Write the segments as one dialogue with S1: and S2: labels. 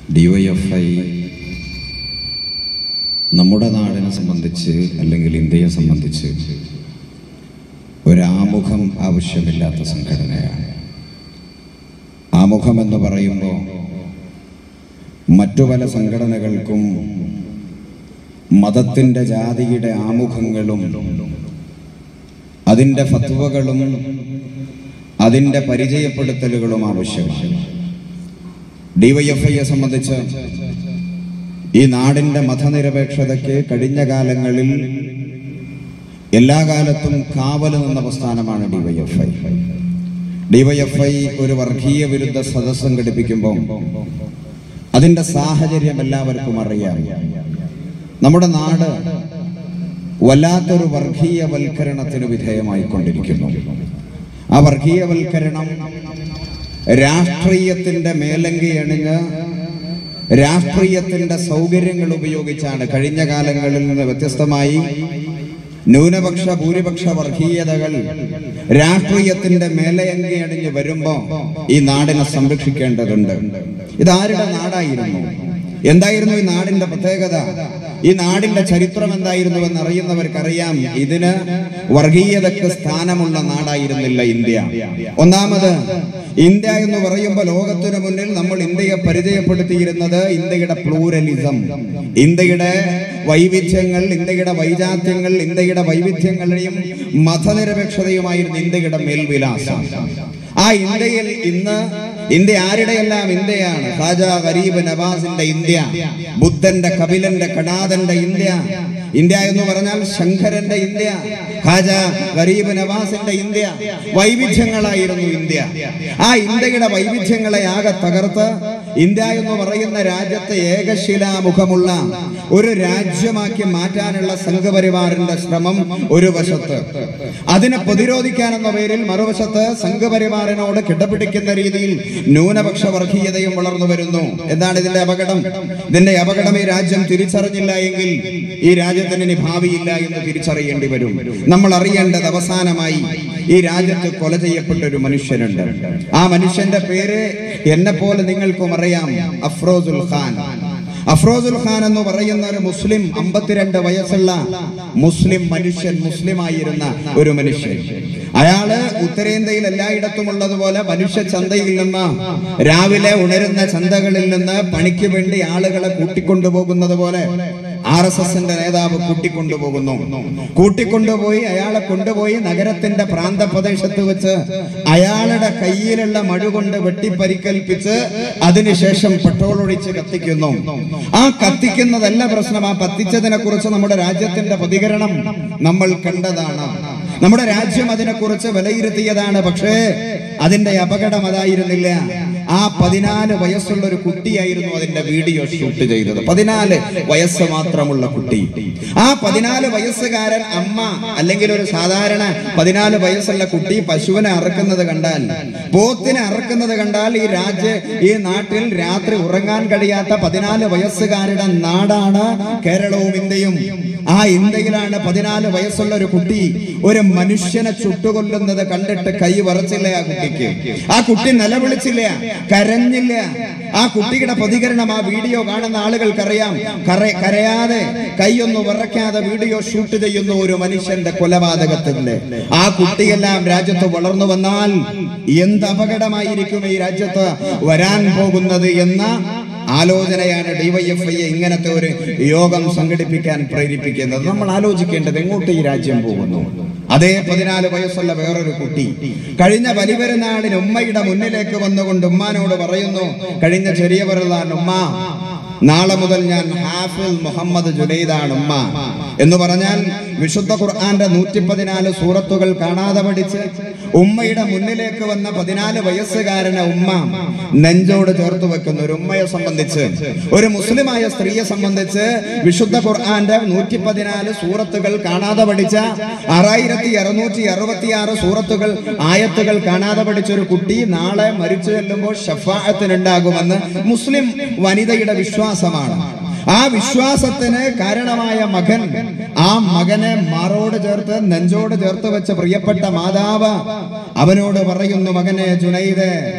S1: DYFI നമ്മുടെ നാടിനെ സംബന്ധിച്ച് അല്ലെങ്കിൽ ഇന്ത്യയെ സംബന്ധിച്ച് ഒരാമുഖം ആവശ്യമില്ലാത്ത സംഘടനയാണ് ആമുഖം എന്ന് പറയുമ്പോൾ മറ്റു പല സംഘടനകൾക്കും മതത്തിൻ്റെ ജാതിയുടെ ആമുഖങ്ങളും അതിൻ്റെ ഫത്വകളും അതിൻ്റെ പരിചയപ്പെടുത്തലുകളും ആവശ്യമാണ് ഡിവൈഎഫ്ഐയെ സംബന്ധിച്ച് ഈ നാടിൻ്റെ മതനിരപേക്ഷതയ്ക്ക് കഴിഞ്ഞ കാലങ്ങളിൽ എല്ലാ കാലത്തും കാവല് നിന്ന പ്രസ്ഥാനമാണ് ഡിവൈഎഫ്ഐ ഡിവൈഎഫ്ഐ ഒരു വർഗീയ വിരുദ്ധ സദസ് സംഘടിപ്പിക്കുമ്പോൾ അതിൻ്റെ സാഹചര്യം എല്ലാവർക്കും അറിയാം നമ്മുടെ നാട് വല്ലാത്തൊരു വർഗീയവൽക്കരണത്തിന് വിധേയമായിക്കൊണ്ടിരിക്കുന്നു ആ വർഗീയവൽക്കരണം രാഷ്ട്രീയത്തിന്റെ മേലങ്കി അണിഞ്ഞ് രാഷ്ട്രീയത്തിന്റെ സൗകര്യങ്ങൾ ഉപയോഗിച്ചാണ് കഴിഞ്ഞ കാലങ്ങളിൽ നിന്ന് വ്യത്യസ്തമായി ന്യൂനപക്ഷ ഭൂരിപക്ഷ വർഗീയതകൾ രാഷ്ട്രീയത്തിന്റെ മേലയങ്കി അണിഞ്ഞ് വരുമ്പോ ഈ നാടിനെ സംരക്ഷിക്കേണ്ടതുണ്ട് ഇതാരുടെ നാടായിരുന്നു എന്തായിരുന്നു ഈ നാടിന്റെ പ്രത്യേകത ഈ നാടിന്റെ ചരിത്രം എന്തായിരുന്നു എന്ന് അറിയുന്നവർക്കറിയാം ഇതിന് വർഗീയതക്ക് സ്ഥാനമുള്ള നാടായിരുന്നില്ല ഇന്ത്യ ഒന്നാമത് ഇന്ത്യ എന്ന് പറയുമ്പോൾ ലോകത്തിന് മുന്നിൽ നമ്മൾ ഇന്ത്യയെ പരിചയപ്പെടുത്തിയിരുന്നത് ഇന്ത്യയുടെ പ്ലൂരലിസം ഇന്ത്യയുടെ വൈവിധ്യങ്ങൾ ഇന്ത്യയുടെ വൈജാത്യങ്ങൾ ഇന്ത്യയുടെ വൈവിധ്യങ്ങളെയും മതനിരപേക്ഷതയുമായിരുന്നു ഇന്ത്യയുടെ മേൽവിലാസം ആ ഇന്ത്യയിൽ ഇന്ന് ഇന്ത്യ ആരുടെയെല്ലാം ഇന്ത്യയാണ് ഖാജ ഗരീബ് നവാസിന്റെ ഇന്ത്യ ബുദ്ധന്റെ കപിലന്റെ കണാദന്റെ ഇന്ത്യ ഇന്ത്യ എന്ന് പറഞ്ഞാൽ ശങ്കരന്റെ ഇന്ത്യ ഖാജ ഗരീബ് നവാസിന്റെ ഇന്ത്യ വൈവിധ്യങ്ങളായിരുന്നു ഇന്ത്യ ആ ഇന്ത്യയുടെ വൈവിധ്യങ്ങളെ ആകെ തകർത്ത് ഇന്ത്യ എന്ന് പറയുന്ന രാജ്യത്തെ ഏകശിലാമുഖമുള്ള ഒരു രാജ്യമാക്കി മാറ്റാനുള്ള സംഘപരിവാറിന്റെ ശ്രമം ഒരു വശത്ത് അതിനെ പ്രതിരോധിക്കാനെന്ന പേരിൽ മറുവശത്ത് സംഘപരിവാറിനോട് കിടപിടിക്കുന്ന രീതിയിൽ ന്യൂനപക്ഷ വർഗീയതയും വളർന്നു വരുന്നു എന്താണ് ഇതിന്റെ അപകടം ഇതിന്റെ അപകടം ഈ രാജ്യം തിരിച്ചറിഞ്ഞില്ല എങ്കിൽ ഈ രാജ്യത്തിന് ഇനി ഭാവിയില്ല എന്ന് തിരിച്ചറിയേണ്ടി വരും നമ്മൾ അറിയേണ്ടത് അവസാനമായി ഈ രാജ്യത്ത് കൊല ചെയ്യപ്പെട്ട ഒരു മനുഷ്യനുണ്ട് ആ മനുഷ്യന്റെ പേര് എന്നെ പോലെ നിങ്ങൾക്കും അറിയാം അഫ്രോസുൽ ഖാൻ അഫ്രോസുൽ ഖാൻ എന്ന് പറയുന്ന ഒരു മുസ്ലിം അമ്പത്തിരണ്ട് വയസ്സുള്ള മുസ്ലിം മനുഷ്യൻ മുസ്ലിം ആയിരുന്ന ഒരു മനുഷ്യൻ അയാള് ഉത്തരേന്ത്യയിൽ എല്ലായിടത്തും ഉള്ളതുപോലെ മനുഷ്യ ചന്തയിൽ നിന്ന് രാവിലെ ഉണരുന്ന ചന്തകളിൽ നിന്ന് പണിക്ക് വേണ്ടി ആളുകളെ കൂട്ടിക്കൊണ്ടുപോകുന്നത് പോലെ ആർ എസ് എസിന്റെ നേതാവ് കൂട്ടിക്കൊണ്ടുപോകുന്നു കൂട്ടിക്കൊണ്ടുപോയി അയാളെ കൊണ്ടുപോയി നഗരത്തിന്റെ പ്രാന്തപ്രദേശത്ത് വെച്ച് അയാളുടെ കയ്യിലുള്ള മഴ കൊണ്ട് വെട്ടിപ്പരിക്കൽപ്പിച്ച് അതിനുശേഷം പെട്രോൾ ഒഴിച്ച് കത്തിക്കുന്നു ആ കത്തിക്കുന്നതല്ല പ്രശ്നം ആ കത്തിച്ചതിനെ കുറിച്ച് നമ്മുടെ രാജ്യത്തിന്റെ പ്രതികരണം നമ്മൾ കണ്ടതാണ് നമ്മുടെ രാജ്യം അതിനെക്കുറിച്ച് വിലയിരുത്തിയതാണ് പക്ഷേ അതിന്റെ അപകടം അതായിരുന്നില്ല ആ പതിനാല് വയസ്സുള്ള ഒരു കുട്ടിയായിരുന്നു അതിന്റെ വീഡിയോ ഷൂട്ട് ചെയ്തത് പതിനാല് വയസ്സ് മാത്രമുള്ള കുട്ടി ആ പതിനാല് വയസ്സുകാരൻ അമ്മ അല്ലെങ്കിൽ ഒരു സാധാരണ പതിനാല് വയസ്സുള്ള കുട്ടി പശുവിനെ അറക്കുന്നത് കണ്ടാൽ പോത്തിനെ അറക്കുന്നത് കണ്ടാൽ ഈ രാജ്യ ഈ നാട്ടിൽ രാത്രി ഉറങ്ങാൻ കഴിയാത്ത പതിനാല് വയസ്സുകാരുടെ നാടാണ് കേരളവും ഇന്ത്യയും ആ ഇന്ത്യയിലാണ് പതിനാല് വയസ്സുള്ള ഒരു കുട്ടി ഒരു മനുഷ്യനെ ചുട്ടുകൊല്ലുന്നത് കണ്ടിട്ട് കൈ വറച്ചില്ല ആ കുട്ടിക്ക് ആ കുട്ടി നിലവിളിച്ചില്ല കരഞ്ഞില്ല ആ കുട്ടിയുടെ പ്രതികരണം ആ വീഡിയോ കാണുന്ന ആളുകൾക്കറിയാം കര കരയാതെ കൈയൊന്നും വിറയ്ക്കാതെ വീഡിയോ ഷൂട്ട് ചെയ്യുന്ന ഒരു മനുഷ്യന്റെ കൊലപാതകത്തിന്റെ ആ കുട്ടിയെല്ലാം രാജ്യത്ത് വളർന്നു വന്നാൽ എന്ത് അപകടമായിരിക്കും ഈ രാജ്യത്ത് വരാൻ പോകുന്നത് എന്ന ആലോചനയാണ് ഡിവൈഎഫ്ഐയെ ഇങ്ങനത്തെ ഒരു യോഗം സംഘടിപ്പിക്കാൻ പ്രേരിപ്പിക്കുന്നത് നമ്മൾ ആലോചിക്കേണ്ടത് എങ്ങോട്ട് ഈ രാജ്യം പോകുന്നു അതേ പതിനാല് വയസ്സുള്ള വേറൊരു കുട്ടി കഴിഞ്ഞ ബലിപെരുന്നാളിന് ഉമ്മയുടെ മുന്നിലേക്ക് വന്നുകൊണ്ട് ഉമ്മാനോട് പറയുന്നു കഴിഞ്ഞ ചെറിയ പെരുന്നാൾ ഉമ്മ നാളെ മുതൽ ഞാൻ ഹാഫിൽ മുഹമ്മദ് ജുനൈദാണ് ഉമ്മ എന്ന് പറഞ്ഞാൽ വിശുദ്ധ ഖുർആന്റെ നൂറ്റി പതിനാല് സൂറത്തുകൾ കാണാതെ പഠിച്ച് ഉമ്മയുടെ മുന്നിലേക്ക് വന്ന പതിനാല് വയസ്സുകാരനെ ഉമ്മ നെഞ്ചോട് ചേർത്ത് വെക്കുന്ന ഒരു ഉമ്മയെ സംബന്ധിച്ച് ഒരു മുസ്ലിമായ സ്ത്രീയെ സംബന്ധിച്ച് വിശുദ്ധ ഖുർആന്റെ നൂറ്റി പതിനാല് സൂറത്തുകൾ കാണാതെ പഠിച്ച ആറായിരത്തി അറുന്നൂറ്റി അറുപത്തിയാറ് സൂറത്തുകൾ ആയത്തുകൾ കാണാതെ പഠിച്ച ഒരു കുട്ടി നാളെ മരിച്ചു ചെല്ലുമ്പോൾ ഷഫാഅത്തിനുണ്ടാകുമെന്ന് മുസ്ലിം വനിതയുടെ വിശ്വാസമാണ് ആ വിശ്വാസത്തിന് കാരണമായ മകൻ ആ മകനെ മാറോട് ചേർത്ത് നെഞ്ചോട് ചേർത്ത് വെച്ച പ്രിയപ്പെട്ട മാതാവ് അവനോട് പറയുന്നു മകനെ ജുനൈദ്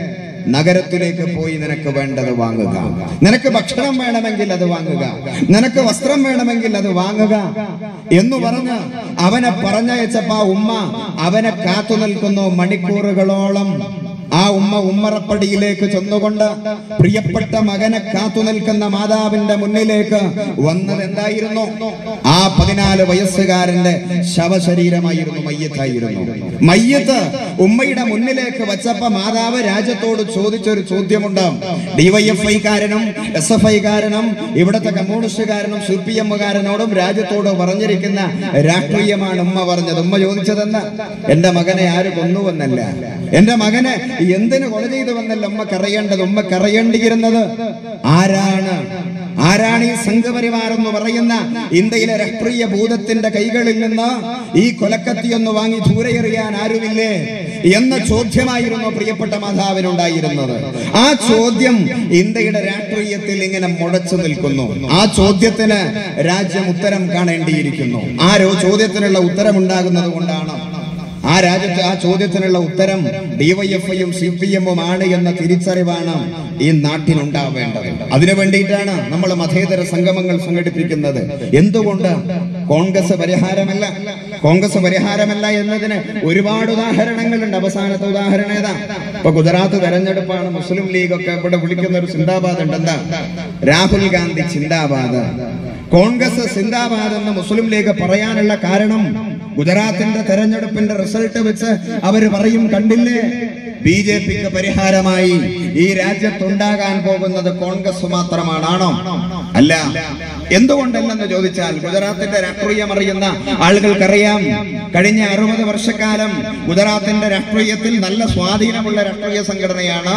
S1: നഗരത്തിലേക്ക് പോയി നിനക്ക് വേണ്ടത് വാങ്ങുക നിനക്ക് ഭക്ഷണം വേണമെങ്കിൽ അത് വാങ്ങുക നിനക്ക് വസ്ത്രം വേണമെങ്കിൽ അത് വാങ്ങുക എന്ന് പറഞ്ഞ് അവനെ പറഞ്ഞയച്ചപ്പോ ആ ഉമ്മ അവനെ കാത്തു നിൽക്കുന്നു മണിക്കൂറുകളോളം ആ ഉമ്മ ഉമ്മറപ്പടിയിലേക്ക് ചെന്നുകൊണ്ട് പ്രിയപ്പെട്ട മകനെ കാത്തു നിൽക്കുന്ന മാതാവിന്റെ മുന്നിലേക്ക് വന്നത് എന്തായിരുന്നു ആ പതിനാല് വയസ്സുകാരന്റെ ശവശരീരമായിരുന്നു മയ്യത്തായിരുന്നു മയ്യത്ത് ഉമ്മയുടെ മുന്നിലേക്ക് വച്ചപ്പോ മാതാവ് രാജ്യത്തോട് ചോദിച്ചൊരു ചോദ്യമുണ്ട് ഡിവൈഎഫ്ഐക്കാരനും എസ് എഫ് ഐക്കാരനും ഇവിടുത്തെ കമ്മ്യൂണിസ്റ്റുകാരനും സി പി എമ്മുകാരനോടും രാജ്യത്തോട് പറഞ്ഞിരിക്കുന്ന രാഷ്ട്രീയമാണ് ഉമ്മ പറഞ്ഞത് ഉമ്മ ചോദിച്ചതെന്ന് എന്റെ മകനെ ആര് കൊന്നുവെന്നല്ല എന്റെ മകനെ എന്തിന് കൊല ചെയ്തുവെന്നല്ല ഉമ്മക്കറിയേണ്ടത് ഉമ്മക്കറിയേണ്ടിയിരുന്നത് ആരാണ് ആരാണ് ഈ സംഘപരിവാർ എന്ന് പറയുന്ന ഇന്ത്യയിലെ രാഷ്ട്രീയ ഭൂതത്തിന്റെ കൈകളിൽ നിന്ന് ഈ കൊലക്കത്തി ഒന്ന് വാങ്ങി ദൂരെ എറിയാൻ ആരുമില്ലേ എന്ന ചോദ്യമായിരുന്നു പ്രിയപ്പെട്ട മാതാവിനുണ്ടായിരുന്നത് ആ ചോദ്യം ഇന്ത്യയുടെ രാഷ്ട്രീയത്തിൽ ഇങ്ങനെ മുടച്ചു നിൽക്കുന്നു ആ ചോദ്യത്തിന് രാജ്യം ഉത്തരം കാണേണ്ടിയിരിക്കുന്നു ആ രോ- ചോദ്യത്തിനുള്ള ഉത്തരം ഉണ്ടാകുന്നത് കൊണ്ടാണ് ആ രാജ്യത്ത് ആ ചോദ്യത്തിനുള്ള ഉത്തരം ഡിവൈഎഫ്ഐയും സി പി എമ്മും ആണ് എന്ന തിരിച്ചറിവാണ് ഈ നാട്ടിനുണ്ടാവേണ്ടത് അതിനു വേണ്ടിയിട്ടാണ് നമ്മൾ മതേതര സംഗമങ്ങൾ സംഘടിപ്പിക്കുന്നത് എന്തുകൊണ്ട് കോൺഗ്രസ് പരിഹാരമല്ല കോൺഗ്രസ് പരിഹാരമല്ല എന്നതിന് ഒരുപാട് ഉദാഹരണങ്ങളുണ്ട് അവസാനത്തെ ഉദാഹരണം ഏതാ ഇപ്പൊ ഗുജറാത്ത് തെരഞ്ഞെടുപ്പാണ് മുസ്ലിം ലീഗ് ഒക്കെ ഇവിടെ വിളിക്കുന്ന ഒരു സിന്ദാബാദ് ഉണ്ട് എന്താ രാഹുൽ ഗാന്ധി ചിന്താബാദ് കോൺഗ്രസ് സിന്ദാബാദ് എന്ന് മുസ്ലിം ലീഗ് പറയാനുള്ള കാരണം ഗുജറാത്തിന്റെ തെരഞ്ഞെടുപ്പിന്റെ റിസൾട്ട് വെച്ച് അവര് പറയും കണ്ടില്ലേ ബി ജെ പിക്ക് പരിഹാരമായി ഈ രാജ്യത്തുണ്ടാകാൻ പോകുന്നത് കോൺഗ്രസ് മാത്രമാണാണോ അല്ല എന്തുകൊണ്ടല്ലെന്ന് ചോദിച്ചാൽ ഗുജറാത്തിന്റെ രാഷ്ട്രീയം അറിയുന്ന ആളുകൾക്കറിയാം കഴിഞ്ഞ അറുപത് വർഷക്കാലം ഗുജറാത്തിന്റെ രാഷ്ട്രീയത്തിൽ നല്ല സ്വാധീനമുള്ള രാഷ്ട്രീയ സംഘടനയാണ്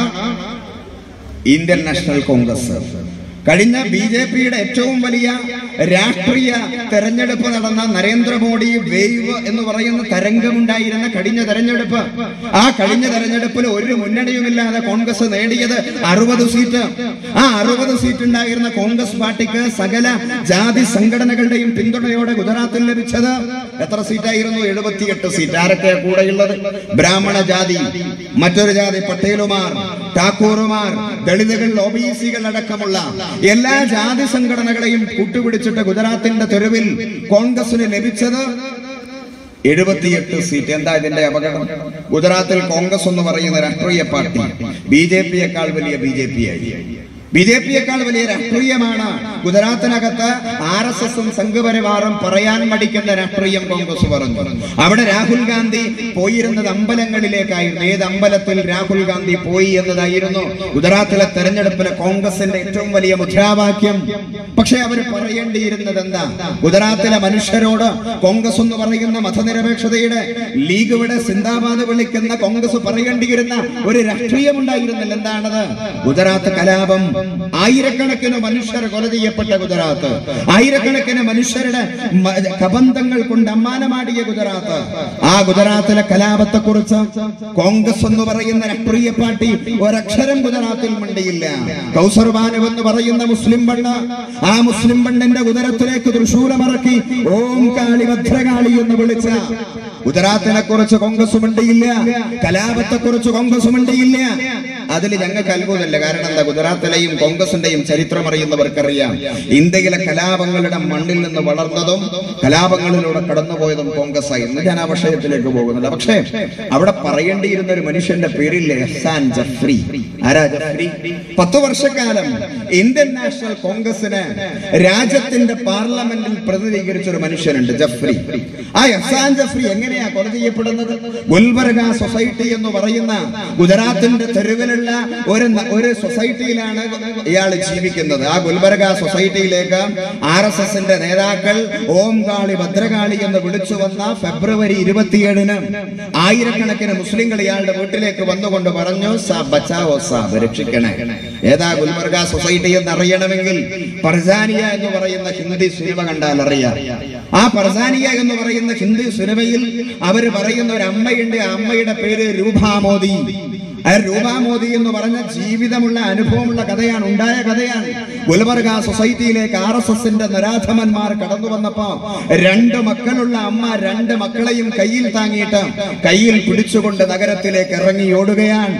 S1: ഇന്ത്യൻ നാഷണൽ കോൺഗ്രസ് കഴിഞ്ഞ ബി ജെ പിയുടെ ഏറ്റവും വലിയ രാഷ്ട്രീയ തെരഞ്ഞെടുപ്പ് നടന്ന നരേന്ദ്രമോദി വേവ് എന്ന് പറയുന്ന തരംഗമുണ്ടായിരുന്ന കഴിഞ്ഞ തെരഞ്ഞെടുപ്പ് ആ കഴിഞ്ഞ തെരഞ്ഞെടുപ്പിൽ ഒരു മുന്നണിയുമില്ലാതെ കോൺഗ്രസ് നേടിയത് അറുപത് സീറ്റ് ആ അറുപത് സീറ്റ് ഉണ്ടായിരുന്ന കോൺഗ്രസ് പാർട്ടിക്ക് സകല ജാതി സംഘടനകളുടെയും പിന്തുണയോടെ ഗുജറാത്തിൽ ലഭിച്ചത് എത്ര സീറ്റായിരുന്നു എഴുപത്തിയെട്ട് സീറ്റ് ആരൊക്കെയാ കൂടെയുള്ളത് ബ്രാഹ്മണ ജാതി മറ്റൊരു ജാതി പട്ടേലുമാർ ഠാക്കൂറുമാർ ദളിതുകൾ ഒ ബി സികൾ അടക്കമുള്ള എല്ലാ ജാതി സംഘടനകളെയും കൂട്ടുപിടിച്ചിട്ട് ഗുജറാത്തിന്റെ തെരുവിൽ കോൺഗ്രസിന് ലഭിച്ചത് എഴുപത്തിയെട്ട് സീറ്റ് എന്താ ഇതിന്റെ അപകടം ഗുജറാത്തിൽ കോൺഗ്രസ് എന്ന് പറയുന്ന രാഷ്ട്രീയ പാർട്ടി ബി ജെ പിയേക്കാൾ വലിയ ബി ജെ പി ആയി ബി ജെ പിയേക്കാൾ വലിയ രാഷ്ട്രീയമാണ് ഗുജറാത്തിനകത്ത് ആർ എസ് എസും സംഘപരിവാറും പറയാൻ മടിക്കുന്ന രാഷ്ട്രീയം കോൺഗ്രസ് പറഞ്ഞു അവിടെ രാഹുൽ ഗാന്ധി പോയിരുന്നത് അമ്പലങ്ങളിലേക്കായിരുന്നു ഏത് അമ്പലത്തിൽ രാഹുൽ ഗാന്ധി പോയി എന്നതായിരുന്നു ഗുജറാത്തിലെ തെരഞ്ഞെടുപ്പിലെ കോൺഗ്രസിന്റെ ഏറ്റവും വലിയ മുദ്രാവാക്യം പക്ഷെ അവർ പറയേണ്ടിയിരുന്നത് എന്താ ഗുജറാത്തിലെ മനുഷ്യരോട് കോൺഗ്രസ് എന്ന് പറയുന്ന മതനിരപേക്ഷതയുടെ ലീഗ് ഇവിടെ സിന്ദാബാദ് വിളിക്കുന്ന കോൺഗ്രസ് പറയേണ്ടിയിരുന്ന ഒരു രാഷ്ട്രീയം ഉണ്ടായിരുന്നില്ല എന്താണത് ഗുജറാത്ത് കലാപം ആയിരക്കണക്കിന് മനുഷ്യർ കൊല ചെയ്യപ്പെട്ട ഗുജറാത്ത് ആയിരക്കണക്കിന് മനുഷ്യരുടെ മ- കബന്ധങ്ങൾ കൊണ്ട് അമ്മാനമാടിയ ഗുജറാത്ത് ആ ഗുജറാത്തിലെ കലാപത്തെ കുറിച്ച് കോൺഗ്രസ് എന്ന് പറയുന്ന രാഷ്ട്രീയ പാർട്ടി ഒരക്ഷരം ഗുജറാത്തിൽ മിണ്ടിയില്ല കൗസർ ബാനു എന്ന് പറയുന്ന മുസ്ലിം പണ്ണ് ആ മുസ്ലിം പണ്ണിന്റെ ഉദരത്തിലേക്ക് തൃശൂലമിറക്കി ഓം കാളി ഭദ്രകാളി എന്ന് വിളിച്ച ഗുജറാത്തിനെ കുറിച്ച് കോൺഗ്രസ് മിണ്ടിയില്ല കലാപത്തെ കുറിച്ച് കോൺഗ്രസ് മിണ്ടിയില്ല അതിൽ ഞങ്ങൾക്ക് അത്ഭുതമില്ല കാരണം എന്താ ഗുജറാത്തിലെയും കോൺഗ്രസിന്റെയും ചരിത്രം അറിയുന്നവർക്കറിയാം ഇന്ത്യയിലെ കലാപങ്ങളുടെ മണ്ണിൽ നിന്ന് വളർന്നതും കലാപങ്ങളിലൂടെ കടന്നുപോയതും കോൺഗ്രസ് ആയി ഇന്ന് ഞാൻ ആ വിഷയത്തിലേക്ക് പോകുന്നില്ല പക്ഷേ അവിടെ പറയേണ്ടിയിരുന്ന ഒരു മനുഷ്യന്റെ പേരില്ലേ എഹ്സാൻ ജഫ്രി ആരാ ജഫ്രി പത്ത് വർഷക്കാലം ഇന്ത്യൻ നാഷണൽ കോൺഗ്രസിന് രാജ്യത്തിന്റെ പാർലമെന്റിൽ പ്രതിനിധീകരിച്ച ഒരു മനുഷ്യനുണ്ട് ജഫ്രി ആ എഹ്സാൻ ജഫ്രി എങ്ങനെയാ കൊല ചെയ്യപ്പെടുന്നത് ഗുൽബർഗ സൊസൈറ്റി എന്ന് പറയുന്ന ഗുജറാത്തിന്റെ തെരുവിലുള്ള ഒരു ന- ഒരു സൊസൈറ്റിയിലാണ് ഇയാൾ ജീവിക്കുന്നത് ആ ഗുൽബർഗ സൊസൈറ്റിയിലേക്ക് ആർ എസ് എസിന്റെ നേതാക്കൾ ഓം കാളി ഭദ്രകാളി എന്ന് വിളിച്ചു വന്ന ഫെബ്രുവരി ഇരുപത്തിയേഴിന് ആയിരക്കണക്കിന് മുസ്ലിങ്ങൾ ഇയാളുടെ വീട്ടിലേക്ക് വന്നുകൊണ്ട് പറഞ്ഞു "സാ ബച്ചാവോ സാബ് രക്ഷിക്കണേ ഏതാ ഗുൽബർഗ സൊസൈറ്റി എന്ന് അറിയണമെങ്കിൽ പർസാനിയ എന്ന് പറയുന്ന ഹിന്ദി സിനിമ കണ്ടാൽ അറിയാം ആ പർസാനിയ എന്ന് പറയുന്ന ഹിന്ദി സിനിമയിൽ അവര് പറയുന്ന ഒരു അമ്മയുണ്ട് ആ അമ്മയുടെ പേര് രൂപാമോദി ആ രൂപാമോദി എന്ന് പറഞ്ഞ ജീവിതമുള്ള അനുഭവമുള്ള കഥയാണ് ഉണ്ടായ കഥയാണ് ഗുൽബർഗ സൊസൈറ്റിയിലേക്ക് ആർ എസ് എസിന്റെ നരാധമന്മാർ കടന്നു വന്നപ്പോ രണ്ട് മക്കളുള്ള അമ്മ രണ്ട് മക്കളെയും കയ്യിൽ താങ്ങിയിട്ട് കയ്യിൽ പിടിച്ചുകൊണ്ട് നഗരത്തിലേക്ക് ഇറങ്ങി ഓടുകയാണ്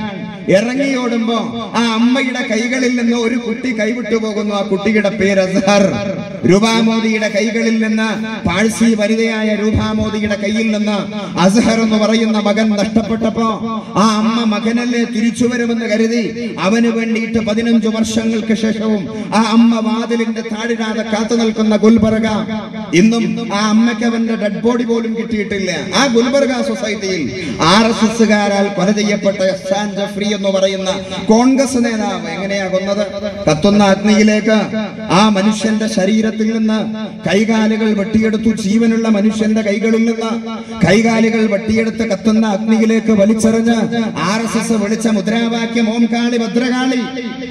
S1: ഇറങ്ങിയോടുമ്പോ ആ അമ്മയുടെ കൈകളിൽ നിന്ന് ഒരു കുട്ടി കൈവിട്ടു പോകുന്നു ആ കുട്ടിയുടെ പേര് അസ്ഹർ രൂപാമോദിയുടെ കൈകളിൽ നിന്ന് പാഴ്സി വനിതയായ രൂപാമോദിയുടെ കയ്യിൽ നിന്ന് അസ്ഹർ എന്ന് പറയുന്ന മകൻ നഷ്ടപ്പെട്ടപ്പോ ആ അമ്മ മകനല്ലേ തിരിച്ചു വരുമെന്ന് കരുതി അവന് വേണ്ടിയിട്ട് പതിനഞ്ചു വർഷങ്ങൾക്ക് ശേഷവും ആ അമ്മ വാതിലിന്റെ താഴിടാതെ കാത്തു നിൽക്കുന്ന ഗുൽബർഗ ഇന്നും ആ അമ്മയ്ക്ക് അവന്റെ ഡെഡ് ബോഡി പോലും കിട്ടിയിട്ടില്ല ആ ഗുൽബർഗ സൊസൈറ്റിയിൽ ആർ എസ് എസ്സുകാരാൽ കൊല ചെയ്യപ്പെട്ട എഹ്സാൻ ജഫ്രി എന്ന് പറയുന്ന കോൺഗ്രസ് നേതാവ് എങ്ങനെയാ കൊന്നത് കത്തുന്ന അഗ്നിയിലേക്ക് ആ മനുഷ്യന്റെ ശരീരത്തിൽ നിന്ന് കൈകാലുകൾ വെട്ടിയെടുത്തു ജീവനുള്ള മനുഷ്യന്റെ കൈകളിൽ നിന്ന് കൈകാലുകൾ വെട്ടിയെടുത്ത് കത്തുന്ന അഗ്നിയിലേക്ക് വലിച്ചെറിഞ്ഞ് ആർ എസ് എസ് വിളിച്ച മുദ്രാവാക്യം ഓം കാളി ഭദ്രകാളി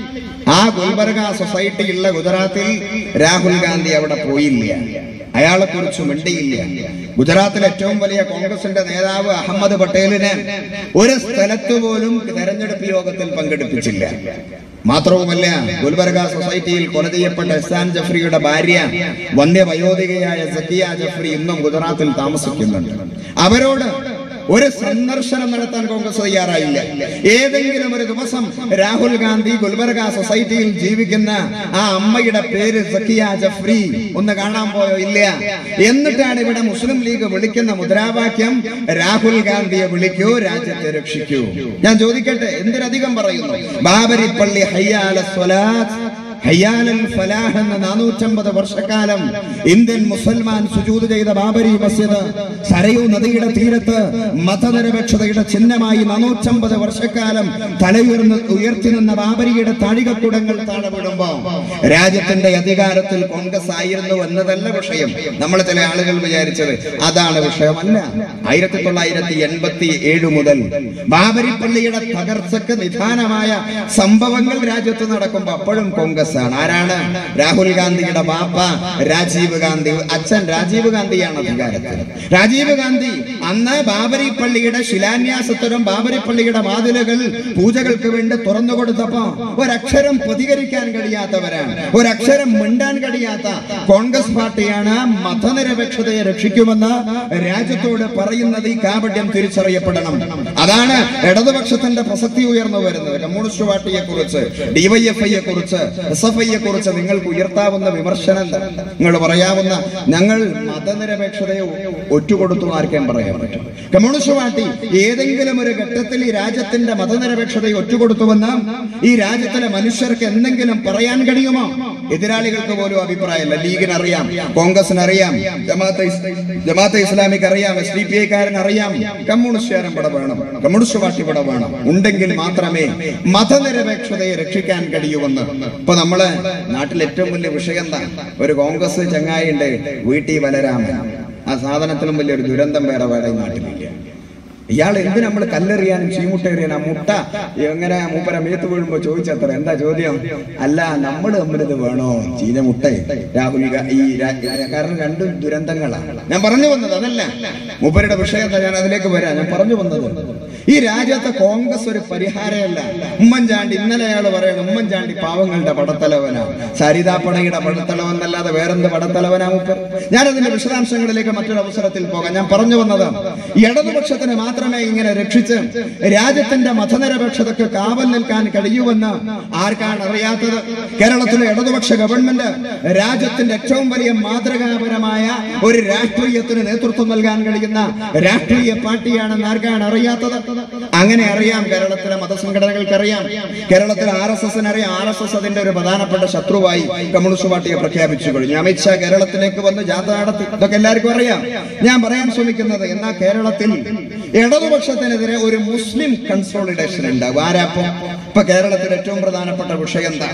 S1: ആ ഗുൽബർഗ സൊസൈറ്റി ഉള്ള ഗുജറാത്തിൽ രാഹുൽ ഗാന്ധി അവിടെ പോയില്ല അയാളെ കുറിച്ച് മിണ്ടിയില്ല ഗുജറാത്തിലെ ഏറ്റവും വലിയ കോൺഗ്രസിന്റെ നേതാവ് അഹമ്മദ് പട്ടേലിനെ ഒരു സ്ഥലത്ത് പോലും തെരഞ്ഞെടുപ്പ് യോഗത്തിൽ പങ്കെടുപ്പിച്ചില്ല മാത്രവുമല്ല ഗുൽബർഗ സൊസൈറ്റിയിൽ കൊല ചെയ്യപ്പെട്ട എഹ്സാൻ ജഫ്രിയുടെ ഭാര്യ വന്യവയോധികയായ സക്കിയ ജഫ്രി ഇന്നും ഗുജറാത്തിൽ താമസിക്കുന്നുണ്ട് അവരോട് ഒരു സന്ദർശനം നടത്താൻ കോൺഗ്രസ് തയ്യാറായില്ല ഏതെങ്കിലും ഒരു ദിവസം രാഹുൽ ഗാന്ധി ഗുൽബർഗ സൊസൈറ്റിയിൽ ജീവിക്കുന്ന ആ അമ്മയുടെ പേര് സക്കിയ ജഫ്രി ഒന്ന് കാണാൻ പോയോ ഇല്ല എന്നിട്ടാണ് ഇവിടെ മുസ്ലിം ലീഗ് വിളിക്കുന്ന മുദ്രാവാക്യം രാഹുൽ ഗാന്ധിയെ വിളിക്കൂ രാജ്യത്തെ രക്ഷിക്കൂ ഞാൻ ചോദിക്കട്ടെ എന്തിനധികം പറയുന്നു ബാബരി പള്ളി ഹയ്യാല സ്വലാത്ത് ഹയ്യാലൽ ഫലാഹ് എന്ന നാനൂറ്റമ്പത് വർഷക്കാലം ഇന്ത്യൻ മുസൽമാൻ സുജൂത് ചെയ്ത ബാബരി മസ്ജിദ് സരയൂ നദിയുടെ തീരത്ത് മതനിരപേക്ഷതയുടെ ചിഹ്നമായി നാനൂറ്റമ്പത് വർഷക്കാലം തലയുയർന്ന് ഉയർത്തി നിന്ന ബാബരിയുടെ താഴികക്കുടങ്ങൾ താഴെ വിടുമ്പോ രാജ്യത്തിന്റെ അധികാരത്തിൽ കോൺഗ്രസ് ആയിരുന്നു എന്നതല്ല വിഷയം നമ്മൾ ചില ആളുകൾ വിചാരിച്ചത് അതാണ് വിഷയമല്ല ആയിരത്തി തൊള്ളായിരത്തി എൺപത്തി ഏഴ് മുതൽ ബാബരി പള്ളിയുടെ തകർച്ചക്ക് നിധാനമായ സംഭവങ്ങൾ രാജ്യത്ത് നടക്കുമ്പോൾ അപ്പോഴും കോൺഗ്രസ് ആണ് ആരാണ് രാഹുൽ ഗാന്ധിയുടെ ബാപ്പ രാജീവ് ഗാന്ധി അച്ഛൻ രാജീവ് ഗാന്ധിയാണ് അധികാരത്തിൽ രാജീവ് ഗാന്ധി അന്ന് ബാബരി പള്ളിയുടെ ശിലാന്യാസത്തിനും ബാബരി പള്ളിയുടെ വാതിലുകൾ പൂജകൾക്ക് വേണ്ടി തുറന്നു കൊടുത്തപ്പോ ഒരക്ഷരം പ്രതികരിക്കാൻ കഴിയാത്തവരാണ് ഒരക്ഷരം മിണ്ടാൻ കഴിയാത്ത കോൺഗ്രസ് പാർട്ടിയാണ് മതനിരപേക്ഷതയെ രക്ഷിക്കുമെന്ന് രാജ്യത്തോട് പറയുന്നത് ഈ കാപട്യം തിരിച്ചറിയപ്പെടണം അതാണ് ഇടതുപക്ഷത്തിന്റെ പ്രസക്തി ഉയർന്നു വരുന്നത് കമ്മ്യൂണിസ്റ്റ് പാർട്ടിയെ കുറിച്ച് ഡിവൈഎഫ്ഐയെ കുറിച്ച് എസ് എഫ് ഐയെ കുറിച്ച് നിങ്ങൾക്ക് ഉയർത്താവുന്ന വിമർശനം എന്താ? നിങ്ങൾ പറയാവുന്ന ഞങ്ങൾ മതനിരപേക്ഷതയെ ഒറ്റുകൊടുത്തു ആർക്കും പറയാൻ പറ്റും കമ്മ്യൂണിസ്റ്റ് പാർട്ടി ഏതെങ്കിലും ഒരു ഘട്ടത്തിൽ ഈ രാജ്യത്തിന്റെ മതനിരപേക്ഷതയെ ഒറ്റുകൊടുത്തുവെന്ന് ഈ രാജ്യത്തിലെ മനുഷ്യർക്ക് എന്തെങ്കിലും പറയാൻ കഴിയുമോ എതിരാളികൾക്ക് പോലും അഭിപ്രായമില്ല ലീഗിന് അറിയാം കോൺഗ്രസിന് അറിയാം ജമാഅത്തെ ഇസ്- ജമാഅത്തെ ഇസ്ലാമിക്ക് അറിയാം എസ് ഡി പി ഐക്കാരൻ അറിയാം കമ്മ്യൂണിസ്റ്റുകാരൻ ഇവിടെ വേണം കമ്മ്യൂണിസ്റ്റ് പാർട്ടി ഇവിടെ വേണം ഉണ്ടെങ്കിൽ മാത്രമേ മതനിരപേക്ഷതയെ രക്ഷിക്കാൻ കഴിയൂവെന്ന് ഇപ്പൊ നമ്മളെ നാട്ടിൽ ഏറ്റവും വലിയ വിഷയം എന്താ ഒരു കോൺഗ്രസ് ചങ്ങായി ഉണ്ട് വീട്ടിൽ വലരാമൻ ആ സാധനത്തിലും വലിയൊരു ദുരന്തം വേറെ വേറെ ഈ നാട്ടിലില്ല ഇയാൾ എന്തിനാ നമ്മൾ കല്ലെറിയാനും ചീമുട്ടെറിയാനും ആ മുട്ട എങ്ങനെ മൂപ്പര മേത്ത് വീഴുമ്പോ ചോദിച്ചത്ര എന്താ ചോദ്യം അല്ല നമ്മൾ തമ്മിൽ ഇത് വേണോ ചീന മുട്ട രാഹുൽ ഗാ- ഈ രാ- കാരണം രണ്ടും ദുരന്തങ്ങളാണ് ഞാൻ പറഞ്ഞു വന്നത് അതല്ല മൂപ്പരുടെ വിഷയത്തെ ഞാൻ അതിലേക്ക് വരാം ഞാൻ പറഞ്ഞു വന്നത് ഈ രാജ്യത്തെ കോൺഗ്രസ് ഒരു പരിഹാരമല്ല ഉമ്മൻചാണ്ടി ഇന്നലെ അയാൾ പറയണം ഉമ്മൻചാണ്ടി പാവങ്ങളുടെ പടത്തലവനാ സരിതാ പണയുടെ പടത്തലവൻ എന്നല്ലാതെ വേറെന്ത് പടത്തലവനാ മൂപ്പർ ഞാൻ അതിന്റെ വിശദാംശങ്ങളിലേക്ക് മറ്റൊരു അവസരത്തിൽ പോകാം ഞാൻ പറഞ്ഞു വന്നത് ഇടതുപക്ഷത്തിന് മാത്രമേ ഇങ്ങനെ രക്ഷിച്ച് രാജ്യത്തിന്റെ മതനിരപേക്ഷതയ്ക്ക് കാവൽ നിൽക്കാൻ കഴിയൂവെന്ന് ആർക്കാണ് അറിയാത്തത് കേരളത്തിലെ ഇടതുപക്ഷ ഗവൺമെന്റ് രാജ്യത്തിന്റെ ഏറ്റവും വലിയ മാതൃകാപരമായ ഒരു രാഷ്ട്രീയത്തിന് നേതൃത്വം നൽകാൻ കഴിയുന്ന രാഷ്ട്രീയ പാർട്ടിയാണെന്ന് ആർക്കാണ് അറിയാത്തത് അങ്ങനെ അറിയാം കേരളത്തിലെ മതസംഘടനകൾക്ക് അറിയാം കേരളത്തിലെ ആർ എസ് എസിന് അറിയാം ആർ എസ് എസ് അതിന്റെ ഒരു പ്രധാനപ്പെട്ട ശത്രുവായി കമ്മ്യൂണിസ്റ്റ് പാർട്ടിയെ പ്രഖ്യാപിച്ചു കഴിഞ്ഞു അമിത്ഷാ കേരളത്തിലേക്ക് വന്ന് ജാഥ നടത്തി ഇതൊക്കെ എല്ലാവർക്കും അറിയാം ഞാൻ പറയാൻ ശ്രമിക്കുന്നത് എന്നാൽ കേരളത്തിൽ ഇടതുപക്ഷത്തിനെതിരെ ഒരു മുസ്ലിം കൺസോളിഡേഷൻ ഉണ്ടാവും ആരാപ്പം ഇപ്പൊ കേരളത്തിൽ ഏറ്റവും പ്രധാനപ്പെട്ട വിഷയം എന്താ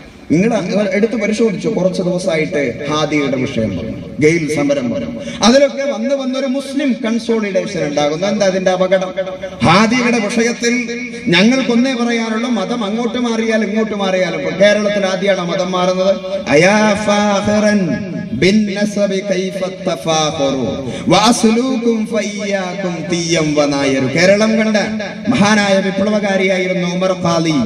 S1: നിങ്ങൾ എടുത്ത് പരിശോധിച്ചു കുറച്ച് ദിവസമായിട്ട് ഹാദിയുടെ വിഷയം പറഞ്ഞു ഗെയിൽ സമരം പറഞ്ഞു അതിലൊക്കെ വന്ന് വന്നൊരു മുസ്ലിം കൺസോളിഡേഷൻ ഉണ്ടാകുന്നു എന്താ അതിന്റെ അപകടം ഹാദിയുടെ വിഷയത്തിൽ ഞങ്ങൾക്കൊന്നേ പറയാനുള്ളൂ മതം അങ്ങോട്ട് മാറിയാലും ഇങ്ങോട്ട് മാറിയാലും ഇപ്പൊ കേരളത്തിൽ ആദ്യമാണ് മതം മാറുന്നത് അയാ ഫാഖിറൻ ബിന്നസബി കൈഫ തഫാഖറു വഅസ്ലൂകും ഫയ്യാകും തീയം വനായരു കേരളം കണ്ട മഹാനായ വിപ്ലവകാരിയായിരുന്നു ഉമർ ഖാലി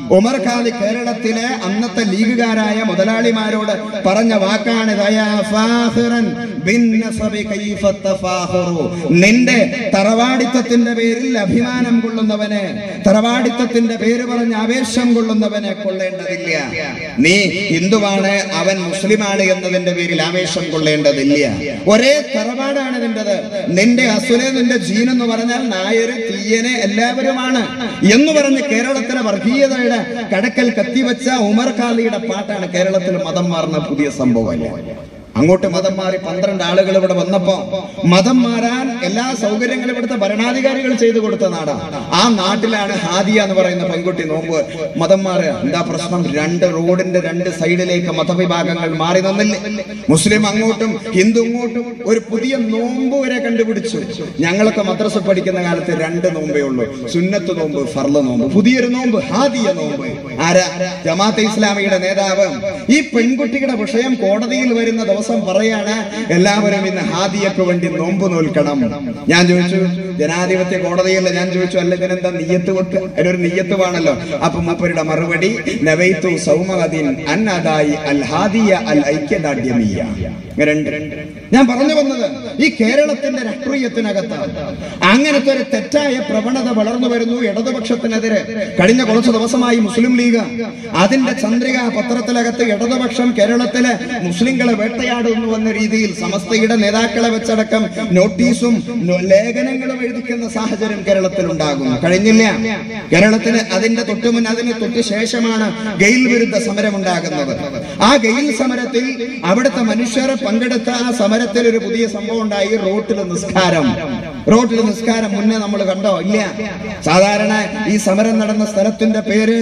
S1: ഉമർ ഖാലി കേരളത്തിലെ അന്നത്തെ ലീഗുകാരായ മുതലാളിമാരോട് പറഞ്ഞ വാക്കാണ് ദയാ ഫാഖിറൻ ബിന്നസബി കൈഫ തഫാഖുറു. നിന്റെ തറവാടിത്തത്തിന്റെ പേരിൽ അഭിമാനം കൊള്ളുന്നവനെ തറവാടിത്തത്തിന്റെ പേര് പറഞ്ഞ് ആവേശം കൊള്ളുന്നവനെ കൊള്ളേണ്ടതില്ല നീ ഹിന്ദുവാണ് അവൻ മുസ്ലിമാണ് എന്നതിന്റെ പേരിൽ ആവേശം കൊള്ളേണ്ടതില്ല ഒരേ തറവാടാണ് നിന്റേത് നിന്റെ അസുലെ നിന്റെ ജീൻ എന്ന് പറഞ്ഞാൽ നായര് തീയന് എല്ലാവരുമാണ് എന്ന് പറഞ്ഞ് കേരളത്തിലെ വർഗീയതയുടെ കടക്കൽ കത്തിവെച്ച ഉമർ ഖാലിയുടെ പാട്ടാണ് കേരളത്തിൽ മതം മാറുന്ന പുതിയ സംഭവമല്ല അങ്ങോട്ട് മതം മാറി പന്ത്രണ്ട് ആളുകൾ ഇവിടെ വന്നപ്പോ മതം മാറാൻ എല്ലാ സൗകര്യങ്ങളും ഇവിടുത്തെ ഭരണാധികാരികൾ ചെയ്തു കൊടുത്ത നാടാണ് ആ നാട്ടിലാണ് ഹാദിയ എന്ന് പറയുന്ന പെൺകുട്ടി നോമ്പ് മതം മാറുക എന്താ പ്രശ്നം രണ്ട് റോഡിന്റെ രണ്ട് സൈഡിലേക്ക് മതവിഭാഗങ്ങൾ മാറി നിന്നില്ലേ മുസ്ലിം അങ്ങോട്ടും ഹിന്ദു ഇങ്ങോട്ടും ഒരു പുതിയ നോമ്പ് വരെ കണ്ടുപിടിച്ചു ഞങ്ങളൊക്കെ മദ്രസ പഠിക്കുന്ന കാലത്ത് രണ്ട് നോമ്പേ ഉള്ളൂ സുന്നത്ത് നോമ്പ് ഫർള് നോമ്പ് പുതിയൊരു നോമ്പ് ഹാദിയ നോമ്പ് ആരാ ജമാഅത്തെ ഇസ്ലാമിയുടെ നേതാവ് ഈ പെൺകുട്ടിയുടെ വിഷയം കോടതിയിൽ വരുന്ന ദിവസം പറയാണ് എല്ലാവരും ഇന്ന് ഹാദിയക്ക് വേണ്ടി നോമ്പ് നോൽക്കണം ഞാൻ ചോദിച്ചു ജനാധിപത്യ കോടതിയല്ല ഞാൻ ചോദിച്ചു അല്ല ഇതിനെന്താ നീയത്ത് വെക്ക് അതിനൊരു നീയത്ത് വേണല്ലോ അപ്പൊ മൂപ്പരുടെ മറുപടി നവൈത്തു സൗമദീൻ അന്നദായി അൽ ഹാദിയ അൽ ഐക്യദാർഢ്യമീയ ഇങ്ങനെ രണ്ട് ഞാൻ പറഞ്ഞു വന്നത് ഈ കേരളത്തിന്റെ രാഷ്ട്രീയത്തിനകത്ത് അങ്ങനത്തെ ഒരു തെറ്റായ പ്രവണത വളർന്നു വരുന്നു ഇടതുപക്ഷത്തിനെതിരെ കഴിഞ്ഞ കുറച്ച് ദിവസമായി മുസ്ലിം ലീഗ് അതിന്റെ ചന്ദ്രിക പത്രത്തിലകത്ത് ഇടതുപക്ഷം കേരളത്തിലെ മുസ്ലിങ്ങളെ വേട്ടയാടുന്നു എന്ന രീതിയിൽ സമസ്തയുടെ നേതാക്കളെ വെച്ചടക്കം നോട്ടീസും നോ- ലേഖനങ്ങളും എഴുതിക്കുന്ന സാഹചര്യം കേരളത്തിൽ ഉണ്ടാകുന്നു കഴിഞ്ഞില്ല കേരളത്തിന് അതിന്റെ തൊട്ടുമുൻ അതിന് തൊട്ട് ശേഷമാണ് ഗെയിൽ വിരുദ്ധ സമരം ഉണ്ടാകുന്നത് ആ ഗെയിൽ സമരത്തിൽ അവിടുത്തെ മനുഷ്യരെ പങ്കെടുത്ത ആ സമരത്തിൽ ഒരു പുതിയ സംഭവം ഉണ്ടായി റോട്ടിൽ നിസ്കാരം റോട്ടിൽ നിസ്കാരം മുന്നേ നമ്മൾ കണ്ടോ ഇല്ല സാധാരണ ഈ സമരം നടന്ന സ്ഥലത്തിന്റെ പേര്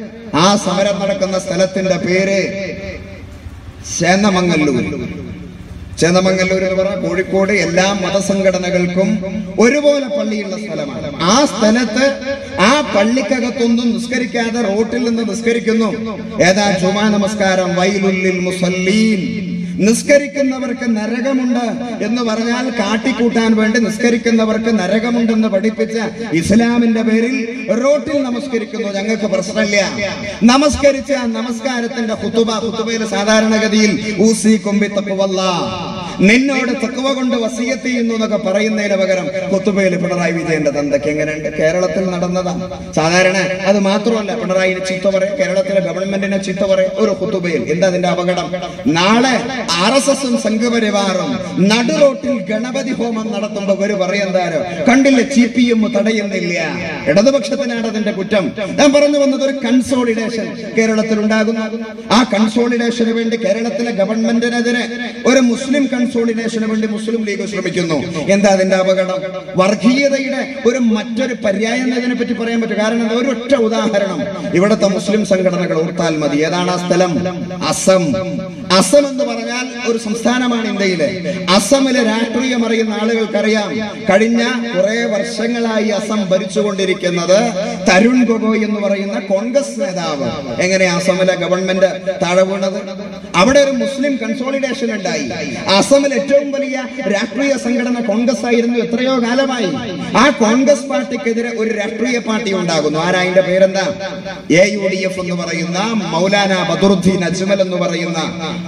S1: ആ സമരം നടക്കുന്ന സ്ഥലത്തിന്റെ പേര് ചേന്നമംഗല്ലൂർ ചേന്നമംഗല്ലൂർ എന്ന് പറഞ്ഞാൽ കോഴിക്കോട് എല്ലാ മതസംഘടനകൾക്കും ഒരുപോലെ പള്ളിയുള്ള സ്ഥലമാണ് ആ സ്ഥലത്ത് ആ പള്ളിക്കകത്തൊന്നും നിസ്കരിക്കാതെ റോട്ടിൽ നിന്ന് നിസ്കരിക്കുന്നു ഏതാ ജുമാ നമസ്കാരം വൈലുല്ലിൽ മുസല്ലീൻ നിസ്കരിക്കുന്നവർക്ക് നരകമുണ്ട് എന്ന് പറഞ്ഞാൽ കാട്ടിക്കൂട്ടാൻ വേണ്ടി നിസ്കരിക്കുന്നവർക്ക് നരകമുണ്ടെന്ന് പഠിപ്പിച്ച ഇസ്ലാമിന്റെ പേരിൽ റോട്ടിൽ നമസ്കരിക്കുന്നു ഞങ്ങൾക്ക് പ്രശ്നമില്ല നമസ്കരിച്ച ആ നമസ്കാരത്തിന്റെ ഹുത്തുബ ഹുത്തുബയിൽ സാധാരണഗതിയിൽ ഊസി കൊമ്പി തക്കുവല്ല നിന്നോട് തക്കുവ കൊണ്ട് വസീയത്ത് ചെയ്യുന്നു എന്നൊക്കെ പറയുന്നതിന് പകരം കുത്തുബയിൽ പിണറായി വിജയന്റെ തന്തയ്ക്ക് എങ്ങനെയുണ്ട് കേരളത്തിൽ നടന്നതാണ് സാധാരണ അത് മാത്രമല്ല പിണറായിനെ ചീത്ത പറയും കേരളത്തിലെ ഗവൺമെന്റിനെ ചീത്ത പറയും ഒരു കുത്തുബയിൽ എന്താ അതിന്റെ അപകടം നാളെ ആർ എസ് എസും സംഘപരിവാറും നടുറോട്ടിൽ ഗണപതി ഹോമം നടത്തുമ്പോ ഇവര് പറയുന്നതാരോ കണ്ടില്ല സി പി എം തടയുന്നില്ല ഇടതുപക്ഷത്തിനാണ് അതിന്റെ കുറ്റം ഞാൻ പറഞ്ഞു വന്നത് ഒരു കൺസോളിഡേഷൻ കേരളത്തിൽ ഉണ്ടാകുന്നു ആ കൺസോളിഡേഷന് വേണ്ടി കേരളത്തിലെ ഗവൺമെന്റിനെതിരെ ഒരു മുസ്ലിം കൺസോളിഡേഷന് വേണ്ടി മുസ്ലിം ലീഗ് ശ്രമിക്കുന്നു എന്താ അതിന്റെ അപകടം വർഗീയതയുടെ ഒരു മറ്റൊരു പര്യായം ഇതിനെ പറ്റി പറയാൻ പറ്റും കാരണം എന്താ? ഒരൊറ്റ ഉദാഹരണം ഇവിടുത്തെ മുസ്ലിം സംഘടനകൾ ഓർത്താൽ മതി ഏതാണ് ആ സ്ഥലം അസം അസം എന്ന് പറഞ്ഞാൽ ഒരു സംസ്ഥാനമാണ് ഇന്ത്യയിലെ അസമിലെ രാഷ്ട്രീയം അറിയുന്ന ആളുകൾക്കറിയാം കഴിഞ്ഞ കുറെ വർഷങ്ങളായി അസം ഭരിച്ചുകൊണ്ടിരിക്കുന്നത് തരുൺ ഗൊഗോയ് എന്ന് പറയുന്ന കോൺഗ്രസ് നേതാവ് എങ്ങനെ അസമിലെ ഗവൺമെന്റ് താഴെ വീണത് അവിടെ ഒരു മുസ്ലിം കൺസോളിഡേഷൻ ഉണ്ടായി അസമിൽ ഏറ്റവും വലിയ രാഷ്ട്രീയ സംഘടന കോൺഗ്രസ് ആയിരുന്നു എത്രയോ കാലമായി ആ കോൺഗ്രസ് പാർട്ടിക്കെതിരെ ഒരു രാഷ്ട്രീയ പാർട്ടി ഉണ്ടാകുന്നു ആരാ അതിന്റെ പേരെന്താ എ യു ഡി എഫ് എന്ന് പറയുന്ന മൗലാന ബദറുദ്ദീൻ അജ്മൽ എന്ന് പറയുന്ന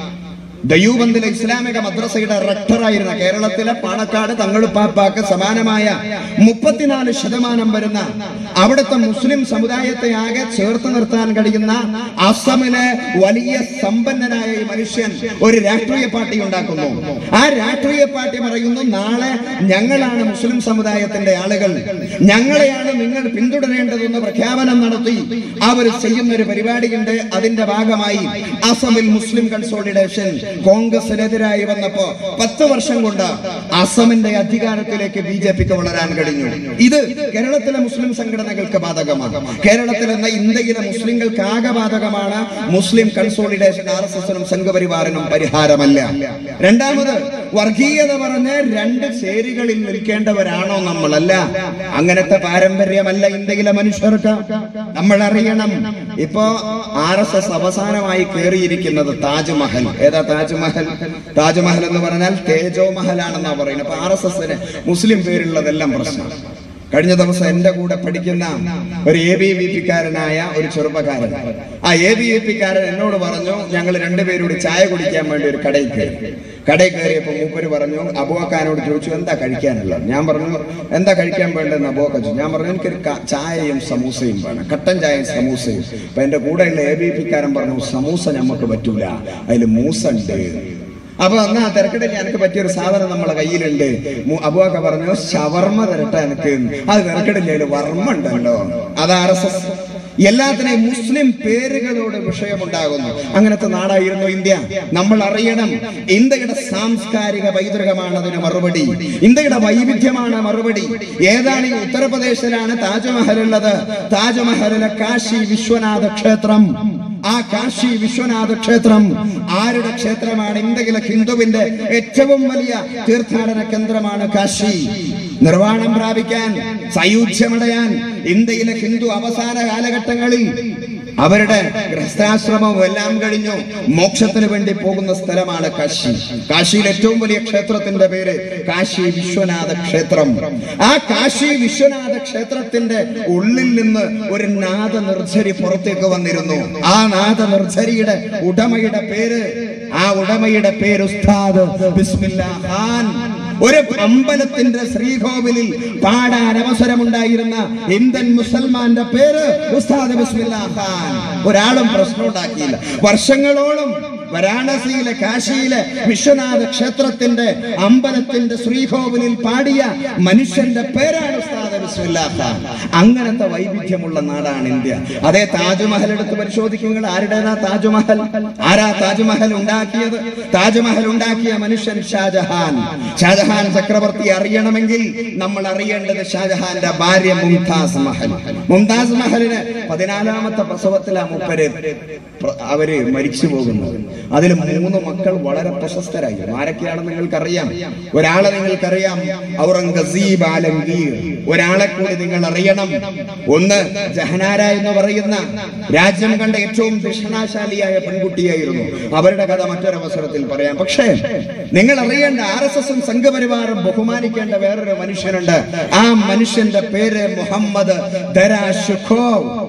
S1: ദയൂബന്ദിലെ ഇസ്ലാമിക മദ്രസയുടെ റക്ടറായിരുന്ന കേരളത്തിലെ പാണക്കാട് തങ്ങളുപ്പാപ്പാക്ക് സമാനമായ മുപ്പത്തിനാല് ശതമാനം വരുന്ന അവിടുത്തെ മുസ്ലിം സമുദായത്തെ ആകെ ചേർത്ത് നിർത്താൻ കഴിയുന്ന അസമിലെ വലിയ സമ്പന്നനായ ഈ മനുഷ്യൻ ഒരു രാഷ്ട്രീയ പാർട്ടി ഉണ്ടാക്കുന്നു ആ രാഷ്ട്രീയ പാർട്ടി പറയുന്നു നാളെ ഞങ്ങളാണ് മുസ്ലിം സമുദായത്തിന്റെ ആളുകൾ ഞങ്ങളെയാണ് നിങ്ങൾ പിന്തുടരേണ്ടതെന്ന് പ്രഖ്യാപനം നടത്തി അവർ ചെയ്യുന്ന ഒരു പരിപാടിയുണ്ട് അതിന്റെ ഭാഗമായി അസമിൽ മുസ്ലിം കൺസോളിഡേഷൻ കോൺഗ്രസിനെതിരായി വന്നപ്പോ പത്ത് വർഷം കൊണ്ട് അസമിന്റെ അധികാരത്തിലേക്ക് ബി ജെ പിക്ക് വളരാൻ കഴിഞ്ഞു ഇത് കേരളത്തിലെ മുസ്ലിം സംഘടനകൾക്ക് ബാധകമാണ് കേരളത്തിൽ എന്ന ഇന്ത്യയിലെ മുസ്ലിങ്ങൾക്ക് ആകെ ബാധകമാണ് മുസ്ലിം കൺസോളിഡേഷൻ ആർ എസ് എസിനും സംഘപരിവാറിനും പരിഹാരമല്ല രണ്ടാമത് വർഗീയത പറഞ്ഞ് രണ്ട് ചേരികളിൽ നിൽക്കേണ്ടവരാണോ നമ്മളല്ല അങ്ങനത്തെ പാരമ്പര്യമല്ല ഇന്ത്യയിലെ മനുഷ്യർക്ക് നമ്മൾ അറിയണം ഇപ്പോ ആർ എസ് എസ് അവസാനമായി കയറിയിരിക്കുന്നത് താജ്മഹൽ ഏതാ താജ്മഹൽ താജ്മഹൽ എന്ന് പറഞ്ഞാൽ തേജോ മഹലാണെന്നാ പറയുന്നത് അപ്പൊ ആർ എസ് എസിന് മുസ്ലിം പേരുള്ളതെല്ലാം പ്രശ്നം കഴിഞ്ഞ ദിവസം എന്റെ കൂടെ പഠിക്കുന്ന ഒരു എ ബി വി പിക്കാരനായ ഒരു ചെറുപ്പക്കാരൻ ആ എ ബി വി പിക്കാരൻ എന്നോട് പറഞ്ഞു ഞങ്ങൾ രണ്ടുപേരോട് ചായ കുടിക്കാൻ വേണ്ടി ഒരു കടയിൽ കയറി കടയിൽ കയറിയപ്പോൾ മൂപ്പര് പറഞ്ഞു അബുവക്കാനോട് ചോദിച്ചു എന്താ കഴിക്കാനുള്ളത് ഞാൻ പറഞ്ഞു എന്താ കഴിക്കാൻ വേണ്ടതെന്ന് അബുവക്ക ചോദിച്ചു ഞാൻ പറഞ്ഞു എനിക്കൊരു ക- ചായയും സമൂസയും വേണം കട്ടൻ ചായയും സമൂസയും അപ്പൊ എന്റെ കൂടെയുള്ള എ ബി പിക്കാരൻ പറഞ്ഞു സമൂസ നമുക്ക് പറ്റൂല അതിൽ മൂസ ഉണ്ട് അപ്പൊ എന്നാ തിരക്കിടയിൽ എനിക്ക് പറ്റിയൊരു സാധനം നമ്മളെ കയ്യിലുണ്ട് മു- അബുവാക്ക പറഞ്ഞു ഷവർമ്മ തരട്ടെ എനിക്ക് അത് തിരക്കിടില്ല വർമ്മ ഉണ്ടല്ലോ അത് ആർ എസ് എസ് എല്ലാത്തിനെയും മുസ്ലിം പേരുകളോട് വിഷയമുണ്ടാകുന്നു അങ്ങനത്തെ നാടായിരുന്നു ഇന്ത്യ നമ്മൾ അറിയണം ഇന്ത്യയുടെ സാംസ്കാരിക പൈതൃകമാണ് അതിന് മറുപടി ഇന്ത്യയുടെ വൈവിധ്യമാണ് മറുപടി ഏതാണ് ഈ ഉത്തർപ്രദേശിലാണ് താജ്മഹൽ ഉള്ളത് താജ്മഹലിലെ കാശി വിശ്വനാഥ ക്ഷേത്രം ആ കാശി വിശ്വനാഥ ക്ഷേത്രം ആരുടെ ക്ഷേത്രമാണ് ഇന്ത്യയിലെ ഹിന്ദുവിന്റെ ഏറ്റവും വലിയ തീർത്ഥാടന കേന്ദ്രമാണ് കാശി നിർവ്വാണം പ്രാപിക്കാൻ സയൂജ്യമടയാൻ ഇന്ത്യയിലെ ഹിന്ദു അവസാന കാലഘട്ടങ്ങളിൽ അവരുടെ ഗൃഹസ്ഥാശ്രമവും എല്ലാം കഴിഞ്ഞു മോക്ഷത്തിന് വേണ്ടി പോകുന്ന സ്ഥലമാണ് കാശി കാശിയിൽ ഏറ്റവും വലിയ ക്ഷേത്രത്തിന്റെ പേര് കാശി വിശ്വനാഥ ക്ഷേത്രം ആ കാശി വിശ്വനാഥ ക്ഷേത്രത്തിന്റെ ഉള്ളിൽ നിന്ന് ഒരു നാദ നിർജ്ജരി പുറത്തേക്ക് വന്നിരുന്നു ആ നാദ നിർജ്ജരിയുടെ ഉടമയുടെ പേര് ആ ഉടമയുടെ പേര് ഉസ്താദ് ബിസ്മില്ലാ ഖാൻ ഒരു അമ്പലത്തിന്റെ ശ്രീകോവിലിൽ പാടാൻ അവസരമുണ്ടായിരുന്ന ഇന്ത്യൻ മുസൽമാന്റെ പേര് ഉസ്താദ് ബിസ്മില്ലാ ഖാൻ ഒരാളും പ്രശ്നം ഉണ്ടാക്കിയില്ല വർഷങ്ങളോളം വാരാണസിയിലെ കാശിയിലെ വിശ്വനാഥ ക്ഷേത്രത്തിന്റെ അമ്പലത്തിന്റെ ശ്രീകോവിലിൽ പാടിയ മനുഷ്യന്റെ പേരാണ് ഉസ്താദ് ബിസ്മില്ലാ ഖാൻ അങ്ങനത്തെ വൈവിധ്യമുള്ള നാടാണ് ഇന്ത്യ അതേ താജ്മഹൽ എടുത്ത് പരിശോധിക്കുക ആരുടേതാ താജ്മഹൽ ആരാ താജ്മഹൽ ഉണ്ടാക്കിയത് താജ്മഹൽ ഉണ്ടാക്കിയ മനുഷ്യൻ ഷാജഹാൻ ഷാജഹാൻ ചക്രവർത്തി അറിയണമെങ്കിൽ നമ്മൾ അറിയേണ്ടത് ഷാജഹാന്റെ ഭാര്യ മുംതാസ് മഹൽ മുംതാസ് മഹലിന് പതിനാലാമത്തെ പ്രസവത്തിലാ മുപ്പര് പ്ര- അവര് മരിച്ചു പോകുന്നത് അതിൽ മൂന്ന് മക്കൾ വളരെ പ്രശസ്തരായി ആരൊക്കെയാണെന്ന് നിങ്ങൾക്കറിയാം ഒരാളെ നിങ്ങൾക്കറിയാം ഔറംഗസീബ് ആലംഗീർ ഒരാളെ കൂടി നിങ്ങൾ അറിയണം ഒന്ന് ജഹനാര എന്ന് പറയുന്ന രാജ്യം കണ്ട ഏറ്റവും ദക്ഷിണാശാലിയായ പെൺകുട്ടിയായിരുന്നു അവരുടെ കഥ മറ്റൊരവസരത്തിൽ പറയാം പക്ഷേ നിങ്ങൾ അറിയേണ്ട ആർ എസ് എസും സംഘപരിവാറും ബഹുമാനിക്കേണ്ട വേറൊരു മനുഷ്യനുണ്ട് ആ മനുഷ്യന്റെ പേര് മുഹമ്മദ് ദരാഷുഖോ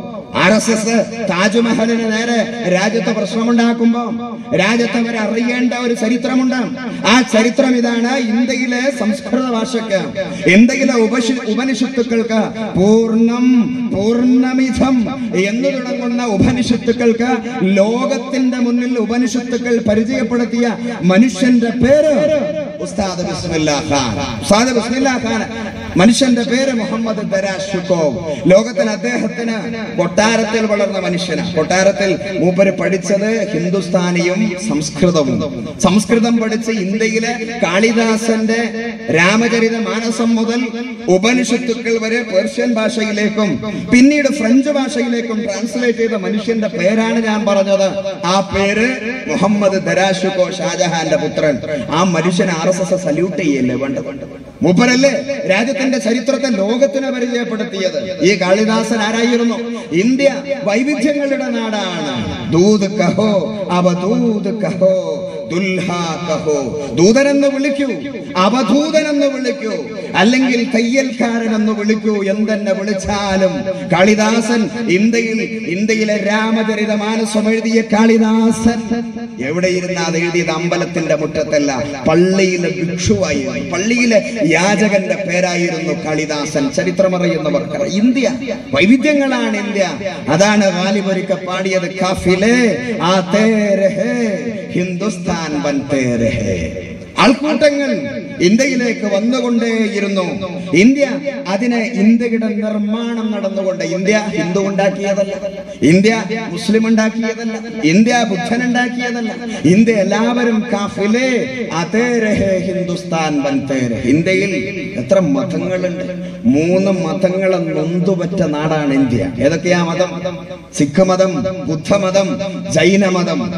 S1: ആർ എസ് എസ് താജ്മഹലിന് നേരെ രാജ്യത്ത് പ്രശ്നമുണ്ടാക്കുമ്പോ രാജ്യത്ത് അവർ അറിയേണ്ട ഒരു ചരിത്രമുണ്ട് ആ ചരിത്രം ഇതാണ് ഇന്ത്യയിലെ സംസ്കൃത ഭാഷയ്ക്ക് ഇന്ത്യയിലെ ഉപശി ഉപനിഷത്തുക്കൾക്ക് പൂർണ്ണം പൂർണ്ണമിതം എന്ന് തുടങ്ങുന്ന ഉപനിഷത്തുക്കൾക്ക് ലോകത്തിന്റെ മുന്നിൽ ഉപനിഷത്തുക്കൾ പരിചയപ്പെടുത്തിയ മനുഷ്യന്റെ പേര് ഉസ്താദ് ബിസ്മില്ലാ ഖാൻ ഉസ്താദ് ബിസ്മില്ലാ ഖാൻ മനുഷ്യന്റെ പേര് മുഹമ്മദ് ദരാഷുക്കോവ് ലോകത്തിൽ അദ്ദേഹത്തിന് കൊട്ടാരത്തിൽ വളർന്ന മനുഷ്യനാണ് കൊട്ടാരത്തിൽ മൂപ്പര് പഠിച്ചത് ഹിന്ദുസ്ഥാനിയും സംസ്കൃതവും സംസ്കൃതം പഠിച്ച് ഇന്ത്യയിലെ കാളിദാസന്റെ രാമചരിത മാനസം മുതൽ ഉപനിഷത്തുക്കൾ വരെ പേർഷ്യൻ ഭാഷയിലേക്കും പിന്നീട് ഫ്രഞ്ച് ഭാഷയിലേക്കും ട്രാൻസ്ലേറ്റ് ചെയ്ത മനുഷ്യന്റെ പേരാണ് ഞാൻ പറഞ്ഞത് ആ പേര് മുഹമ്മദ് ദരാഷുക്കോ ഷാജഹാന്റെ പുത്രൻ ആ മനുഷ്യൻ ആർ എസ് എസ് സല്യൂട്ട് ചെയ്യല്ലേ വേണ്ടത് മൂപ്പരല്ലേ രാജ്യത്തിന്റെ ചരിത്രത്തെ ലോകത്തിന് പരിചയപ്പെടുത്തിയത് ഈ കാളിദാസൻ ആരായിരുന്നു ഇന്ത്യ വൈവിധ്യങ്ങളുടെ നാടാണ് ദൂത് കഹോ അവധൂത് കഹോ ദുൽഹാ കഹോ ദൂതനെന്ന് വിളിക്കൂ അവധൂതനെന്ന് വിളിക്കൂ അല്ലെങ്കിൽ തയ്യൽക്കാരൻ എന്ന് വിളിക്കൂ എന്തെന്നെ വിളിച്ചാലും കാളിദാസൻ ഇന്ത്യയിൽ ഇന്ത്യയിലെ രാമചരിത മാനസം എഴുതിയ കാളിദാസൻ എവിടെ ഇരുന്ന് അത് എഴുതിയത് അമ്പലത്തിന്റെ മുറ്റത്തല്ല പള്ളിയിലെ ഭിക്ഷുവായിരുന്നു പള്ളിയിലെ യാചകന്റെ പേരായിരുന്നു കാളിദാസൻ ചരിത്രമറിയുന്നവർക്ക് ഇന്ത്യ വൈവിധ്യങ്ങളാണ് ഇന്ത്യ അതാണ് ഗാലിബൊരിക്ക പാടിയത് കാഫിലെ ആ തേരെ ഹേ ഹിന്ദുസ്ഥാൻ ബൻതേ രഹേ ആൾക്കൂട്ടങ്ങൾ ഇന്ത്യയിലേക്ക് വന്നുകൊണ്ടേയിരുന്നു ഇന്ത്യ അതിന് ഇന്ത്യയുടെ നിർമ്മാണം നടന്നുകൊണ്ട് ഇന്ത്യ ഹിന്ദു ഉണ്ടാക്കിയതല്ല ഇന്ത്യ മുസ്ലിം ഉണ്ടാക്കിയതല്ല ഇന്ത്യ ബുദ്ധൻ ഉണ്ടാക്കിയതല്ല ഇന്ത്യ എല്ലാവരും കാഫിലെ അതേ രഹേ ഹിന്ദുസ്ഥാൻ ബൻതേ രഹേ. ഇന്ത്യയിൽ എത്ര മതങ്ങളുണ്ട് മൂന്ന് മതങ്ങളെ നൊന്തുപറ്റ നാടാണ് ഇന്ത്യ ഏതൊക്കെയാ മതം സിഖ് മതം ബുദ്ധമതം ജൈനമതം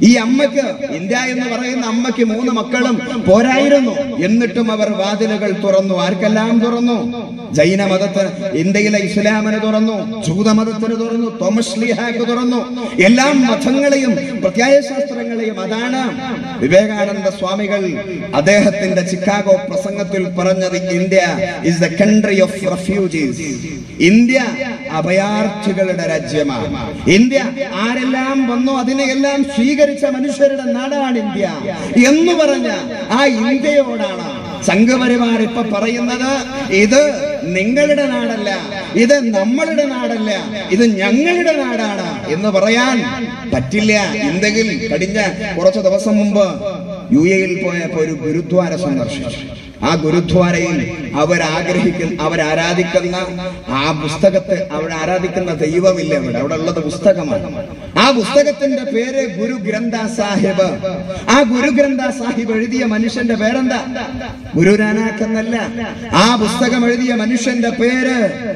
S1: ഈ അമ്മയ്ക്ക് ഇന്ത്യ എന്ന് പറയുന്ന അമ്മയ്ക്ക് മൂന്ന് മക്കളും പോരായിരുന്നു എന്നിട്ടും അവർ വാതിലുകൾ തുറന്നു ആർക്കെല്ലാം തുറന്നു ജൈന മതത്തിന് ഇന്ത്യയിലെ ഇസ്ലാമിന് തുറന്നു ജൂതമതത്തിന് തുറന്നു തോമസ് ലീഹാക്ക് തുറന്നു എല്ലാ മതങ്ങളെയും പ്രത്യായശാസ്ത്രങ്ങളെയും അതാണ് വിവേകാനന്ദ സ്വാമികൾ അദ്ദേഹത്തിന്റെ ചിക്കാഗോ പ്രസംഗത്തിൽ പറഞ്ഞത് India is the country of refugees India അഭയാർത്ഥികളുടെ രാജ്യമാണ് ഇന്ത്യ ആരെല്ലാം വന്നോ അതിനെയെല്ലാം സ്വീകരിച്ച മനുഷ്യരുടെ നാടാണ് ഇന്ത്യ എന്ന് പറഞ്ഞ ആ ഇന്ത്യയോടാണ് സംഘപരിവാർ ഇപ്പൊ പറയുന്നത് ഇത് നിങ്ങളുടെ നാടല്ല ഇത് നമ്മളുടെ നാടല്ല ഇത് ഞങ്ങളുടെ നാടാണ് എന്ന് പറയാൻ പറ്റില്ല എന്തെങ്കിൽ കഴിഞ്ഞ കുറച്ച് ദിവസം മുമ്പ് യു എയിൽ പോയപ്പോ ഒരു ഗുരുദ്വാര സന്ദർശിച്ചു ആ ഗുരുദ്വാരയിൽ അവരാഗ്രഹിക്കുന്ന അവരാരാധിക്കുന്ന ആ പുസ്തകത്തെ അവർ ആരാധിക്കുന്ന ദൈവമില്ല അവിടെ അവിടെ ഉള്ളത് പുസ്തകമാണ് ആ പുസ്തകത്തിന്റെ പേര് ഗുരു ഗ്രന്ഥ സാഹിബ് ആ ഗുരു ഗ്രന്ഥ സാഹിബ് എഴുതിയ മനുഷ്യന്റെ പേരെന്താ ഗുരു നാനാക്ക് എന്നല്ല ആ പുസ്തകം എഴുതിയ മനുഷ്യന്റെ പേര്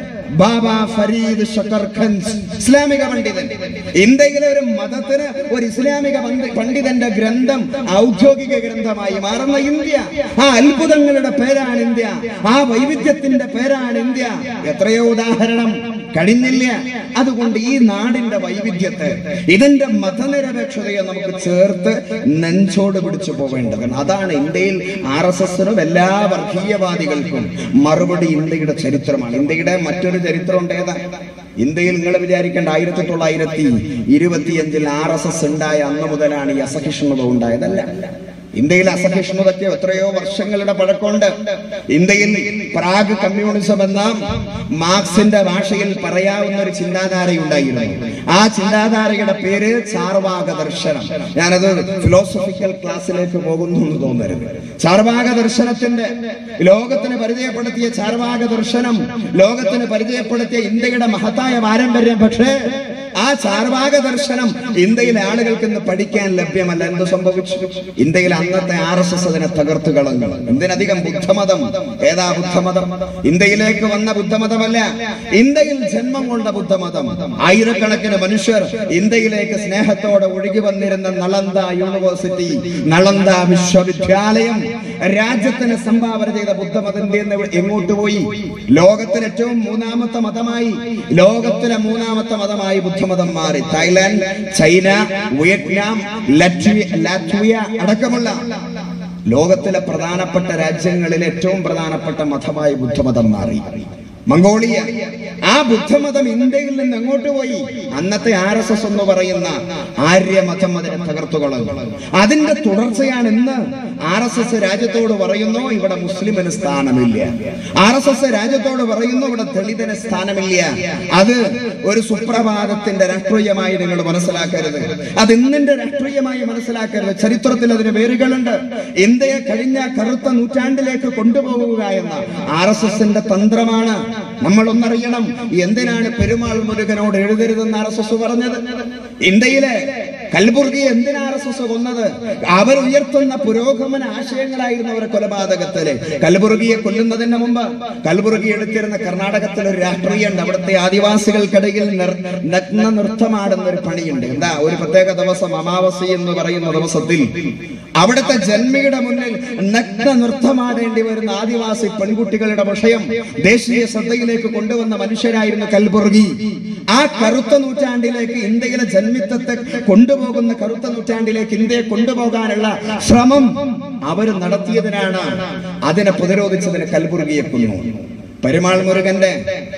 S1: ബാബ ഫരീദ് ഷക്കർ ഖൻസ് ഇസ്ലാമിക പണ്ഡിതൻ ഇന്ത്യയിലെ ഒരു മതത്തിന് ഒരു ഇസ്ലാമിക പണ്ഡി- പണ്ഡിതന്റെ ഗ്രന്ഥം ഔദ്യോഗിക ഗ്രന്ഥമായി മാറുന്ന ഇന്ത്യ ആ അത്ഭുതങ്ങളുടെ പേരാണ് ഇന്ത്യ ആ വൈവിധ്യത്തിന്റെ പേരാണ് ഇന്ത്യ എത്രയോ ഉദാഹരണം കഴിഞ്ഞില്ല അതുകൊണ്ട് ഈ നാടിന്റെ വൈവിധ്യത്തെ ഇതിന്റെ മതനിരപേക്ഷതയെ നമുക്ക് ചേർത്ത് നെഞ്ചോട് പിടിച്ചു പോവേണ്ടതാണ് അതാണ് ഇന്ത്യയിൽ ആർ എസ് എസിനും എല്ലാ വർഗീയവാദികൾക്കും മറുപടി ഇന്ത്യയുടെ ചരിത്രമാണ് ഇന്ത്യയുടെ മറ്റൊരു ചരിത്രം ഉണ്ട് ഏതാ ഇന്ത്യയിൽ നിങ്ങൾ വിചാരിക്കേണ്ട ആയിരത്തി തൊള്ളായിരത്തി ഇരുപത്തിയഞ്ചിൽ ആർ എസ് എസ് ഉണ്ടായ അന്ന് മുതലാണ് ഈ അസഹിഷ്ണുത ഉണ്ടായതല്ല ഇന്ത്യയിൽ അസഹിഷ്ണുതയ്ക്ക് എത്രയോ വർഷങ്ങളുടെ പഴക്കമുണ്ട് ഇന്ത്യയിൽ പ്രാഗ് കമ്മ്യൂണിസം എന്ന മാർക്സിന്റെ ഭാഷയിൽ പറയാവുന്ന ഒരു ചിന്താധാരയുണ്ടായിരുന്നു ആ ചിന്താധാരയുടെ പേര് ചാർവാക ദർശനം ഞാനത് ഫിലോസഫിക്കൽ ക്ലാസ്സിലേക്ക് പോകുന്നു എന്ന് തോന്നരുത് ചാർവാക ദർശനത്തിന്റെ ലോകത്തിന് പരിചയപ്പെടുത്തിയ ചാർവാക ദർശനം ലോകത്തിന് പരിചയപ്പെടുത്തിയ ഇന്ത്യയുടെ മഹത്തായ പാരമ്പര്യം പക്ഷേ ആ ചാർവാക ദർശനം ഇന്ത്യയിലെ ആളുകൾക്ക് ഇന്ന് പഠിക്കാൻ ലഭ്യമല്ല എന്ത് സംഭവിച്ചു ഇന്ത്യയിൽ അന്നത്തെ ആർ എസ് എസ് അതിനെ തകർത്തു കളഞ്ഞു എന്തിനധികം ബുദ്ധമതം ഏതാ ബുദ്ധമതം ഇന്ത്യയിലേക്ക് വന്ന ബുദ്ധമതമല്ല ഇന്ത്യയിൽ ജന്മം കൊണ്ട ബുദ്ധമതം ആയിരക്കണക്കിന് മനുഷ്യർ ഇന്ത്യയിലേക്ക് സ്നേഹത്തോടെ ഒഴുകി വന്നിരുന്ന നളന്ദ യൂണിവേഴ്സിറ്റി നളന്ദ വിശ്വവിദ്യാലയം രാജ്യത്തിന് സംഭാവന ചെയ്ത ബുദ്ധമതന്റെ എങ്ങോട്ട് പോയി ലോകത്തിലെ ഏറ്റവും മൂന്നാമത്തെ മതമായി ലോകത്തിലെ മൂന്നാമത്തെ മതമായി ബുദ്ധമതം മാറി തായ്ലാന്റ് ചൈന വിയറ്റ്നാം ലറ്റ്വി- ലാറ്റ്വിയ അടക്കമുള്ള ലോകത്തിലെ പ്രധാനപ്പെട്ട രാജ്യങ്ങളിൽ ഏറ്റവും പ്രധാനപ്പെട്ട മതമായി ബുദ്ധമതം മാറി മംഗോളിയ ആ ബുദ്ധമതം ഇന്ത്യയിൽ നിന്ന് എങ്ങോട്ട് പോയി അന്നത്തെ ആർ എസ് എസ് എന്ന് പറയുന്ന ആര്യമതം അതിനെ തകർത്തു കളഞ്ഞു അതിന്റെ തുടർച്ചയാണ് ഇന്ന് ആർ എസ് എസ് രാജ്യത്തോട് പറയുന്നു ഇവിടെ മുസ്ലിമിന് സ്ഥാനമില്ല ആർ എസ് എസ് രാജ്യത്തോട് പറയുന്നു ഇവിടെ ദളിതന് സ്ഥാനമില്ല അത് ഒരു സുപ്രഭാതത്തിന്റെ രാഷ്ട്രീയമായി നിങ്ങൾ മനസ്സിലാക്കരുത് അത് ഇന്നിന്റെ രാഷ്ട്രീയമായി മനസ്സിലാക്കരുത് ചരിത്രത്തിൽ അതിന് വേരുകളുണ്ട് ഇന്ത്യയെ കഴിഞ്ഞ കറുത്ത നൂറ്റാണ്ടിലേക്ക് കൊണ്ടുപോകുക എന്ന ആർ എസ് എസിന്റെ തന്ത്രമാണ് നമ്മൾ ഒന്നറിയണം എന്തിനാണ് പെരുമാൾ മുരുകനോട് എഴുതരുതെന്ന് ആർ എസ് എസ് പറഞ്ഞത് ഇന്ത്യയിലെ കൽബുർഗി എന്തിനാ ആർ എസ് എസ് കൊന്നത് അവർ ഉയർത്തുന്ന പുരോഗമന ആശയങ്ങളായിരുന്നു അവരെ കൊലപാതകത്തില് കൽബുർഗിയെ കൊല്ലുന്നതിന് മുമ്പ് കൽബുർഗി എടുത്തിരുന്ന കർണാടകത്തിൽ ഒരു രാഷ്ട്രീയമുണ്ട് അവിടുത്തെ ആദിവാസികൾക്കിടയിൽ നിർ- നഗ്ന നൃത്തമാടുന്ന ഒരു പണിയുണ്ട് എന്താ ഒരു പ്രത്യേക ദിവസം അമാവാസി എന്ന് പറയുന്ന ദിവസത്തിൽ അവിടുത്തെ ജന്മിയുടെ മുന്നിൽ നഗ്ന നൃത്തമാടേണ്ടി വരുന്ന ആദിവാസി പെൺകുട്ടികളുടെ വിഷയം ദേശീയ ശ്രദ്ധയിലേക്ക് കൊണ്ടുവന്ന മനുഷ്യരായിരുന്നു കൽബുർഗി ആ കറുത്ത നൂറ്റാണ്ടിലേക്ക് ഇന്ത്യയിലെ ജന്മിത്വത്തെ കൊണ്ടുപോകുന്ന കറുത്ത നൂറ്റാണ്ടിലേക്ക് ഇന്ത്യയെ കൊണ്ടുപോകാനുള്ള ശ്രമം അവർ നടത്തിയതിനാണ് അതിനെ പ്രതിരോധിച്ചതിന് കൽബുർഗിയെ കൊന്നു പെരുമാൾ മുരുകന്റെ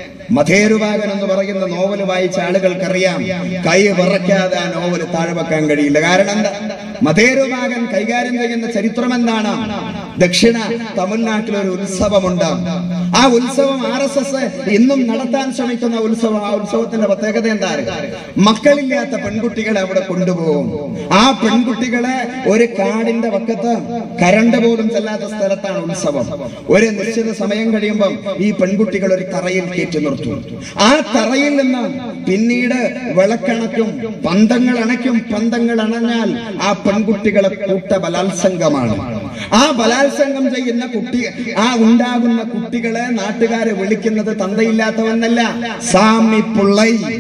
S1: മധേരുവാകൻ എന്ന് പറയുന്ന നോവൽ വായിച്ച ആളുകൾക്കറിയാം കൈ വിറയ്ക്കാതെ ആ നോവൽ താഴെ വെക്കാൻ കഴിയില്ല കാരണം എന്താ മധേരുവാകൻ കൈകാര്യം ചെയ്യുന്ന ചരിത്രം എന്താണ് ദക്ഷിണ തമിഴ്നാട്ടിൽ ഒരു ഉത്സവമുണ്ട് ആ ഉത്സവം ആർ എസ് എസ് ഇന്നും നടത്താൻ ശ്രമിക്കുന്ന ഉത്സവം ആ ഉത്സവത്തിന്റെ പ്രത്യേകത എന്താ മക്കളില്ലാത്ത പെൺകുട്ടികളെ അവിടെ കൊണ്ടുപോകും ആ പെൺകുട്ടികളെ ഒരു കാടിന്റെ പക്കത്ത് കരണ്ട് പോലും ചെല്ലാത്ത സ്ഥലത്താണ് ഉത്സവം ഒരു നിശ്ചിത സമയം കഴിയുമ്പം ഈ പെൺകുട്ടികൾ ഒരു തറയിൽ കയറ്റി നിർത്തും ആ തറയിൽ നിന്ന് പിന്നീട് വിളക്കണക്കും പന്തങ്ങൾ അണയ്ക്കും പന്തങ്ങൾ അണഞ്ഞാൽ ആ പെൺകുട്ടികളെ കൂട്ട ബലാത്സംഗമാണ് ആ ബലാത്സംഗം ചെയ്യുന്ന കുട്ടി ആ ഉണ്ടാകുന്ന കുട്ടികളെ നാട്ടുകാരെ വിളിക്കുന്നത് തന്തയില്ലാത്തവന്നല്ല സാമി പുള്ളൈ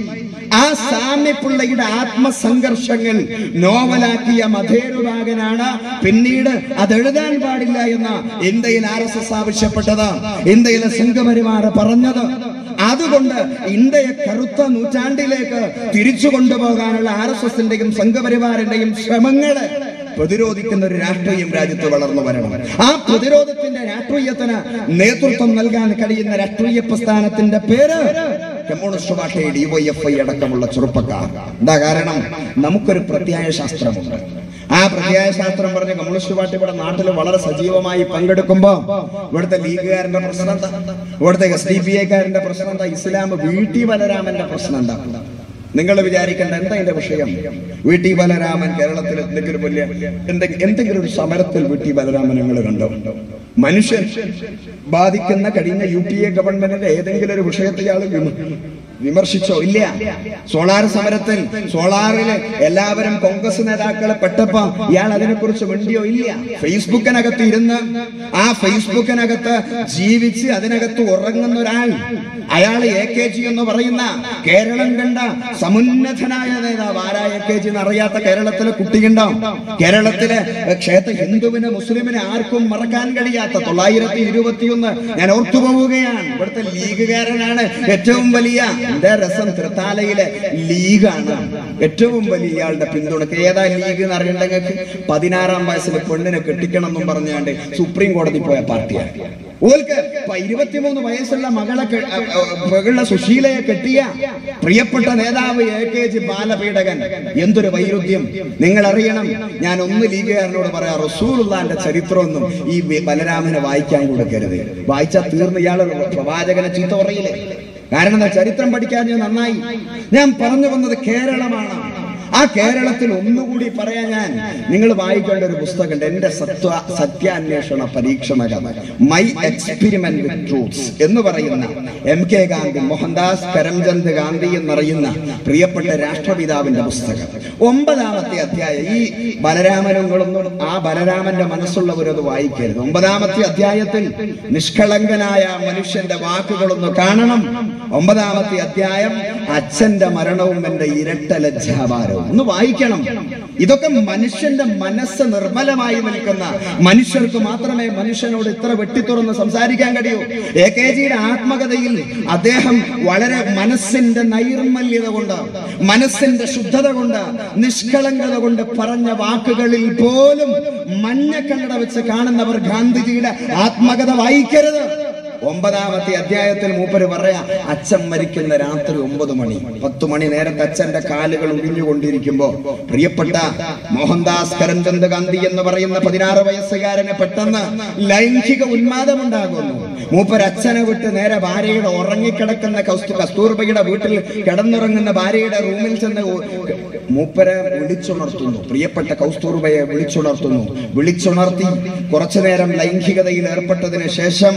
S1: ആ സാമ്യപ്പിള്ളയുടെ ആത്മസംഘർഷങ്ങൾ നോവലാക്കിയ മധേരുഭാഗനാണ് പിന്നീട് അത് എഴുതാൻ പാടില്ല എന്ന് ഇന്ത്യയിൽ ആർ എസ് എസ് ആവശ്യപ്പെട്ടത് ഇന്ത്യയിലെ സംഘപരിവാർ പറഞ്ഞത് അതുകൊണ്ട് ഇന്ത്യയെ കറുത്ത നൂറ്റാണ്ടിലേക്ക് തിരിച്ചു കൊണ്ടുപോകാനുള്ള ആർ എസ് എസിന്റെയും സംഘപരിവാറിന്റെയും ശ്രമങ്ങള് പ്രതിരോധിക്കുന്ന ഒരു രാഷ്ട്രീയം രാജ്യത്ത് വളർന്നു വരണം ആ പ്രതിരോധത്തിന്റെ രാഷ്ട്രീയത്തിന് നേതൃത്വം നൽകാൻ കഴിയുന്ന രാഷ്ട്രീയ പ്രസ്ഥാനത്തിന്റെ പേര് കമ്മ്യൂണിസ്റ്റ് പാർട്ടി ഡിവൈഎഫ്ഐ അടക്കമുള്ള ചെറുപ്പക്കാർ എന്താ കാരണം നമുക്കൊരു പ്രത്യായ ശാസ്ത്രമുണ്ട് ആ പ്രത്യായ ശാസ്ത്രം പറഞ്ഞ കമ്മ്യൂണിസ്റ്റ് പാർട്ടി ഇവിടെ നാട്ടിൽ വളരെ സജീവമായി പങ്കെടുക്കുമ്പോ ഇവിടുത്തെ ലീഗുകാരന്റെ പ്രശ്നം എന്താ ഇവിടുത്തെ എസ് ഡി പി ഐക്കാരന്റെ പ്രശ്നം എന്താ ഇസ്ലാം വീട്ടി ബലരാമന്റെ പ്രശ്നം എന്താ നിങ്ങൾ വിചാരിക്കേണ്ട എന്താ ഇതിന്റെ വിഷയം വീട്ടി ബലരാമൻ കേരളത്തിൽ എന്തെങ്കിലും വലിയ എന്തെങ്കിലും എന്തെങ്കിലും ഒരു സമരത്തിൽ വീട്ടി ബലരാമൻ നിങ്ങൾ കണ്ടോ മനുഷ്യൻ ബാധിക്കുന്ന കഴിഞ്ഞ യു പി എ ഗവൺമെന്റിന്റെ ഏതെങ്കിലും ഒരു വിഷയത്തെ ഇയാൾ വിമ- വിമർശിച്ചോ ഇല്ല സോളാർ സമരത്തിൽ സോളാറിൽ എല്ലാവരും കോൺഗ്രസ് നേതാക്കളെ പെട്ടപ്പോ ഇയാൾ അതിനെക്കുറിച്ച് മിണ്ടിയോ ഇല്ല ഫേസ്ബുക്കിനകത്ത് ഇരുന്ന് ആ ഫേസ്ബുക്കിനകത്ത് ജീവിച്ച് അതിനകത്ത് ഉറങ്ങുന്ന ഒരാൾ അയാൾ എ കെ ജി എന്ന് പറയുന്ന കേരളം കണ്ട സമുന്നതനായ നേതാവ് ആരാ എ കെ ജി എന്നറിയാത്ത കേരളത്തിലെ കുട്ടിയുണ്ടോ കേരളത്തിലെ ക്ഷേത്ര ഹിന്ദുവിന് മുസ്ലിമിന് ആർക്കും മറക്കാൻ കഴിയാത്ത തൊള്ളായിരത്തി ഇരുപത്തിയൊന്ന് ഞാൻ ഓർത്തു പോവുകയാണ് ഇവിടുത്തെ ലീഗുകാരനാണ് ഏറ്റവും വലിയ എന്റെ രസം തൃത്താലയിലെ ലീഗാണ് ഏറ്റവും വലിയ ഇയാളുടെ പിന്തുണക്ക് ഏതാ ലീഗ് എന്ന് അറിയണ്ടെങ്കിൽ പതിനാറാം വയസ്സിൽ പെണ്ണിനെ കെട്ടിക്കണം എന്നും പറഞ്ഞാണ്ട് സുപ്രീം കോടതി പോയ പാർട്ടിയാണ് ഓൽക്ക് ഇപ്പൊ ഇരുപത്തിമൂന്ന് വയസ്സുള്ള മകളെ കെ- അ- അ- മകളുടെ സുശീലയെ കെട്ടിയ പ്രിയപ്പെട്ട നേതാവ് എ കെ ജി ബാലപീഡകൻ എന്തൊരു വൈരുദ്ധ്യം നിങ്ങൾ അറിയണം ഞാൻ ഒന്ന് ലീഗുകാരനോട് പറയാം റസൂലുള്ളാന്റെ ചരിത്രമൊന്നും ഈ വി- ബലരാമനെ വായിക്കാൻ കൊടുക്കരുത് വായിച്ചാൽ തീർന്ന് ഇയാൾ പ്രവാചകനെ ചീത്ത പറയില്ലേ കാരണം എന്താ ചരിത്രം പഠിക്കാൻ ഞാൻ നന്നായി ഞാൻ പറഞ്ഞു വന്നത് കേരളമാണ് ആ കേരളത്തിൽ ഒന്നുകൂടി പറയാൻ ഞാൻ നിങ്ങൾ വായിക്കേണ്ട ഒരു പുസ്തകമുണ്ട് എന്റെ സത്വ സത്യാന്വേഷണ പരീക്ഷണകം മൈ എക്സ്പെരിമെന്റ് വിത്ത് ട്രൂത്ത്സ് എന്ന് പറയുന്ന എം കെ ഗാന്ധി മോഹൻദാസ് കരംചന്ദ് ഗാന്ധി എന്നറിയുന്ന പ്രിയപ്പെട്ട രാഷ്ട്രപിതാവിന്റെ പുസ്തകം ഒമ്പതാമത്തെ അധ്യായം ഈ ബലരാമനങ്ങളൊന്നും ആ ബലരാമന്റെ മനസ്സുള്ളവരത് വായിക്കരുത് ഒമ്പതാമത്തെ അധ്യായത്തിൽ നിഷ്കളങ്കനായ മനുഷ്യന്റെ വാക്കുകളൊന്ന് കാണണം ഒമ്പതാമത്തെ അധ്യായം അച്ഛന്റെ മരണവും എന്റെ ഇരട്ട ലജ്ജാഭാരവും ഒന്ന് വായിക്കണം ഇതൊക്കെ മനുഷ്യന്റെ മനസ്സ് നിർമ്മലമായി നിൽക്കുന്ന മനുഷ്യർക്ക് മാത്രമേ മനുഷ്യനോട് ഇത്ര വെട്ടിത്തുറന്ന് സംസാരിക്കാൻ കഴിയൂ എ കെ ജിയുടെ ആത്മകഥയിൽ അദ്ദേഹം വളരെ മനസ്സിന്റെ നൈർമല്യത കൊണ്ട് മനസ്സിന്റെ ശുദ്ധത കൊണ്ട് നിഷ്കളങ്കത കൊണ്ട് പറഞ്ഞ വാക്കുകളിൽ പോലും മഞ്ഞക്കണ്ണട വെച്ച് കാണുന്നവർ ഗാന്ധിജിയുടെ ആത്മകഥ വായിക്കരുത് ഒമ്പതാമത്തെ അധ്യായത്തിൽ മൂപ്പര് പറയാ അച്ഛൻ മരിക്കുന്ന രാത്രി ഒമ്പത് മണി പത്ത് മണി നേരത്തെ അച്ഛന്റെ കാലുകൾ ഒടിഞ്ഞുകൊണ്ടിരിക്കുമ്പോ പ്രിയപ്പെട്ട മോഹൻദാസ് കരംചന്ദ് ഗാന്ധി എന്ന് പറയുന്ന പതിനാറ് വയസ്സുകാരന് പെട്ടെന്ന് ലൈംഗിക ഉന്മാദമുണ്ടാകുന്നു മൂപ്പര് അച്ഛനെ വിട്ട് നേരെ ഭാര്യയുടെ ഉറങ്ങിക്കിടക്കുന്ന കസ്തു കസ്തൂർബയുടെ വീട്ടിൽ കിടന്നുറങ്ങുന്ന ഭാര്യയുടെ റൂമിൽ ചെന്ന് ഉ- മൂപ്പരെ വിളിച്ചുണർത്തുന്നു പ്രിയപ്പെട്ട കൗസ്തൂർബയെ വിളിച്ചുണർത്തുന്നു വിളിച്ചുണർത്തി കുറച്ചു നേരം ലൈംഗികതയിൽ ഏർപ്പെട്ടതിന് ശേഷം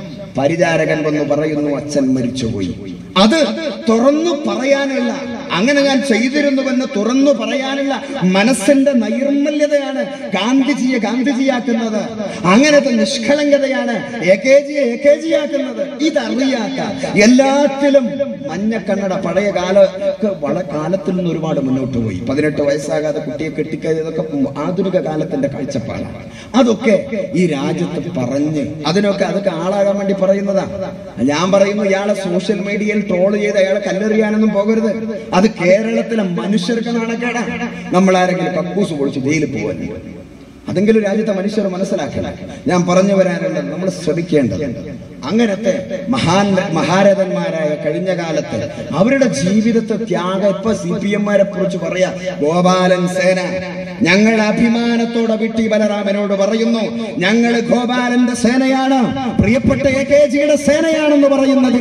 S1: പരിചാരകൻ വന്ന് പറയുന്നു അച്ഛൻ മരിച്ചുപോയി അത് തുറന്നു പറയാനുള്ള അങ്ങനെ ഞാൻ ചെയ്തിരുന്നുവെന്ന് തുറന്നു പറയാനുള്ള മനസ്സിന്റെ നൈർമല്യതയാണ് ഗാന്ധിജിയെ ഗാന്ധിജിയാക്കുന്നത് അങ്ങനത്തെ നിഷ്കളങ്കതയാണ് എ കെ ജിയെ എ കെ ജിയാക്കുന്നത് ഇതറിയാത്ത എല്ലാത്തിലും മഞ്ഞക്കണ്ണട പഴയ കാല വള കാലത്തിൽ നിന്ന് ഒരുപാട് മുന്നോട്ട് പോയി പതിനെട്ട് വയസ്സാകാതെ കുട്ടിയെ കെട്ടിക്കഴിയതൊക്കെ ആധുനിക കാലത്തിന്റെ കാഴ്ചപ്പാടാണ് അതൊക്കെ ഈ രാജ്യത്ത് പറഞ്ഞ് അതിനൊക്കെ അതൊക്കെ ആളാകാൻ വേണ്ടി പറയുന്നതാ ഞാൻ പറയുന്നു ഇയാളെ സോഷ്യൽ മീഡിയയിൽ ട്രോൾ ചെയ്ത് അയാളെ കല്ലെറിയാനൊന്നും പോകരുത് അത് കേരളത്തിലെ മനുഷ്യർക്ക് നാണക്കേടാ നമ്മൾ ആരെങ്കിലും കക്കൂസ് പൊളിച്ച് ജയിലിൽ പോകാൻ അതെങ്കിലും രാജ്യത്തെ മനുഷ്യർ മനസ്സിലാക്കണം ഞാൻ പറഞ്ഞു വരാനുള്ളത് നമ്മൾ ശ്രമിക്കേണ്ടത് അങ്ങനത്തെ മഹാൻ മഹാരഥന്മാരായ കഴിഞ്ഞ കാലത്ത് അവരുടെ ജീവിതത്തെ ത്യാഗം ഇപ്പൊ സി പി എംമാരെ കുറിച്ച് പറയാ ഗോപാലൻ സേന ഞങ്ങൾ അഭിമാനത്തോടെ വിട്ടി ബലറാമനോട് പറയുന്നു ഞങ്ങൾ ഗോപാലന്റെ സേനയാണ് പ്രിയപ്പെട്ട എ കെ ജിയുടെ സേനയാണെന്ന് പറയുന്നതിൽ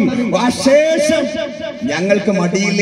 S1: അശേഷം ഞങ്ങൾക്ക് മടിയില്ല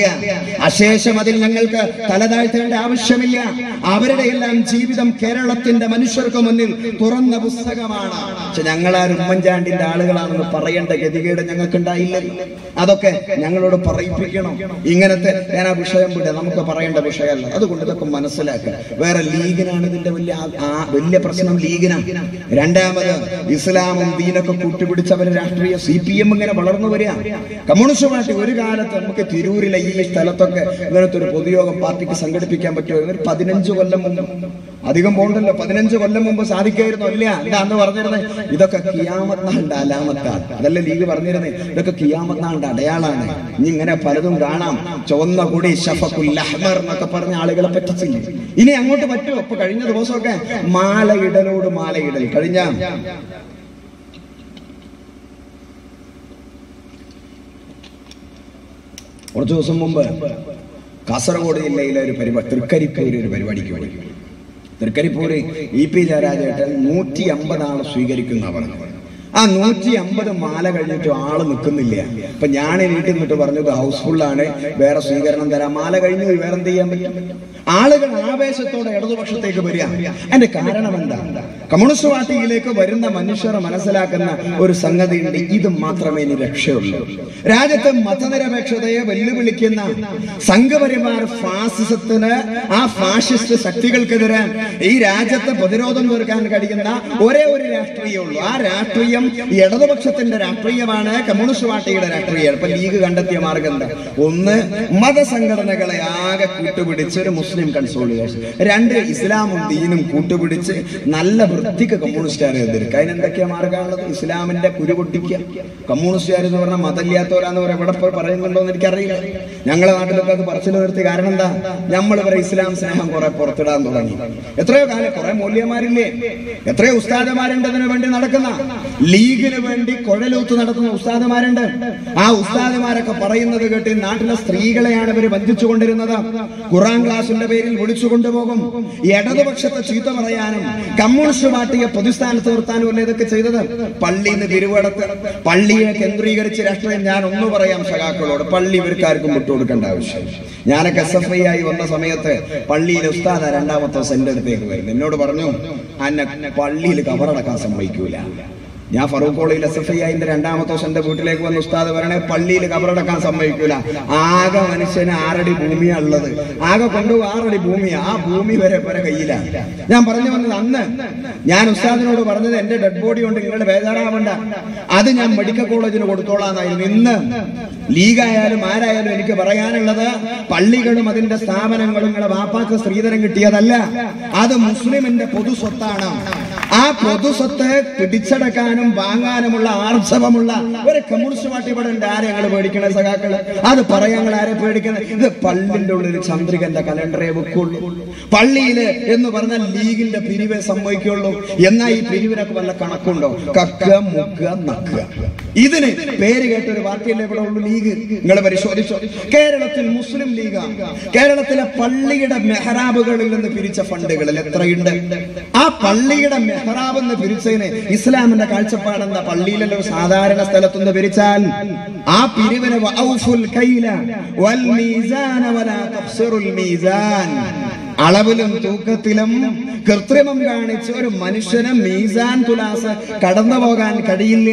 S1: അശേഷം അതിൽ ഞങ്ങൾക്ക് തലതാഴ്ത്തേണ്ട ആവശ്യമില്ല അവരുടെ എല്ലാം ജീവിതം കേരളത്തിന്റെ മനുഷ്യർക്ക് മുന്നിൽ തുറന്ന പുസ്തകമാണ് പക്ഷെ ഞങ്ങൾ ആ ഉമ്മൻചാണ്ടിന്റെ ആളുകളാണെന്ന് പറയേണ്ട ഗതികേട് ഞങ്ങൾക്ക് ഉണ്ടായില്ല അതൊക്കെ ഞങ്ങളോട് പറയിപ്പിക്കണം ഇങ്ങനത്തെ ഞാൻ ആ വിഷയം വിട നമുക്ക് പറയേണ്ട വിഷയമല്ല അതുകൊണ്ട് ഇതൊക്കെ മനസ്സിലാക്കുക വേറെ ലീഗിനാണ് ഇതിന്റെ വലിയ ആ- ആ വലിയ പ്രശ്നം ലീഗിനാണ് രണ്ടാമത് ഇസ്ലാമും ദീനൊക്കെ കൂട്ടുപിടിച്ചവര് രാഷ്ട്രീയ സി പി എം ഇങ്ങനെ വളർന്നു വരിക കമ്മ്യൂണിസ്റ്റ് പാർട്ടി ഒരു കാലത്ത്
S2: കാലത്ത് നമുക്ക് തിരൂരിലെ ഈ സ്ഥലത്തൊക്കെ ഇങ്ങനത്തെ ഒരു പൊതുയോഗം പാർട്ടിക്ക് സംഘടിപ്പിക്കാൻ പറ്റുമോ ഒരു പതിനഞ്ച് കൊല്ലം മുമ്പ് അധികം പോകണ്ടല്ലോ പതിനഞ്ച് കൊല്ലം മുമ്പ് സാധിക്കായിരുന്നു ഇല്ല എന്താ അന്ന് പറഞ്ഞിരുന്നത് ഇതൊക്കെ കിയാമത്താണ്ട് അലാമത്താണ് അതല്ലേ ലീഗ് പറഞ്ഞിരുന്നത് ഇതൊക്കെ കിയാമത്താണ്ട് അടയാളാണ് ഇനി ഇങ്ങനെ പലതും കാണാം ചുവന്ന കൂടി ഷഫക്കുൽ അഹ്മർ എന്നൊക്കെ പറഞ്ഞ ആളുകളെ പറ്റിച്ചില്ല ഇനി അങ്ങോട്ട് പറ്റുമോ ഇപ്പൊ കഴിഞ്ഞ ദിവസമൊക്കെ മാലയിടലോട് മാലയിടൽ കഴിഞ്ഞ കുറച്ച് ദിവസം മുമ്പ് കാസർഗോഡ് ജില്ലയിലെ ഒരു പരിപാടി തൃക്കരിപ്പൂര് ഒരു പരിപാടിക്ക് പോയി തൃക്കരിപ്പൂര് ഇ പി ജയരാജേട്ടൻ നൂറ്റി അമ്പത് ആള് സ്വീകരിക്കുന്ന പറഞ്ഞു ആ നൂറ്റി അമ്പത് മാല കഴിഞ്ഞിട്ട് ആള് നിൽക്കുന്നില്ല അപ്പൊ ഞാൻ വീട്ടിൽ നിന്നിട്ട് പറഞ്ഞത് ഹൗസ്ഫുള്ളാണ് വേറെ സ്വീകരണം തരാം മാല കഴിഞ്ഞു പോയി വേറെ എന്ത് ചെയ്യാൻ പറ്റും ആളുകൾ ആവേശത്തോടെ ഇടതുപക്ഷത്തേക്ക് വരിക അതിന്റെ കാരണം എന്താ കമ്മ്യൂണിസ്റ്റ് പാർട്ടിയിലേക്ക് വരുന്ന മനുഷ്യർ മനസ്സിലാക്കുന്ന ഒരു സംഗതി ഉണ്ട് ഇത് മാത്രമേ ഇനി രക്ഷയുള്ളൂ രാജ്യത്തെ മതനിരപേക്ഷതയെ വെല്ലുവിളിക്കുന്ന സംഘപരിവാർ ഫാസിസത്തിന് ആ ഫാഷിസ്റ്റ് ശക്തികൾക്കെതിരെ ഈ രാജ്യത്തെ പ്രതിരോധം തീർക്കാൻ കഴിയുന്ന ഒരേ ഒരു രാഷ്ട്രീയമുള്ളൂ ആ രാഷ്ട്രീയം ഇടതുപക്ഷത്തിന്റെ രാഷ്ട്രീയമാണ് കമ്മ്യൂണിസ്റ്റ് പാർട്ടിയുടെ രാഷ്ട്രീയം ഇപ്പൊ ലീഗ് കണ്ടെത്തിയ മാർഗം എന്താ ഒന്ന് മതസംഘടനകളെ ആകെ കൂട്ടുപിടിച്ച് ഒരു മുസ്ലിം കൺസോളിഡേഷൻ രണ്ട് ഇസ്ലാമും ദീനും കൂട്ടുപിടിച്ച് നല്ല വൃത്തിക്ക് കമ്മ്യൂണിസ്റ്റുകാരെ എതിർക്കുക അതിനെന്തൊക്കെയാ മാർഗമാണുള്ളത് ഇസ്ലാമിന്റെ കുരു പൊട്ടിക്കുക കമ്മ്യൂണിസ്റ്റുകാർ എന്ന് പറഞ്ഞാൽ മതമില്ലാത്തവരാന്ന് പറയാം ഇവിടെ ഇപ്പോൾ പറയുന്നുണ്ടോ എന്ന് എനിക്കറിയില്ല ഞങ്ങളെ നാട്ടിലൊക്കെ അത് പറച്ചിൽ നിർത്തി കാരണം എന്താ നമ്മൾ ഇവരെ ഇസ്ലാം സ്നേഹം കുറെ പുറത്തിടാൻ തുടങ്ങി എത്രയോ കാലം കുറെ മൂല്യന്മാരില്ലേ എത്രയോ ഉസ്താദമാരുണ്ട് അതിനു വേണ്ടി നടക്കുന്ന ലീഗിന് വേണ്ടി കുഴലൂത്ത് നടത്തുന്ന ഉസ്താദമാരുണ്ട് ആ ഉസ്താദമാരൊക്കെ പറയുന്നത് കേട്ട് ഈ നാട്ടിലെ സ്ത്രീകളെയാണ് ഇവർ വഞ്ചിച്ചുകൊണ്ടിരുന്നത് ഖുറാൻ ക്ലാസിന്റെ പേരിൽ വിളിച്ചു കൊണ്ടുപോകും ഈ ഇടതുപക്ഷത്തെ ചീത്ത പറയാനും കമ്മ്യൂണിസ്റ്റ് പാർട്ടിയെ പൊതുസ്ഥാനത്ത് നിർത്താനും അല്ലേ ഇതൊക്കെ ചെയ്തത് പള്ളിയിൽ നിന്ന് പിരിവെടുത്ത് പള്ളിയെ കേന്ദ്രീകരിച്ച് രാഷ്ട്രീയം ഞാൻ ഒന്ന് പറയാം സഖാക്കളോട് പള്ളി ഇവർക്കാർക്കും വിട്ടുകൊടുക്കേണ്ട ആവശ്യം ഞാനൊക്കെ എസ് എഫ് ഐ ആയി വന്ന സമയത്ത് പള്ളിയിലെ ഉസ്താദ രണ്ടാമത്തെ ദിവസം എന്റെ അടുത്തേക്ക് വരും എന്നോട് പറഞ്ഞു അന്നെ പള്ളിയിൽ കവറടക്കാൻ സമ്മതിക്കൂല ഞാൻ ഫറൂഖ് കോളേജിൽ എസ് എഫ് ഐ ആയിന്റെ രണ്ടാമത്തെ ദിവസം എന്റെ വീട്ടിലേക്ക് വന്ന ഉസ്താദ് പറയണേ പള്ളിയിൽ കബറടക്കാൻ സമ്മതിക്കൂല ആകെ മനുഷ്യന് ആറടി ഭൂമിയാ ഉള്ളത് ആകെ കൊണ്ടുപോകും ആറടി ഭൂമിയാ ആ ഭൂമി വരെ വരെ കയ്യിലാണ് ഞാൻ പറഞ്ഞു വന്നത് അന്ന് ഞാൻ ഉസ്താദിനോട് പറഞ്ഞത് എന്റെ ഡെഡ് ബോഡി കൊണ്ട് നിങ്ങൾ ബേജാറാവണ്ട അത് ഞാൻ മെഡിക്കൽ കോളേജിന് കൊടുത്തോളാന്നായിരുന്നു ഇന്ന് ലീഗായാലും ആരായാലും എനിക്ക് പറയാനുള്ളത് പള്ളികളും അതിന്റെ സ്ഥാപനങ്ങളും നിങ്ങളെ വാപ്പാക്ക് സ്ത്രീധനം കിട്ടിയതല്ല അത് മുസ്ലിമിന്റെ പൊതു സ്വത്താണ് ആ പൊതു സ്വത്ത് പിടിച്ചടക്കാനും വാങ്ങാനുമുള്ള ആർജവമുള്ള ഒരു കമ്മ്യൂണിസ്റ്റ് പാർട്ടി ഇവിടെ ഉണ്ട് ആരെ ഞങ്ങൾ പേടിക്കണ സഖാക്കള് അത് പറയാൻ ഞങ്ങൾ ആരെ പേടിക്കണ ഇത് പള്ളിന്റെ ഉള്ളിൽ ചന്ദ്രികന്റെ കലണ്ടറെ വെക്കുള്ളൂ പള്ളിയില് എന്ന് പറഞ്ഞാൽ ലീഗിന്റെ പിരിവെ സംഭവിക്കുള്ളൂ എന്നാൽ ഈ പിരിവിനൊക്കെ വല്ല കണക്കുണ്ടോ കക്ക മുക്കുക നക്കുക ഇതിന് പേര് കേട്ട ഒരു പാർട്ടിയല്ലേ ഇവിടെ ഉള്ളൂ ലീഗ് നിങ്ങൾ പരിശോധിച്ചോ കേരളത്തിൽ മുസ്ലിം ലീഗ് കേരളത്തിലെ പള്ളിയുടെ മെഹറാബുകളിൽ നിന്ന് പിരിച്ച ഫണ്ടുകളിൽ എത്രയുണ്ട് ആ പള്ളിയുടെ മെഹറാബ് എന്ന് പിരിച്ചതിന് ഇസ്ലാമിന്റെ കാഴ്ചപ്പാടെന്താ പള്ളിയിലല്ലോ സാധാരണ സ്ഥലത്തുനിന്ന് പിരിച്ചാൽ ആ പിരിവിന് വഔഫുൽ കൈല വൽ മീസാന വലാ തഫ്സിറുൽ മീസാൻ അളവിലും തൂക്കത്തിലും കൃത്രിമം കാണിച്ച് ഒരു മനുഷ്യന് മീസാൻ തുലാസ് കടന്നു പോകാൻ കഴിയില്ല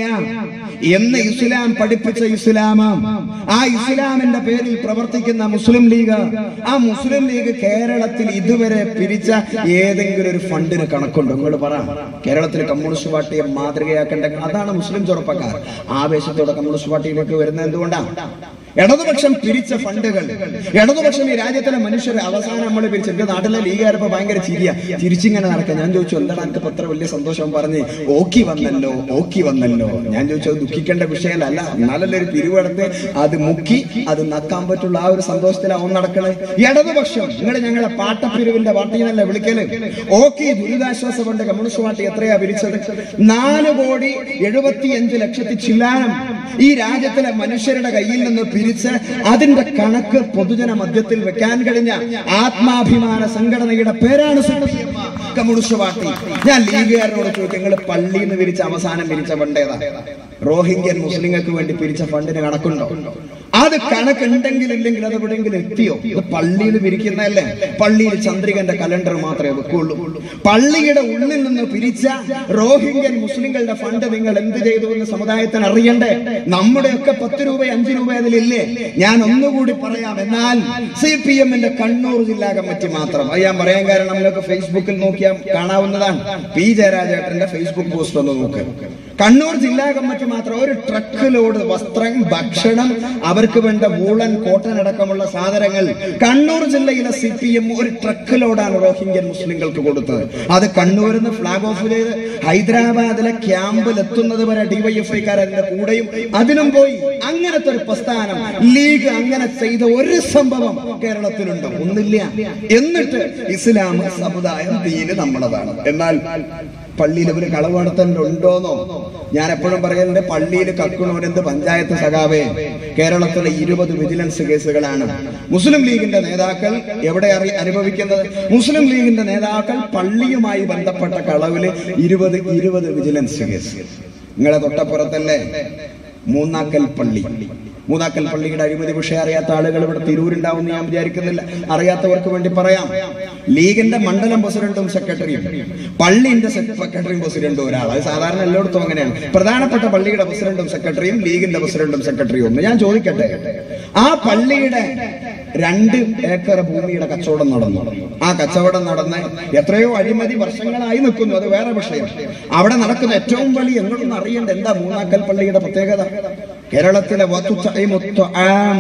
S2: എന്ന് ഇസ്ലാം പഠിപ്പിച്ച ഇസ്ലാമാം ആ ഇസ്ലാമിന്റെ പേരിൽ പ്രവർത്തിക്കുന്ന മുസ്ലിം ലീഗ് ആ മുസ്ലിം ലീഗ് കേരളത്തിൽ ഇതുവരെ പിരിച്ച ഏതെങ്കിലും ഒരു ഫണ്ടിന് കണക്കുണ്ടോ നിങ്ങൾ പറ കേരളത്തിൽ കമ്മ്യൂണിസ്റ്റ് പാർട്ടിയെ മാതൃകയാക്കേണ്ട അതാണ് മുസ്ലിം ചെറുപ്പക്കാർ ആവേശത്തോടെ കമ്മ്യൂണിസ്റ്റ് പാർട്ടിയിലേക്ക് വരുന്നത് എന്തുകൊണ്ടാണ് ഇടതുപക്ഷം പിരിച്ച ഫണ്ടുകൾ ഇടതുപക്ഷം ഈ രാജ്യത്തിലെ മനുഷ്യർ അവസാനം നമ്മൾ പിരിച്ചു എന്റെ നാട്ടിലെ ലീഗുകാരപ്പോ ഭയങ്കര ചിരിയ ചിരിച്ചിങ്ങനെ നടക്കുക ഞാൻ ചോദിച്ചു എന്താണ് എനിക്ക് അത്ര വലിയ സന്തോഷം പറഞ്ഞ് ഓക്കി വന്നല്ലോ ഓക്കി വന്നല്ലോ ഞാൻ ചോദിച്ചു അത് ദുഃഖിക്കേണ്ട വിഷയമല്ല എന്നാലല്ലേ ഒരു പിരിവെടുത്ത് അത് മുക്കി അത് നക്കാൻ പറ്റുള്ള ആ ഒരു സന്തോഷത്തിലാവും നടക്കണേ ഇടതുപക്ഷം നിങ്ങൾ ഞങ്ങളെ പാട്ടപ്പിരിവിന്റെ പാർട്ടിന്നല്ല വിളിക്കല് ഓക്കി ദുരിതാശ്വാസ ഫണ്ട് കമ്മ്യൂണിസ്റ്റ് പാർട്ടി എത്രയാ പിരിച്ചത് നാല് കോടി എഴുപത്തിയഞ്ച് ലക്ഷത്തി ചില്ലാനം ഈ രാജ്യത്തിലെ മനുഷ്യരുടെ കയ്യിൽ നിന്ന് പിരിച്ച് അതിന്റെ കണക്ക് പൊതുജന മധ്യത്തിൽ വെക്കാൻ കഴിഞ്ഞ ആത്മാഭിമാന സംഘടനയുടെ പേരാണ് CPM, കമ്മ്യൂണിസ്റ്റ് പാർട്ടി ഞാൻ ലീഗുകാരനോട് ചോദിക്കും നിങ്ങൾ പള്ളിയിൽ നിന്ന് പിരിച്ച അവസാനം പിരിച്ച ഫണ്ടേതാ റോഹിംഗ്യൻ മുസ്ലിങ്ങൾക്ക് വേണ്ടി പിരിച്ച ഫണ്ടിന് കണക്കുണ്ടോ അത് കണക്കുണ്ടെങ്കിൽ ഇല്ലെങ്കിൽ അത് എവിടെയെങ്കിലും എത്തിയോ ഇത് പള്ളിയിൽ പിരിക്കുന്നതല്ലേ പള്ളിയിൽ ചന്ദ്രികന്റെ കലണ്ടർ മാത്രമേ വെക്കുള്ളൂ പള്ളിയുടെ ഉള്ളിൽ നിന്ന് പിരിച്ച റോഹിംഗ്യൻ മുസ്ലിങ്ങളുടെ ഫണ്ട് നിങ്ങൾ എന്ത് ചെയ്തു എന്ന് സമുദായത്തിന് അറിയണ്ടേ നമ്മുടെയൊക്കെ പത്ത് രൂപ അഞ്ച് രൂപ അതിലില്ലേ ഞാൻ ഒന്നുകൂടി പറയാം എന്നാൽ സി പി എമ്മിന്റെ കണ്ണൂർ ജില്ലാ കമ്മിറ്റി മാത്രം അത് ഞാൻ പറയാൻ കാരണം നമ്മളൊക്കെ ഫേസ്ബുക്കിൽ നോക്കിയാൽ കാണാവുന്നതാണ് പി ജയരാജേട്ടന്റെ ഫേസ്ബുക്ക് പോസ്റ്റ് ഒന്ന് നോക്ക് കണ്ണൂർ ജില്ലാ കമ്മിറ്റി മാത്രം ഒരു ട്രക്ക് ലോഡ് വസ്ത്രം ഭക്ഷണം അവർക്ക് വേണ്ട വൂളൻ കോട്ടൺ അടക്കമുള്ള സാധനങ്ങൾ കണ്ണൂർ ജില്ലയിലെ സി പി എം ഒരു ട്രക്ക് ലോഡാണ് റോഹിംഗ്യൻ മുസ്ലിങ്ങൾക്ക് കൊടുത്തത് അത് കണ്ണൂരിൽ നിന്ന് ഫ്ലാഗ് ഓഫ് ചെയ്ത് ഹൈദരാബാദിലെ ക്യാമ്പിൽ എത്തുന്നത് വരെ ഡിവൈഎഫ്ഐക്കാർ അതിന്റെ കൂടെയും അതിനും പോയി അങ്ങനത്തെ ഒരു പ്രസ്ഥാനം ലീഗ് അങ്ങനെ ചെയ്ത ഒരു സംഭവം കേരളത്തിലുണ്ടോ ഒന്നില്ല എന്നിട്ട് ഇസ്ലാം സമുദായം ദീന് നമ്മളതാണ് എന്നാൽ പള്ളിയിൽ ഇവര് കളവ് നടത്തലുണ്ടോന്നോ ഞാൻ എപ്പോഴും പറയുന്നുണ്ട് പള്ളിയിൽ കക്കണൂരെന്ത് പഞ്ചായത്ത് സഖാവേ കേരളത്തിലെ ഇരുപത് വിജിലൻസ് കേസുകളാണ് മുസ്ലിം ലീഗിന്റെ നേതാക്കൾ എവിടെ അറി അനുഭവിക്കുന്നത് മുസ്ലിം ലീഗിന്റെ നേതാക്കൾ പള്ളിയുമായി ബന്ധപ്പെട്ട കളവില് ഇരുപത് ഇരുപത് വിജിലൻസ് കേസ് നിങ്ങളെ തൊട്ടപ്പുറത്തല്ലേ മൂന്നാക്കൽ പള്ളി മൂന്നാക്കൽ പള്ളിയുടെ അഴിമതി വിഷയം അറിയാത്ത ആളുകൾ ഇവിടെ തിരൂരുണ്ടാവും ഞാൻ വിചാരിക്കുന്നില്ല അറിയാത്തവർക്ക് വേണ്ടി പറയാം ലീഗിന്റെ മണ്ഡലം പ്രസിഡന്റും സെക്രട്ടറിയും പള്ളിന്റെ സെക്രട്ടറിയും പ്രസിഡന്റും ഒരാൾ അത് സാധാരണ എല്ലായിടത്തും അങ്ങനെയാണ് പ്രധാനപ്പെട്ട പള്ളിയുടെ പ്രസിഡന്റും സെക്രട്ടറിയും ലീഗിന്റെ പ്രസിഡന്റും സെക്രട്ടറിയും ഒന്ന് ഞാൻ ചോദിക്കട്ടെ ആ പള്ളിയുടെ രണ്ട് ഏക്കർ ഭൂമിയുടെ കച്ചവടം നടന്നു ആ കച്ചവടം നടന്ന് എത്രയോ അഴിമതി വർഷങ്ങളായി നിൽക്കുന്നു അത് വേറെ വിഷയം അവിടെ നടക്കുന്ന ഏറ്റവും വലിയ എങ്ങോട്ടൊന്നും അറിയേണ്ട എന്താ മൂന്നാക്കൽ പള്ളിയുടെ പ്രത്യേകത കേരളത്തിലെ വതുത്തഇമു ത്വആം.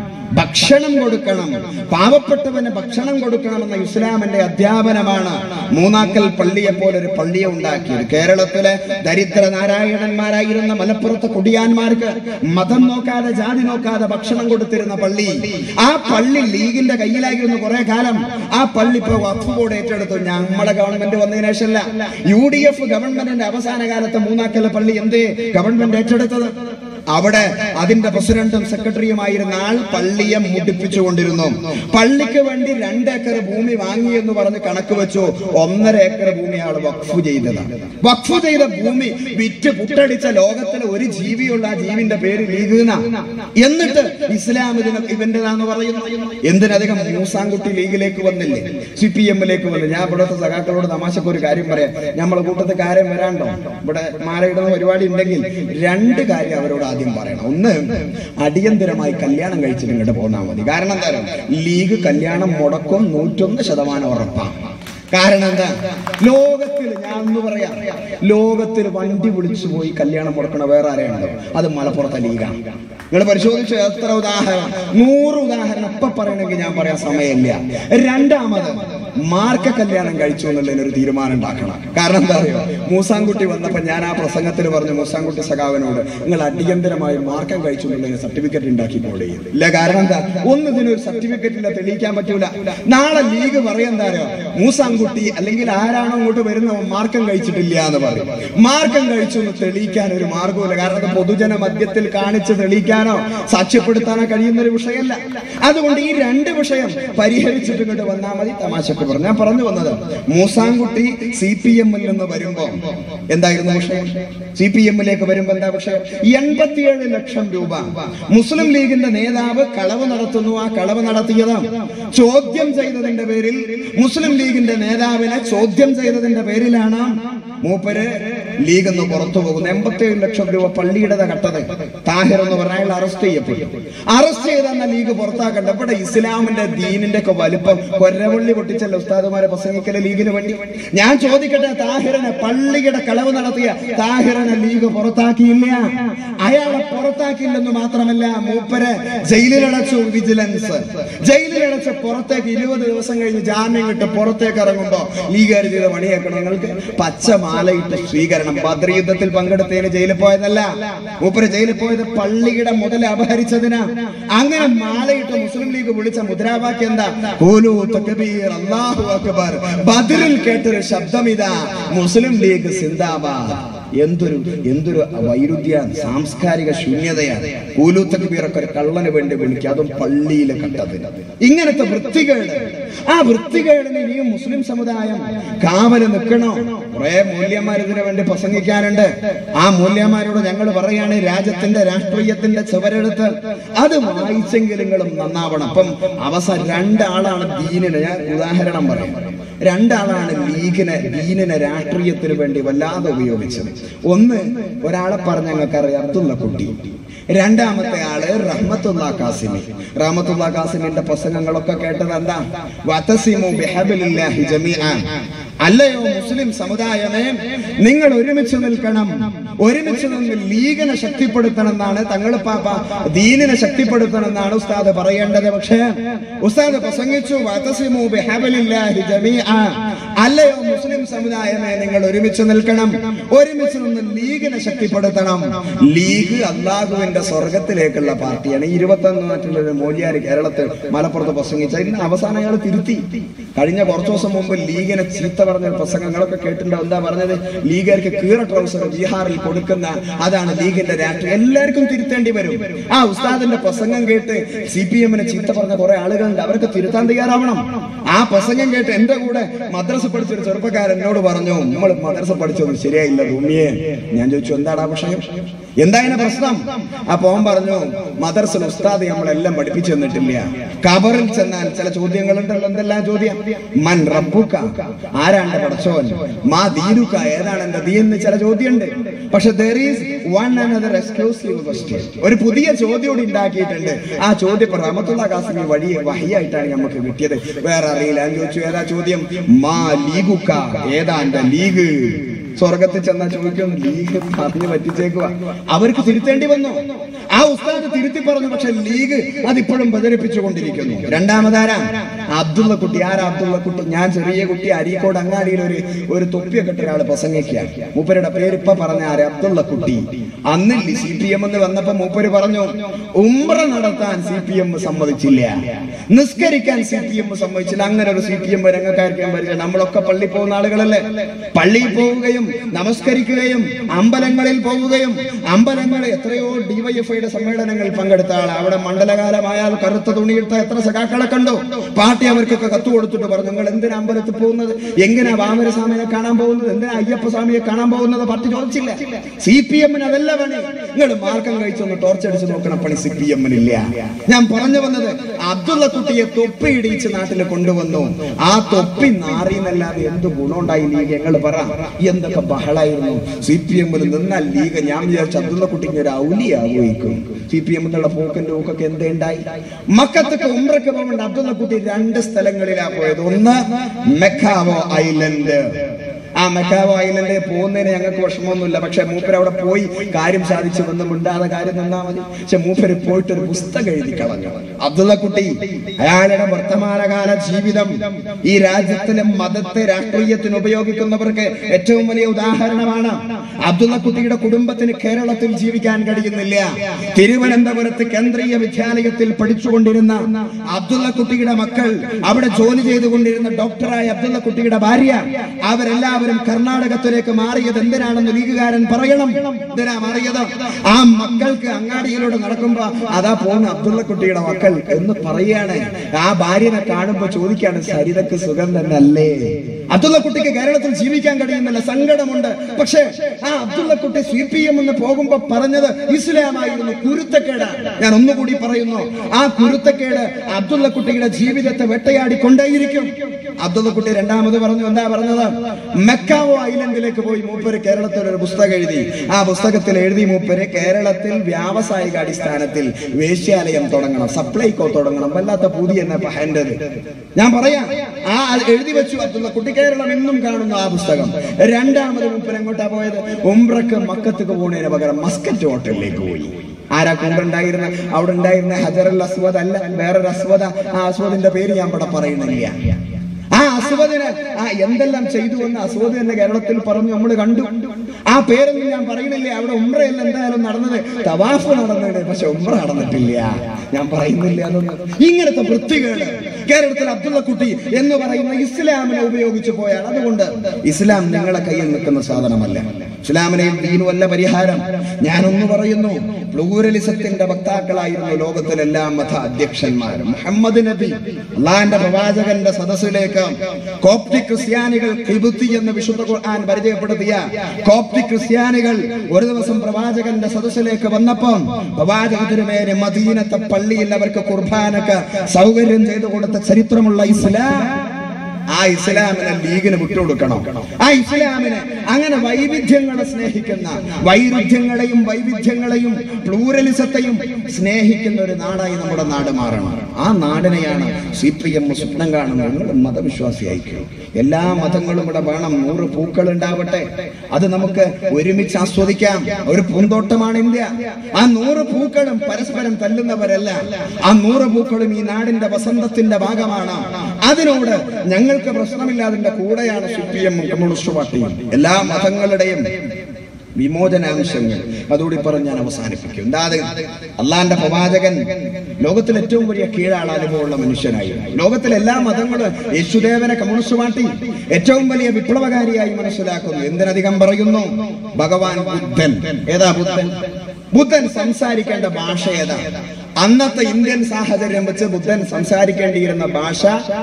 S2: ഭക്ഷണം കൊടുക്കണം പാവപ്പെട്ടവന് ഭക്ഷണം കൊടുക്കണമെന്ന ഇസ്ലാമിന്റെ അധ്യാപനമാണ് മൂന്നാക്കൽ പള്ളിയെ പോലെ ഒരു പള്ളിയെ ഉണ്ടാക്കിയത് കേരളത്തിലെ ദരിദ്ര നാരായണന്മാരായിരുന്ന മലപ്പുറത്തെ കുടിയാന്മാർക്ക് മതം നോക്കാതെ ജാതി നോക്കാതെ ഭക്ഷണം കൊടുത്തിരുന്ന പള്ളി ആ പള്ളി ലീഗിന്റെ കയ്യിലായിരുന്നു കുറെ കാലം ആ പള്ളി ഇപ്പൊ വഖഫ് ബോർഡ് ഏറ്റെടുത്തു ഞമ്മളെ ഗവൺമെന്റ് വന്നതിന് ശേഷമല്ല യു ഡി എഫ് ഗവൺമെന്റിന്റെ അവസാന കാലത്ത് മൂന്നാക്കൽ പള്ളി എന്തേ ഗവൺമെന്റ് ഏറ്റെടുത്തത് അവിടെ അതിന്റെ പ്രസിഡന്റും സെക്രട്ടറിയുമായിരുന്ന ആൾ പള്ളിയെ മുടിപ്പിച്ചുകൊണ്ടിരുന്നു പള്ളിക്ക് വേണ്ടി രണ്ടേക്കർ ഭൂമി വാങ്ങി എന്ന് പറഞ്ഞ് കണക്ക് വെച്ചു ഒന്നര ഏക്കർ ഭൂമി ആൾ വഖഫ് ചെയ്തത് വഖഫ് ചെയ്ത ഭൂമി വിറ്റ് പുട്ടടിച്ച ലോകത്തിലെ ഒരു ജീവിയുള്ള ആ ജീവിന്റെ പേര് ലീഗ് എന്നാ. എന്നിട്ട് ഇസ്ലാം ഇതിന് ഇവന്റേതാന്ന് പറയുന്നു എന്തിനധികം മൂസാൻകുട്ടി ലീഗിലേക്ക് വന്നില്ലേ സി പി എമ്മിലേക്ക് വന്നു ഞാൻ ഇവിടുത്തെ സഖാക്കളോട് തമാശക്ക് ഒരു കാര്യം പറയാം നമ്മളെ കൂട്ടത്തിൽ കാര്യം വരാണ്ടോ ഇവിടെ മാലയിടുന്ന പരിപാടി ഉണ്ടെങ്കിൽ രണ്ട് കാര്യം അവരോട് ആദ്യം പറയണം ഒന്ന് അടിയന്തരമായി കല്യാണം കഴിച്ചിട്ട് ഇങ്ങോട്ട് പോന്നാൽ മതി കാരണം എന്താ ലീഗ് കല്യാണം മുടക്കും നൂറ്റൊന്ന് ശതമാനം ഉറപ്പാണ് കാരണം എന്താ ലോകത്തിൽ ഞാൻ ഒന്ന് പറയാം ലോകത്തിൽ വണ്ടി വിളിച്ചു പോയി കല്യാണം മുടക്കണ വേറെ ആരെയുണ്ടോ അത് മലപ്പുറത്തെ ലീഗാണ് നിങ്ങൾ പരിശോധിച്ചു എത്ര ഉദാഹരണം നൂറ് ഉദാഹരണം ഇപ്പൊ പറയണമെങ്കിൽ ഞാൻ പറയാൻ സമയമില്ല രണ്ടാമത് മാർക്ക കല്യാണം കഴിച്ചു എന്നുള്ളതിന് ഒരു തീരുമാനം ഉണ്ടാക്കണം കാരണം എന്താ അറിയോ മൂസാൻകുട്ടി വന്നപ്പോ ഞാൻ ആ പ്രസംഗത്തിൽ പറഞ്ഞു മൂസാൻകുട്ടി സഖാവിനോട് നിങ്ങൾ അടിയന്തരമായി മാർക്കം കഴിച്ചു എന്നുള്ളതിന് സർട്ടിഫിക്കറ്റ് ഉണ്ടാക്കി കൂടെ ഇല്ല കാരണം എന്താ ഒന്ന് ഇതിനൊരു സർട്ടിഫിക്കറ്റ് ഇല്ല തെളിയിക്കാൻ പറ്റൂല നാളെ ലീഗ് പറയാൻ എന്താ അറിയോ മൂസാൻകുട്ടി അല്ലെങ്കിൽ ആരാണോ അങ്ങോട്ട് വരുന്നവൻ മാർക്കം കഴിച്ചിട്ടില്ല എന്ന് പറയും മാർക്കം കഴിച്ചു എന്ന് തെളിയിക്കാൻ ഒരു മാർഗമില്ല കാരണം അത് പൊതുജന മധ്യത്തിൽ കാണിച്ച് തെളിയിക്കാനോ സാക്ഷ്യപ്പെടുത്താനോ കഴിയുന്ന ഒരു വിഷയമല്ല അതുകൊണ്ട് ഈ രണ്ട് വിഷയം പരിഹരിച്ചിട്ട് ഇങ്ങോട്ട് വന്നാൽ മതി തമാശക്ക് പറഞ്ഞു ഞാൻ പറഞ്ഞു വന്നത് മൂസാൻകുട്ടി സി പി എമ്മിൽ നിന്ന് വരുമ്പോ എന്തായിരുന്നു വിഷയം സി പി എമ്മിലേക്ക് വരുമ്പോ എന്താ വിഷയം എൺപത്തിയേഴ് ലക്ഷം രൂപ മുസ്ലിം ലീഗിന്റെ നേതാവ് കളവ് നടത്തുന്നു ആ കളവ് നടത്തിയത് ചോദ്യം ചെയ്തതിന്റെ പേരിൽ മുസ്ലിം ലീഗിന്റെ നേതാവിനെ ചോദ്യം ചെയ്തതിന്റെ പേരിലാണ് മൂപ്പര് ലീഗ് എന്ന് പുറത്തു പോകുന്നത് എൺപത്തിയേഴ് ലക്ഷം രൂപ പള്ളിയുടെ കട്ടത് താഹിർ എന്ന് പറഞ്ഞ അയാൾ അറസ്റ്റ് ചെയ്യപ്പെട്ടു അറസ്റ്റ് ചെയ്തെന്ന ലീഗ് പുറത്താക്കണ്ട ഇവിടെ ഇസ്ലാമിന്റെ ദീനിന്റെ ഒക്കെ വലിപ്പം കൊരവള്ളി പൊട്ടിച്ചല്ല ഉസ്താദുമാരെ പ്രസംഗിക്കല ലീഗിന് വേണ്ടി ഞാൻ ചോദിക്കട്ടെ താഹിറിനെ പള്ളിയുടെ കളവ് നടത്തിയ താഹിറിനെ ലീഗ് പുറത്താക്കിയില്ല അയാളെ പുറത്താക്കിയില്ലെന്ന് മാത്രമല്ല മൂപ്പരെ ജയിലിലടച്ചു വിജിലൻസ് ജയിലിലടച്ച് പുറത്തേക്ക് ഇരുപത് ദിവസം കഴിഞ്ഞ് ജാമ്യം കിട്ട് പുറത്തേക്ക് ഇറങ്ങുമ്പോ ലീഗുകാർ ചെയ്ത പണിയേക്കണം നിങ്ങൾക്ക് പച്ച മാലയിട്ട് സ്വീകരണം ബദ്ര യുദ്ധത്തിൽ പങ്കെടുത്തതിന് ജയിലിൽ പോയതല്ല മൂപ്പര് ജയിലിൽ പോയത് പള്ളിയുടെ മുതൽ അപഹരിച്ചതിനാ അങ്ങനെ മാലയിട്ട് മുസ്ലിം ലീഗ് വിളിച്ച മുദ്രാവാക്യം എന്താ ഖൂലു തക്ബീർ അല്ലാഹു അക്ബർ ബദറിൽ കേട്ടൊരു ശബ്ദം ഇതാ മുസ്ലിം ലീഗ് സിന്ദാബാദ് എന്തൊരു എന്തൊരു വൈരുദ്ധ്യ സാംസ്കാരിക ശൂന്യതയാണ് കൂലു തക്ബീറൊക്കെ ഒരു കള്ളന് വേണ്ടി വിളിക്കുക അതും പള്ളിയിൽ കണ്ടത് ഇങ്ങനത്തെ വൃത്തികേട് ആ വൃത്തികേടിന് ഇനിയും മുസ്ലിം സമുദായം കാവല് നിൽക്കണോ കുറെ മൂല്യന്മാർ ഇതിനു വേണ്ടി പ്രസംഗിക്കാനുണ്ട് ആ മൂല്യന്മാരോട് ഞങ്ങൾ പറയാണ് രാജ്യത്തിന്റെ രാഷ്ട്രീയത്തിന്റെ ചുവരെടുത്ത് അത് വായിച്ചെങ്കിലും നന്നാവണം അപ്പം അവസാനം രണ്ടാളാണ് ദീനിന് ഞാൻ ഉദാഹരണം പറയാം രണ്ടാളാണ് ലീഗിനെ ദീനിനെ രാഷ്ട്രീയത്തിന് വേണ്ടി വല്ലാതെ ഉപയോഗിച്ചത് ഒന്ന് ഒരാളെ പറഞ്ഞ ഞങ്ങൾക്കറിയാം അബ്ദുള്ള കുട്ടി രണ്ടാമത്തെ ആള് റഹ്മത്തുള്ള കാസിമി റഹ്മത്തുള്ള കാസിമിന്റെ പ്രസംഗങ്ങളൊക്കെ കേട്ടത് എന്താ വതസിമു ബിഹബിലില്ലാഹി ജമീഅ അല്ലയോ മുസ്ലിം സമുദായമേ നിങ്ങൾ ഒരുമിച്ച് നിൽക്കണം ഒരുമിച്ച് നിന്ന് ലീഗിനെ ശക്തിപ്പെടുത്തണം എന്നാണ് തങ്ങൾ പാപ്പ ദീനിനെ ശക്തിപ്പെടുത്തണം എന്നാണ് ഉസ്താദ് പറയേണ്ടത് പക്ഷേ ഉസ്താദ് പ്രസംഗിച്ചു വതസിമു ബിഹബലില്ലാഹി ജമീഅ അല്ലയോ മുസ്ലിം സമുദായമേ നിങ്ങൾ ഒരുമിച്ച് നിൽക്കണം ഒരുമിച്ച് നിന്ന് ലീഗിനെ ശക്തിപ്പെടുത്തണം ലീഗ് അള്ളാഹുവിന്റെ സ്വർഗത്തിലേക്കുള്ള പാർട്ടിയാണ് ഇരുപത്തി ഒന്നാറ്റിലുള്ള ഒരു മോലിയാർ കേരളത്തിൽ മലപ്പുറത്ത് പ്രസംഗിച്ച ഇന്ന് അവസാനം അയാൾ തിരുത്തി കഴിഞ്ഞ കുറച്ചു ദിവസം മുമ്പ് ലീഗിനെ ചീത്ത പറഞ്ഞ പ്രസംഗങ്ങളൊക്കെ കേട്ടിട്ടുണ്ടോ എന്താ പറഞ്ഞത് ലീഗുകാർക്ക് കീറ ട്രൗസർ ബീഹാറിൽ കൊടുക്കുന്ന അതാണ് ലീഗിന്റെ രാഷ്ട്രീയം എല്ലാവർക്കും തിരുത്തേണ്ടി വരും ആ ഉസ്താദിന്റെ പ്രസംഗം കേട്ട് സി പി എമ്മിനെ ചീത്ത പറഞ്ഞ കുറെ ആളുകളുണ്ട് അവർക്ക് തിരുത്താൻ തയ്യാറാവണം ആ പ്രസംഗം കേട്ട് എന്റെ കൂടെ മദ്രസ പഠിച്ചൊരു ചെറുപ്പക്കാരൻ എന്നോട് പറഞ്ഞു നമ്മൾ മദ്രസ പഠിച്ചൊന്നും ശരിയായില്ല ഭൂമിയെ ഞാൻ ചോദിച്ചു എന്താണ് ആ വിഷയം എന്താ ഇതിന്റെ പ്രശ്നം അപ്പൊ അവൻ പറഞ്ഞു മദർസൽ ഉസ്താദ് നമ്മളെല്ലാം പഠിപ്പിച്ചു തന്നിട്ടില്ല കബറിൽ ചെന്നാൽ ചില ചോദ്യങ്ങളുണ്ടല്ലോ എന്തെല്ലാം ചോദ്യം മൻ റബ്ബുക്ക ആരാണ്ട് പടച്ചോൻ മാ ദീനുക്ക ഏതാണ് എന്റെ ദീ എന്ന് ചില ചോദ്യമുണ്ട് പക്ഷെ there is one another exclusive question ഒരു പുതിയ ചോദ്യം കൂടി ഉണ്ടാക്കിയിട്ടുണ്ട് ആ ചോദ്യം ഇപ്പൊ റഹമത്തുള്ള കാസിന് വഴി വഹിയായിട്ടാണ് നമുക്ക് കിട്ടിയത് വേറെ അറിയില്ല ഞാൻ ചോദിച്ചു ഏതാ ചോദ്യം മാ ലീഗുക്ക ഏതാ എന്റെ ലീഗ് സ്വർഗത്തിൽ ചെന്നാൽ ചോദിക്കും ലീഗ് പറഞ്ഞു പറ്റിച്ചേക്കുക അവർക്ക് തിരുത്തേണ്ടി വന്നു ആ ഉസ്താദ് തിരുത്തി പറഞ്ഞു പക്ഷെ ലീഗ് അതിപ്പോഴും പ്രചരിപ്പിച്ചുകൊണ്ടിരിക്കുന്നു രണ്ടാമതാരാ അബ്ദുള്ള കുട്ടി ആരാ അബ്ദുള്ള കുട്ടി ഞാൻ ചെറിയ കുട്ടി അരീക്കോട് അങ്ങാടിയിൽ ഒരു ഒരു തൊപ്പിയൊക്കെ ഇട്ട ഒരാൾ പ്രസംഗിക്കുക മൂപ്പരുടെ പേര് ഇപ്പൊ പറഞ്ഞ ആര് അബ്ദുള്ള കുട്ടി അന്ന് സി പി എം എന്ന് വന്നപ്പോ മൂപ്പര് പറഞ്ഞു ഉംറ നടത്താൻ സി പി എം സമ്മതിച്ചില്ല നിസ്കരിക്കാൻ സി പി എം സമ്മതിച്ചില്ല അങ്ങനെ ഒരു സി പി എം രംഗക്കാർക്ക് ഞാൻ പരിചയം നമ്മളൊക്കെ പള്ളി പോകുന്ന ആളുകളല്ലേ പള്ളിയിൽ പോവുകയും നമസ്കരിക്കുകയും അമ്പലങ്ങളിൽ പോവുകയും അമ്പലങ്ങളിൽ എത്രയോ ഡിവൈഎഫ്ഐയുടെ സമ്മേളനങ്ങളിൽ പങ്കെടുത്ത ആൾ അവിടെ മണ്ഡലകാലമായാൽ കറുത്ത തുണിയിട്ട എത്ര സഖാക്കളെ കണ്ടു പാർട്ടി അവർക്കൊക്കെ കത്ത് കൊടുത്തിട്ട് പറഞ്ഞു നിങ്ങൾ എന്തിനാ അമ്പലത്തിൽ പോകുന്നത് എങ്ങനെയാ വാമരസ്വാമിയെ കാണാൻ പോകുന്നത് എന്തിനാ അയ്യപ്പ സ്വാമിയെ കാണാൻ പോകുന്നത് പാർട്ടി ചോദിച്ചില്ല സി പി എമ്മിന് അതല്ല പണി നിങ്ങൾ മാർക്കം കഴിച്ചൊന്ന് ടോർച്ചടിച്ച് നോക്കണം പണി സി പി എമ്മിനില്ല ഞാൻ പറഞ്ഞു വന്നത് അബ്ദുള്ള കുട്ടിയെ തൊപ്പി ഇടിച്ച് നാട്ടിൽ കൊണ്ടുവന്നു ആ തൊപ്പി നാറിന്നല്ലാതെ എന്ത് ഗുണമുണ്ടായി ലീഗ് ഞങ്ങൾ പറ എന്തൊക്കെ ബഹളായിരുന്നു സി പി എമ്മിൽ നിന്നാൽ ലീഗ് ഞാൻ വിചാരിച്ചു അബ്ദുള്ള കുട്ടിക്ക് ഒരു ഔലിയാവുമായിരിക്കും സി പി എമ്മിനുള്ള പോക്കിന്റെ പോക്കൊക്കെ എന്തേണ്ടായി മക്കത്തൊക്കെ ഉമ്രക്ക് പോകുമ്പോൾ അബ്ദുള്ള കുട്ടി രണ്ട് സ്ഥലങ്ങളിലാ പോയത് ഒന്ന് മെക്കാവോ ഐലൻഡ് ആ മെക്കാവോ ഐലൻഡിൽ പോകുന്നതിന് ഞങ്ങൾക്ക് വിഷമമൊന്നുമില്ല പക്ഷെ മൂപ്പർ അവിടെ പോയി കാര്യം സാധിച്ചു വന്ന് മിണ്ടാതെ കാര്യം നിന്നാ മതി പക്ഷെ മൂപ്പര് പോയിട്ട് ഒരു പുസ്തകം എഴുതി കളഞ്ഞു അബ്ദുള്ള കുട്ടി അയാളുടെ വർത്തമാനകാല ജീവിതം ഈ രാജ്യത്തിലെ മതത്തെ രാഷ്ട്രീയത്തിന് ഉപയോഗിക്കുന്നവർക്ക് ഏറ്റവും വലിയ ഉദാഹരണമാണ് അബ്ദുള്ള കുട്ടിയുടെ കുടുംബത്തിന് കേരളത്തിൽ ജീവിക്കാൻ കഴിയുന്നില്ല തിരുവനന്തപുരത്ത് കേന്ദ്രീയ വിദ്യാലയത്തിൽ പഠിച്ചുകൊണ്ടിരുന്ന അബ്ദുള്ള കുട്ടിയുടെ മക്കൾ അവിടെ ജോലി ചെയ്തുകൊണ്ടിരുന്ന ഡോക്ടറായ അബ്ദുള്ള കുട്ടിയുടെ ഭാര്യ അവരെല്ലാവരും കർണാടകത്തിലേക്ക് മാറിയത് എന്തിനാണെന്ന് ലീഗുകാരൻ പറയണം എന്തിനാ മാറിയത് ആ മക്കൾക്ക് അങ്ങാടിയിലൂടെ നടക്കുമ്പോ അതാ പോകുന്ന അബ്ദുള്ള കുട്ടിയുടെ മക്കൾ എന്ന് പറയാണ് ആ ഭാര്യനെ കാണുമ്പോ ചോദിക്കാണ് സരിതക്ക് സുഖം തന്നെ അല്ലേ അബ്ദുള്ള കുട്ടിക്ക് കേരളത്തിൽ ജീവിക്കാൻ കഴിയുന്നില്ല സങ്കടമുണ്ട് പക്ഷേ ആ അബ്ദുള്ള കുട്ടി സി പി എം എന്ന് പോകുമ്പോ പറഞ്ഞത് ഇസ്ലാമായിരുന്നു കുരുത്തക്കേട് ഞാൻ ഒന്നുകൂടി പറയുന്നു ആ കുരുത്തക്കേട് അബ്ദുള്ള കുട്ടിയുടെ ജീവിതത്തെ വെട്ടയാടി കൊണ്ടേയിരിക്കും അബ്ദുള്ള കുട്ടി രണ്ടാമത് പറഞ്ഞു എന്താ പറഞ്ഞത് മെക്കാവോ ഐലൻഡിലേക്ക് പോയി മൂപ്പര് കേരളത്തിൽ ഒരു പുസ്തകം എഴുതി ആ പുസ്തകത്തിൽ എഴുതി മൂപ്പര് കേരളത്തിൽ വ്യാവസായിക അടിസ്ഥാനത്തിൽ വേശ്യാലയം തുടങ്ങണം സപ്ലൈകോ തുടങ്ങണം വല്ലാത്ത പുതിയ എന്ന പഹന്റത് ഞാൻ പറയാം ആ അത് എഴുതി വെച്ചു അബ്ദുള്ള കുട്ടി കേരളം എന്നും കാണുന്ന ആ പുസ്തകം രണ്ടാമത് മൂപ്പര് എങ്ങോട്ടാ പോയത് ഉംറക്ക് മക്കത്തേക്ക് പോകുന്നതിന് പകരം മസ്കറ്റ് ഹോട്ടലിലേക്ക് പോയി ആരാ കൊണ്ടുണ്ടായിരുന്ന അവിടെ ഉണ്ടായിരുന്ന ഹജറൽ അസ്വദ് അല്ല വേറൊരു അസ്വദ ആ അസ്വദിന്റെ പേര് ഞാൻ ഇവിടെ പറയുന്നില്ല ആ അസ്വദിന് ആ എന്തെല്ലാം ചെയ്തു എന്ന് അസ്വദ് തന്നെ കേരളത്തിൽ പറഞ്ഞു നമ്മൾ കണ്ടു ആ പേരൊന്നും ഞാൻ പറയുന്നില്ല അവിടെ ഉംറയല്ല എന്തായാലും നടന്നത് തവാഫ് നടന്നത് പക്ഷെ ഉംറ നടന്നിട്ടില്ല ഞാൻ പറയുന്നില്ല എന്നൊന്നും ഇങ്ങനത്തെ വൃത്തികേട് കേരളത്തിൽ അബ്ദുള്ള കുട്ടി എന്ന് പറയുന്ന ഇസ്ലാമിനെ ഉപയോഗിച്ചു പോയാൽ അതുകൊണ്ട് ഇസ്ലാം നിങ്ങളെ കയ്യിൽ നിൽക്കുന്ന സാധനമല്ല ഇസ്ലാമിനെയും ദീനുമല്ല പരിഹാരം ഞാനൊന്ന് പറയുന്നു പ്ലൂരലിസത്തിന്റെ വക്താക്കളായിരുന്നു ലോകത്തിലെ എല്ലാ മത അധ്യക്ഷന്മാരും മുഹമ്മദ് നബി അള്ളാന്റെ പ്രവാചകന്റെ സദസ്സിലേക്ക് കോപ്റ്റിക് ക്രിസ്ത്യാനികൾ കിബുത്തി എന്ന് വിശുദ്ധ ഖുർആൻ പരിചയപ്പെടുത്തിയ കോപ്റ്റിക് ക്രിസ്ത്യാനികൾ ഒരു ദിവസം പ്രവാചകന്റെ സദസ്സിലേക്ക് വന്നപ്പം പ്രവാചകത്തിന് മേലെ മദീനത്തെ പള്ളിയിൽ അവർക്ക് കുർബാനക്ക് സൗകര്യം ചെയ്തു കൊടുത്ത ചരിത്രമുള്ള ഇസ്ലാം ആ ഇസ്ലാമിനെ ലീഗിന് വിട്ടുകൊടുക്കണം ആ ഇസ്ലാമിനെ അങ്ങനെ വൈവിധ്യങ്ങളെ സ്നേഹിക്കുന്ന വൈരുദ്ധ്യങ്ങളെയും വൈവിധ്യങ്ങളെയും പ്ലൂരലിസത്തെയും സ്നേഹിക്കുന്ന ഒരു നാടായി നമ്മുടെ നാട് മാറണം ആ നാടിനെയാണ് സി പി എം സ്വപ്നം കാണുന്നത് നിങ്ങൾ മതവിശ്വാസിയായിരിക്കും എല്ലാ മതങ്ങളും ഇവിടെ വേണം നൂറ് പൂക്കൾ ഉണ്ടാവട്ടെ അത് നമുക്ക് ഒരുമിച്ച് ആസ്വദിക്കാം ഒരു പൂന്തോട്ടമാണ് ഇന്ത്യ ആ നൂറ് പൂക്കളും പരസ്പരം തല്ലുന്നവരല്ല ആ നൂറ് പൂക്കളും ഈ നാടിന്റെ വസന്തത്തിന്റെ ഭാഗമാണ് അതിനോട് ഞങ്ങൾക്ക് പ്രശ്നമില്ലാതിന്റെ കൂടെയാണ് സി പി എം കമ്മ്യൂണിസ്റ്റ് പാർട്ടിയും എല്ലാ മതങ്ങളുടെയും വിമോചനാംശങ്ങൾ അതുകൂടി പറഞ്ഞ് ഞാൻ അവസാനിപ്പിക്കും എന്താ അത് അള്ളാന്റെ പ്രവാചകൻ ലോകത്തിൽ ഏറ്റവും വലിയ കീഴാണ് അനുഭവമുള്ള മനുഷ്യനായി ലോകത്തിലെ എല്ലാ മതങ്ങളും യേശുദേവനെ കമ്മ്യൂണിസ്റ്റ് പാർട്ടി ഏറ്റവും വലിയ വിപ്ലവകാരിയായി മനസ്സിലാക്കുന്നു എന്തിനധികം പറയുന്നു ഭഗവാൻ ബുദ്ധൻ ഏതാ ബുദ്ധൻ ബുദ്ധൻ സംസാരിക്കേണ്ട ഭാഷ ഏതാ അന്നത്തെ ഇന്ത്യൻ സാഹചര്യം വെച്ച് ബുദ്ധൻ സംസാരിക്കേണ്ടിയിരുന്ന ഭാഷ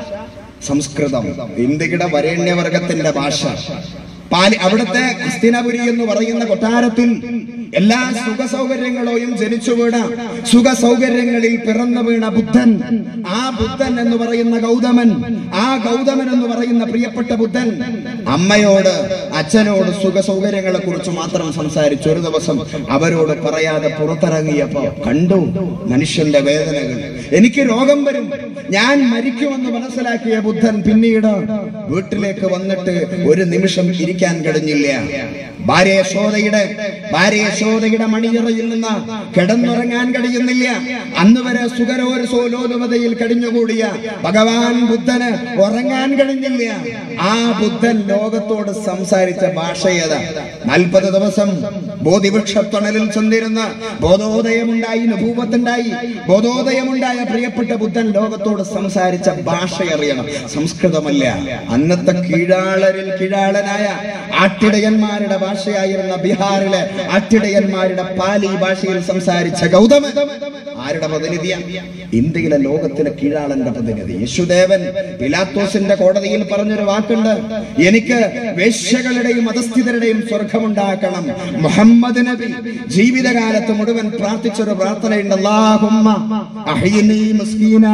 S2: സംസ്കൃതം ഇന്ത്യയുടെ വരേണ്യവർഗത്തിന്റെ ഭാഷ പാലി അവിടുത്തെ ഹസ്തിനപുരി എന്ന് പറയുന്ന കൊട്ടാരത്തിൽ എല്ലാ സുഖ സൗകര്യങ്ങളെയും ജനിച്ചു വീണ സുഖ സൗകര്യങ്ങളിൽ പിറന്നു വീണ ബുദ്ധൻ ആ ബുദ്ധൻ എന്ന് പറയുന്ന ഗൗതമൻ ആ ഗൗതമൻ എന്ന് പറയുന്ന പ്രിയപ്പെട്ട ബുദ്ധൻ അമ്മയോട് അച്ഛനോട് സുഖ സൗകര്യങ്ങളെ കുറിച്ച് മാത്രം സംസാരിച്ചു ഒരു ദിവസം അവരോട് പറയാതെ പുറത്തിറങ്ങിയപ്പോ കണ്ടു മനുഷ്യന്റെ വേദനകൾ എനിക്ക് രോഗം വരും ഞാൻ മരിക്കുമെന്ന് മനസ്സിലാക്കിയ ബുദ്ധൻ പിന്നീട് വീട്ടിലേക്ക് വന്നിട്ട് ഒരു നിമിഷം ഇരിക്കാൻ കഴിഞ്ഞില്ല ഭാര്യ യശോദയുടെ ഭാര്യ യശോദയുടെ മണിയറയിൽ നിന്ന് കിടന്നുറങ്ങാൻ കഴിയുന്നില്ല അന്ന് വരെ സുഖരോര സോലോലുമതയിൽ കഴിഞ്ഞുകൂടിയ ഭഗവാൻ ബുദ്ധന് ഉറങ്ങാൻ കഴിഞ്ഞില്ല ആ ബുദ്ധൻ ലോകത്തോട് സംസാരിച്ച ഭാഷ ഏതാ നാൽപ്പത് ദിവസം ബോധിവൃക്ഷത്തണലിൽ ചെന്നിരുന്ന ബോധോദയമുണ്ടായി അനുഭൂപത്തുണ്ടായി ബോധോദയമുണ്ടായ പ്രിയപ്പെട്ട ബുദ്ധൻ ലോകത്തോട് സംസാരിച്ച ഭാഷ അറിയണം സംസ്കൃതമല്ല അന്നത്തെ കീഴാളരിൽ കീഴാളനായ ആട്ടിടയന്മാരുടെ ഭാഷയായിരുന്ന ബീഹാറിലെ ആട്ടിടയന്മാരുടെ പാലി ഭാഷയിൽ സംസാരിച്ച ഗൗതമൻ ആരുടെ പ്രതിനിധിയാണ് ഇന്ത്യയിലെ ലോകത്തിലെ കീഴാളന്റെ പ്രതിനിധി യേശുദേവൻ പിലാത്തോസിന്റെ കോടതിയിൽ പറഞ്ഞൊരു വാക്കുണ്ട് എനിക്ക് വേശ്യകളുടെയും അധസ്ഥിതരുടെയും സ്വർഗമുണ്ടാക്കണം മുഹമ്മദ് നബി ജീവിതകാലത്ത് മുഴുവൻ പ്രാർത്ഥിച്ചൊരു പ്രാർത്ഥനയുണ്ട് അല്ലാഹുമ്മ അഹ്യിനി മിസ്കീന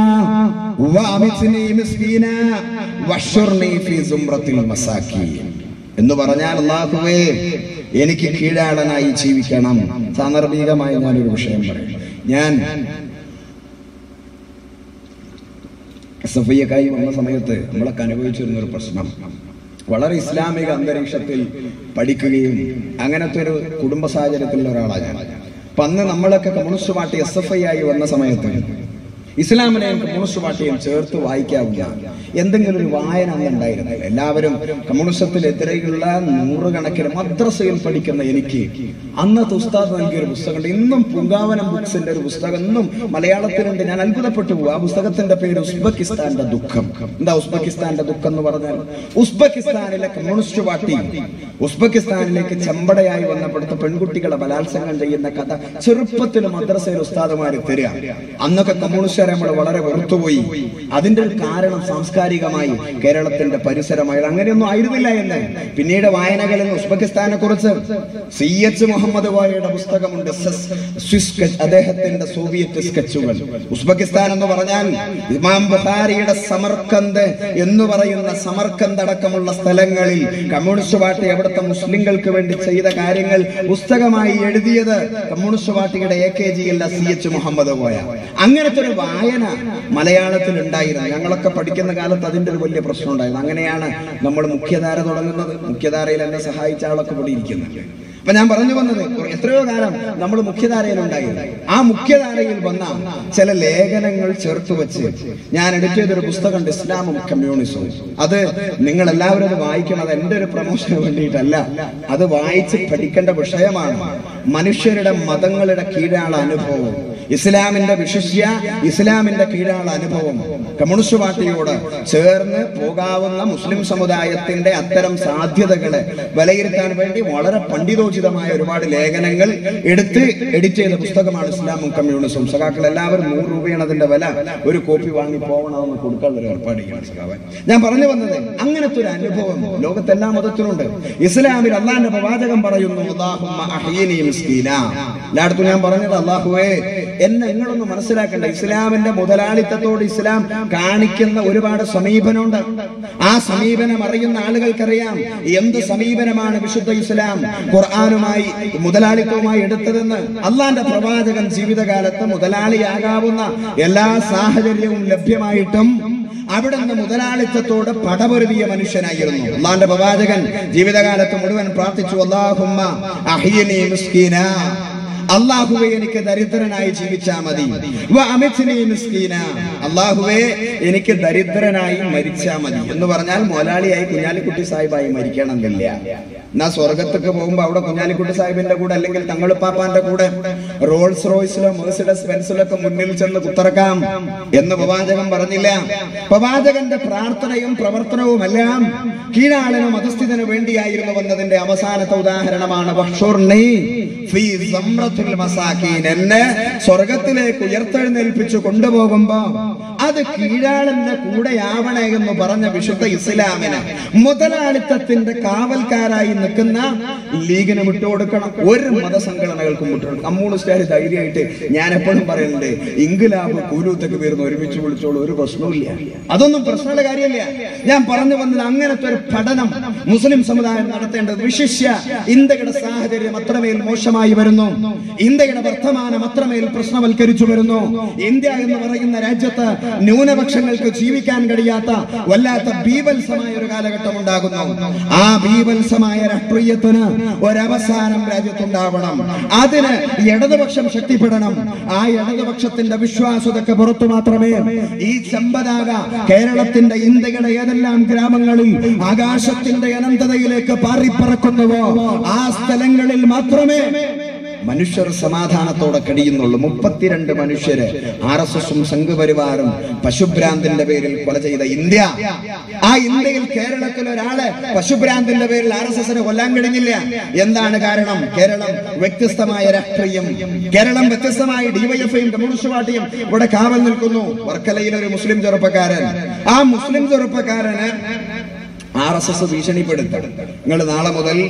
S2: വഅമിത്നി മിസ്കീന വഹ്ശുർനി ഫീ സുംറത്തിൽ മസാക്കീൻ എന്ന് പറഞ്ഞാൽ അള്ളാഹുവേ എനിക്ക് കീഴാളനായി ജീവിക്കണം സാന്ദർഭികമായി ഞാനൊരു വിഷയം പറയും ഞാൻ എസ് എഫ് ഐക്കായി വന്ന സമയത്ത് നമ്മളൊക്കെ അനുഭവിച്ചിരുന്ന ഒരു പ്രശ്നം വളരെ ഇസ്ലാമിക അന്തരീക്ഷത്തിൽ പഠിക്കുകയും അങ്ങനത്തെ ഒരു കുടുംബ സാഹചര്യത്തിലുള്ള ഒരാളാണ് ഞാൻ അപ്പൊ അന്ന് നമ്മളൊക്കെ communist party S F I ആയി വന്ന സമയത്ത് ഇസ്ലാമിനെയും കമ്മ്യൂണിസ്റ്റ് പാർട്ടിയും ചേർത്ത് വായിക്കാവുന്ന എന്തെങ്കിലും ഒരു വായന അന്ന് ഉണ്ടായിരുന്നില്ല എല്ലാവരും കമ്മ്യൂണിസത്തിനെതിരെയുള്ള നൂറുകണക്കിന് മദ്രസയിൽ പഠിക്കുന്ന എനിക്ക് അന്നത്തെ ഉസ്താദ് നൽകിയ ഒരു പുസ്തകമുണ്ട് ഇന്നും പൂങ്കാവനം ബുക്സിന്റെ ഒരു പുസ്തകം ഇന്നും മലയാളത്തിലുണ്ട് ഞാൻ അത്ഭുതപ്പെട്ടു പോകും ആ പുസ്തകത്തിന്റെ പേര് ഉസ്ബെക്കിസ്ഥാന്റെ ദുഃഖം എന്താ ഉസ്ബെക്കിസ്ഥാന്റെ ദുഃഖം എന്ന് പറഞ്ഞാൽ ഉസ്ബെക്കിസ്ഥാനിലെ കമ്മ്യൂണിസ്റ്റ് പാർട്ടി ഉസ്ബെക്കിസ്ഥാനിലേക്ക് ചെമ്പടയായി വന്നപ്പെടുത്ത പെൺകുട്ടികളെ ബലാത്സംഗം ചെയ്യുന്ന കഥ ചെറുപ്പത്തിൽ മദ്രസയിൽ ഉസ്താദുമാര് തരിക അന്നൊക്കെ കമ്മ്യൂണിസ്റ്റുകാരെ നമ്മൾ വളരെ വെറുത്തുപോയി അതിന്റെ ഒരു കാരണം സാംസ്കാരികമായി കേരളത്തിന്റെ പരിസരമായി അങ്ങനെയൊന്നും ആയിരുന്നില്ല എന്ന് പിന്നീട് വായനകളിൽ ഉസ്ബെക്കിസ്ഥാനെ കുറിച്ച് സി എച്ച് മുഹമ്മദ് വായയുടെ പുസ്തകമുണ്ട് സസ്- സ്വിസ് സ്കെച്ച്, അദ്ദേഹത്തിന്റെ സോവിയറ്റ് സ്കെച്ചുകൾ ഉസ്ബെക്കിസ്ഥാൻ എന്ന് പറഞ്ഞാൽ ഇമാം ബുഖാരിയുടെ സമർക്കന്ത് എന്ന് പറയുന്ന സമർക്കന്ത് അടക്കമുള്ള സ്ഥലങ്ങളിൽ കമ്മ്യൂണിസ്റ്റ് പാർട്ടി അവിടുത്തെ മുസ്ലിങ്ങൾക്ക് വേണ്ടി ചെയ്ത കാര്യങ്ങൾ പുസ്തകമായി എഴുതിയത് കമ്മ്യൂണിസ്റ്റ് പാർട്ടിയുടെ എ കെ ജി അല്ല സി എച്ച് മുഹമ്മദ് കോയ അങ്ങനത്തെ ഒരു വായന മലയാളത്തിൽ ഉണ്ടായിരുന്നു ഞങ്ങളൊക്കെ പഠിക്കുന്ന കാലത്ത് അതിന്റെ ഒരു വലിയ പ്രശ്നം ഉണ്ടായിരുന്നു അങ്ങനെയാണ് നമ്മൾ മുഖ്യധാര തുടങ്ങുന്നത് മുഖ്യധാരയിൽ എന്നെ സഹായിച്ച ആളൊക്കെ ഇവിടെ ഇരിക്കുന്നുണ്ട് അപ്പൊ ഞാൻ പറഞ്ഞു വന്നത് എത്രയോ കാലം നമ്മൾ മുഖ്യധാരയിൽ ഉണ്ടായിരുന്നു ആ മുഖ്യധാരയിൽ വന്ന ചില ലേഖനങ്ങൾ ചേർത്ത് വെച്ച് ഞാൻ എഡിറ്റ് ചെയ്തൊരു പുസ്തകമുണ്ട് ഇസ്ലാമും കമ്മ്യൂണിസവും അത് നിങ്ങൾ എല്ലാവരും അത് വായിക്കണം അത് എന്റെ ഒരു പ്രൊമോഷന് വേണ്ടിയിട്ടല്ല അത് വായിച്ച് പഠിക്കേണ്ട വിഷയമാണ് മനുഷ്യരുടെ മതങ്ങളുടെ കീഴാള അനുഭവം ഇസ്ലാമിന്റെ വിശിഷ്യ ഇസ്ലാമിന്റെ കീഴാള അനുഭവം കമ്മ്യൂണിസ്റ്റ് പാർട്ടിയോട് ചേർന്ന് പോകാവുന്ന മുസ്ലിം സമുദായത്തിന്റെ അത്തരം സാധ്യതകളെ വിലയിരുത്താൻ വേണ്ടി വളരെ പണ്ഡിതോചിതമായ ഒരുപാട് ലേഖനങ്ങൾ എടുത്ത് എഡിറ്റ് ചെയ്ത പുസ്തകമാണ് ഇസ്ലാമും കമ്മ്യൂണിസവും സഖാക്കൾ എല്ലാവരും നൂറ് രൂപയാണ് അതിന്റെ വില ഒരു കോപ്പി വാങ്ങി പോകണമെന്ന് കൊടുക്കാനുള്ള ഒരു ഏർപ്പാട് ചെയ്യണം സഖാവൻ ഞാൻ പറഞ്ഞു വന്നത് അങ്ങനത്തെ ഒരു അനുഭവം ലോകത്തെല്ലാ മതത്തിനുണ്ട് ഇസ്ലാമിൽ അള്ളാന്റെ പ്രവാചകം പറയുന്നു "അല്ലാഹുമ്മ അഹ്യിനി മിസ്കീന." എല്ലായിടത്തും ഞാൻ പറഞ്ഞത് അള്ളാഹുവേ എന്നെ നിങ്ങളൊന്ന് മനസ്സിലാക്കണ്ട ഇസ്ലാമിന്റെ മുതലാളിത്തത്തോട് ഇസ്ലാം കാണിക്കുന്ന ഒരുപാട് സമീപനമുണ്ട് ആ സമീപനം അറിയുന്ന ആളുകൾക്കറിയാം എന്ത് സമീപനമാണ് വിശുദ്ധ ഇസ്ലാം ഖുർആാനുമായി മുതലാളിത്തവുമായി എടുത്തതെന്ന് അള്ളാന്റെ പ്രവാചകൻ ജീവിതകാലത്ത് മുതലാളിയാകാവുന്ന എല്ലാ സാഹചര്യവും ലഭ്യമായിട്ടും അവിടെ നിന്ന് മുതലാളിത്തത്തോട് പടപൊരുതിയ മനുഷ്യനായിരുന്നു അള്ളാന്റെ പ്രവാചകൻ ജീവിതകാലത്ത് മുഴുവൻ പ്രാർത്ഥിച്ചു അള്ളാഹുമ്മ അഹിയനി മിസ്കീന അള്ളാഹുവെ എനിക്ക് ദരിദ്രനായി ജീവിച്ചാ മതി വ അമിത്നി മിസ്കീന അള്ളാഹുവെ എനിക്ക് ദരിദ്രനായി മരിച്ചാ മതി എന്ന് പറഞ്ഞാൽ മുതലാളിയായി കുഞ്ഞാലിക്കുട്ടി സാഹിബായി മരിക്കണമെന്നില്ല എന്നാ സ്വർഗത്തൊക്കെ പോകുമ്പോ അവിടെ കുഞ്ഞാലിക്കുട്ടി സാഹിബിന്റെ കൂടെ അല്ലെങ്കിൽ തങ്ങളുപ്പാപ്പാന്റെ കൂടെ റോൾസ് റോയ്സിലോ മേഴ്സിഡസ് ബെൻസിലോ ഒക്കെ മുന്നിൽ ചെന്ന് കുത്തിറക്കാം എന്ന് പ്രവാചകൻ പറഞ്ഞില്ല പ്രവാചകന്റെ പ്രാർത്ഥനയും പ്രവർത്തനവും എല്ലാം കീഴാളനും അധസ്ഥിതനു വേണ്ടിയായിരുന്നു വന്നതിന്റെ അവസാനത്തെ ഉദാഹരണമാണ് വഹ്ഷുർനി ഫീ സമ്രത്തുൽ മസാക്കീൻ. എന്നെ സ്വർഗത്തിലേക്ക് ഉയർത്തെഴുന്നേൽപ്പിച്ചു കൊണ്ടുപോകുമ്പോ അത് കീഴാളന്റെ കൂടെയാവണേ എന്ന് പറഞ്ഞ വിശുദ്ധ ഇസ്ലാമിന് മുതലാളിത്തത്തിന്റെ കാവൽക്കാരായി നിൽക്കുന്ന ലീഗിന് വിട്ടുകൊടുക്കണം ഒരു മതസംഘടനകൾക്കും വിട്ടുകൊടുക്കണം കമ്മ്യൂണിസ്റ്റുകാർ ധൈര്യമായിട്ട് ഞാൻ എപ്പോഴും പറയുന്നുണ്ട് ഇൻകുലാബ് കൂലൂത്തൊക്കെ പേരുന്ന് ഒരുമിച്ച് വിളിച്ചോളൂ ഒരു പ്രശ്നവുമില്ല അതൊന്നും പ്രശ്നമുള്ള കാര്യമില്ല ഞാൻ പറഞ്ഞു വന്നത് അങ്ങനത്തെ ഒരു പഠനം മുസ്ലിം സമുദായം നടത്തേണ്ടത് വിശിഷ്യ ഇന്ത്യയുടെ സാഹചര്യം അത്രമേൽ മോശമായി വരുന്നു ഇന്ത്യയുടെ വർത്തമാനം അത്രമേൽ പ്രശ്നവൽക്കരിച്ചു വരുന്നു ഇന്ത്യ എന്ന് പറയുന്ന രാജ്യത്ത് ന്യൂനപക്ഷങ്ങൾക്ക് ജീവിക്കാൻ കഴിയാത്ത വല്ലാത്ത ബീഭത്സമായ ഒരു കാലഘട്ടം ഉണ്ടാകുന്നു ആ ബീഭത്സമായ രാഷ്ട്രീയത്തിന് ഒരവസാനം രാജ്യത്തുണ്ടാവണം അതിന് ഇടതുപക്ഷം ശക്തിപ്പെടണം ആ ഇടതുപക്ഷത്തിന്റെ വിശ്വാസതയ്ക്ക് പുറത്തു മാത്രമേ ഈ ചെമ്പതാക കേരളത്തിന്റെ ഇന്ത്യയുടെ ഏതെല്ലാം ഗ്രാമങ്ങളിൽ ആകാശത്തിന്റെ അനന്തതയിലേക്ക് പാറിപ്പറക്കുന്നുവോ ആ സ്ഥലങ്ങളിൽ മാത്രമേ മനുഷ്യർ സമാധാനത്തോടെ കഴിയുന്നുള്ളൂ മുപ്പത്തിരണ്ട് മനുഷ്യര് ആർ എസ് എസും സംഘപരിവാറും പശുഭ്രാന്തിന്റെ പേരിൽ കൊല ചെയ്ത ഇന്ത്യ ആ ഇന്ത്യയിൽ കേരളത്തിൽ ഒരാള് പശുഭ്രാന്തിന്റെ പേരിൽ ആർ എസ് എസിനെ കൊല്ലാൻ കഴിഞ്ഞില്ല എന്താണ് കാരണം കേരളം വ്യത്യസ്തമായ രാഷ്ട്രീയം കേരളം വ്യത്യസ്തമായ ഡിവൈഎഫ്ഐയും കമ്മ്യൂണിസ്റ്റ് പാർട്ടിയും ഇവിടെ കാവൽ നിൽക്കുന്നു വർക്കലയിൽ ഒരു മുസ്ലിം ചെറുപ്പക്കാരൻ ആ മുസ്ലിം ചെറുപ്പക്കാരന് ആർ എസ് എസ് ഭീഷണിപ്പെടുത്തും നിങ്ങൾ നാളെ മുതൽ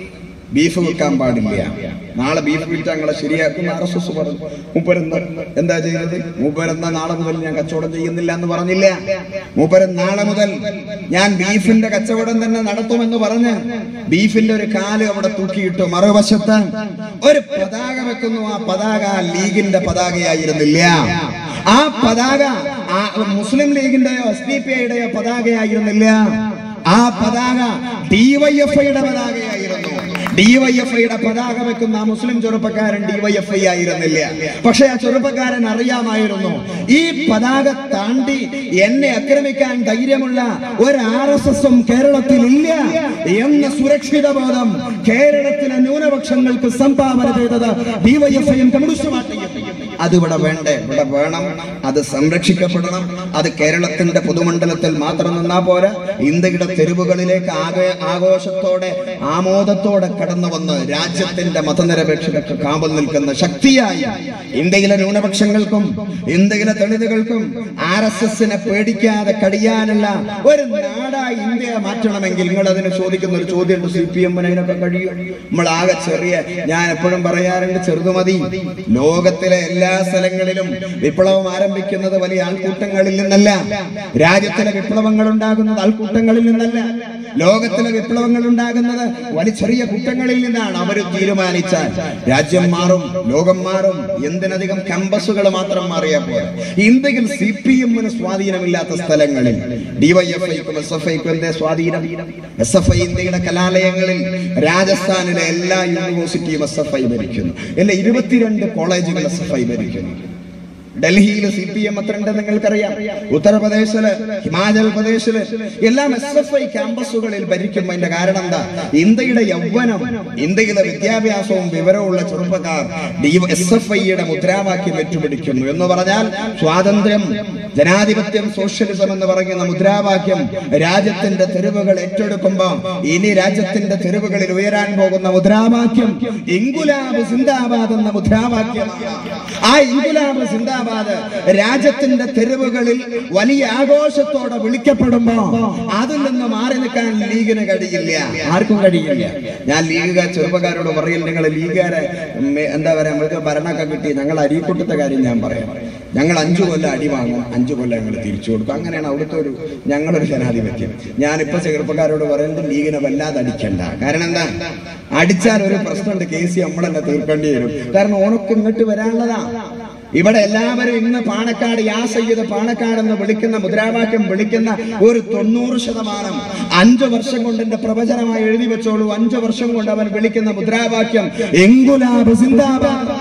S2: ബീഫ് വെക്കാൻ പാടില്ല നാളെ ബീഫ് വിൽറ്റ് ഞങ്ങളെ ശരിയാക്കും ആർ എസ് എസ് പറഞ്ഞു മൂപ്പരെന്താ എന്താ ചെയ്യുന്നത് മൂപ്പരെന്താ നാളെ മുതൽ ഞാൻ കച്ചവടം ചെയ്യുന്നില്ല എന്ന് പറഞ്ഞില്ല മൂപ്പരൻ നാളെ മുതൽ ഞാൻ ബീഫിന്റെ കച്ചവടം തന്നെ നടത്തുമെന്ന് പറഞ്ഞ് ബീഫിന്റെ ഒരു കാല് അവിടെ തൂക്കിയിട്ടു മറുവശത്ത് ഒരു പതാക വെക്കുന്നു ആ പതാക ലീഗിന്റെ പതാകയായിരുന്നില്ല ആ പതാക ആ മുസ്ലിം ലീഗിന്റെയോ എസ് ഡി പി ഐയുടെയോ പതാകയായിരുന്നില്ല ആ പതാക ഡിവൈഎഫ്ഐയുടെ പതാകയായിരുന്നു ഡിവൈഎഫ്ഐയുടെ പതാക വെക്കുന്ന ആ മുസ്ലിം ചെറുപ്പക്കാരൻ ഡിവൈഎഫ്ഐ ആയിരുന്നില്ല പക്ഷെ ആ ചെറുപ്പക്കാരൻ അറിയാമായിരുന്നു ഈ പതാക താണ്ടി എന്നെ ആക്രമിക്കാൻ ധൈര്യമുള്ള ഒരു ആർ എസ് എസും കേരളത്തിൽ ഇല്ല എന്ന സുരക്ഷിത ബോധം കേരളത്തിലെ ന്യൂനപക്ഷങ്ങൾക്ക് സംഭാവന ചെയ്തത് ഡിവൈഎഫ്ഐയും കമ്മ്യൂണിസ്റ്റ് പാർട്ടിയും അതിവിടെ വേണ്ടേ ഇവിടെ വേണം അത് സംരക്ഷിക്കപ്പെടണം അത് കേരളത്തിന്റെ പൊതുമണ്ഡലത്തിൽ മാത്രം നിന്നാ പോരാ ഇന്ത്യയുടെ തെരുവുകളിലേക്ക് ആകെ ആഘോഷത്തോടെ ആമോദത്തോടെ കടന്നു വന്ന് രാജ്യത്തിന്റെ മതനിരപേക്ഷതയ്ക്ക് കാവൽ നിൽക്കുന്ന ശക്തിയായി ഇന്ത്യയിലെ ന്യൂനപക്ഷങ്ങൾക്കും ഇന്ത്യയിലെ ദളിതുകൾക്കും ആർ എസ് എസിനെ പേടിക്കാതെ കഴിയാനുള്ള ഒരു നാടായി ഇന്ത്യ മാറ്റണമെങ്കിൽ നിങ്ങൾ അതിന് ചോദിക്കുന്ന ഒരു ചോദ്യമുണ്ട് സി പി എമ്മിന് അതിനൊക്കെ കഴിയും നമ്മൾ ആകെ ചെറിയ ഞാൻ എപ്പോഴും പറയാറുണ്ട് ചെറുതുമതി ലോകത്തിലെ എല്ലാ സ്ഥലങ്ങളിലും വിപ്ലവം ആരംഭിക്കുന്നത് വലിയ ആൾക്കൂട്ടങ്ങളിൽ നിന്നല്ല രാജ്യത്തിലെ വിപ്ലവങ്ങൾ ഉണ്ടാകുന്നത് ആൾക്കൂട്ടങ്ങളിൽ നിന്നല്ല ലോകത്തിലെ വിപ്ലവങ്ങൾ ഉണ്ടാകുന്നത് വലിയ ചെറിയ കൂട്ടങ്ങളിൽ നിന്നാണ് അവർ തീരുമാനിച്ചാൽ രാജ്യം മാറും ലോകം മാറും എന്തിനധികം ക്യാമ്പസുകൾ മാത്രം മാറിയാൽ പോരാ ഇന്ത്യയിൽ സി പി എമ്മിന് സ്വാധീനമില്ലാത്ത സ്ഥലങ്ങളിൽ ഡിവൈഎഫ്ഐക്കും എസ് എഫ് ഐക്കും എന്തേ സ്വാധീനം എസ് എഫ് ഐ ഇന്ത്യയുടെ കലാലയങ്ങളിൽ രാജസ്ഥാനിലെ എല്ലാ യൂണിവേഴ്സിറ്റിയും എസ് എഫ് ഐ ഭരിക്കുന്നു എല്ലാ ഇരുപത്തിരണ്ട് കോളേജുകൾ എസ് എഫ് ഐ ഭരിക്കുന്നു ഡൽഹിയിൽ സി പി എം എത്ര ഉണ്ടെന്ന് നിങ്ങൾക്കറിയാം ഉത്തർപ്രദേശില് ഹിമാചൽ പ്രദേശില് എല്ലാം എസ് എഫ് ഐ ക്യാമ്പസുകളിൽ ഭരിക്കും അതിന്റെ കാരണം എന്താ ഇന്ത്യയുടെ യൗവനം ഇന്ത്യയിലെ വിദ്യാഭ്യാസവും വിവരവുമുള്ള ചെറുപ്പക്കാർ എസ് എഫ് ഐയുടെ മുദ്രാവാക്യം ഏറ്റുപിടിക്കുന്നു എന്ന് പറഞ്ഞാൽ സ്വാതന്ത്ര്യം ജനാധിപത്യം സോഷ്യലിസം എന്ന് പറയുന്ന മുദ്രാവാക്യം രാജ്യത്തിന്റെ തെരുവുകൾ ഏറ്റെടുക്കുമ്പോൾ ഇനി രാജ്യത്തിന്റെ തെരുവുകളിൽ ഉയരാൻ പോകുന്ന മുദ്രാവാക്യം ഇൻകുലാബ് സിന്ദാബാദ് എന്ന മുദ്രാവാക്യമാണ് ആ ഇൻകുലാബ് സിന്ദാബാദ് സിന്ദാബാദ് രാജ്യത്തിന്റെ തെരുവുകളിൽ വലിയ ആഘോഷത്തോടെ വിളിക്കപ്പെടുമ്പോ അതിൽ നിന്ന് മാറി നിൽക്കാൻ ലീഗിന് കഴിയില്ല ആർക്കും കഴിയില്ല ഞാൻ ലീഗുകാർ ചെറുപ്പക്കാരോട് പറയും നിങ്ങൾ ലീഗുകാരെ മെ- എന്താ പറയാ നമ്മൾക്ക് ഭരണമൊക്കെ കിട്ടി ഞങ്ങൾ അരിക്കൂട്ടത്തെ കാര്യം ഞാൻ പറയാം ഞങ്ങൾ അഞ്ചു കൊല്ലം അടി വാങ്ങും അഞ്ചു കൊല്ലം ഞങ്ങൾ തിരിച്ചു കൊടുക്കും അങ്ങനെയാണ് അവിടുത്തെ ഒരു ഞങ്ങളൊരു ജനാധിപത്യം ഞാനിപ്പോ ചെറുപ്പക്കാരോട് പറയുന്നത് ലീഗിനെ വല്ലാതെ അടിക്കണ്ട കാരണം എന്താ അടിച്ചാൽ ഒരു പ്രശ്നമുണ്ട് കേസ് നമ്മൾ തന്നെ തീർക്കേണ്ടി വരും കാരണം ഓണക്ക് ഇങ്ങോട്ട് വരാനുള്ളതാ ഇവിടെ എല്ലാവരും ഇന്ന് പാണക്കാട് യാ സയ്യിദ് പാണക്കാട് എന്ന് വിളിക്കുന്ന മുദ്രാവാക്യം വിളിക്കുന്ന ഒരു തൊണ്ണൂറ് ശതമാനം അഞ്ചു വർഷം കൊണ്ട് എന്റെ പ്രവചനമായി എഴുതി വെച്ചോളൂ അഞ്ചു വർഷം കൊണ്ട് അവൻ വിളിക്കുന്ന മുദ്രാവാക്യം എങ്കുലാബ് സിന്ദാബാദ്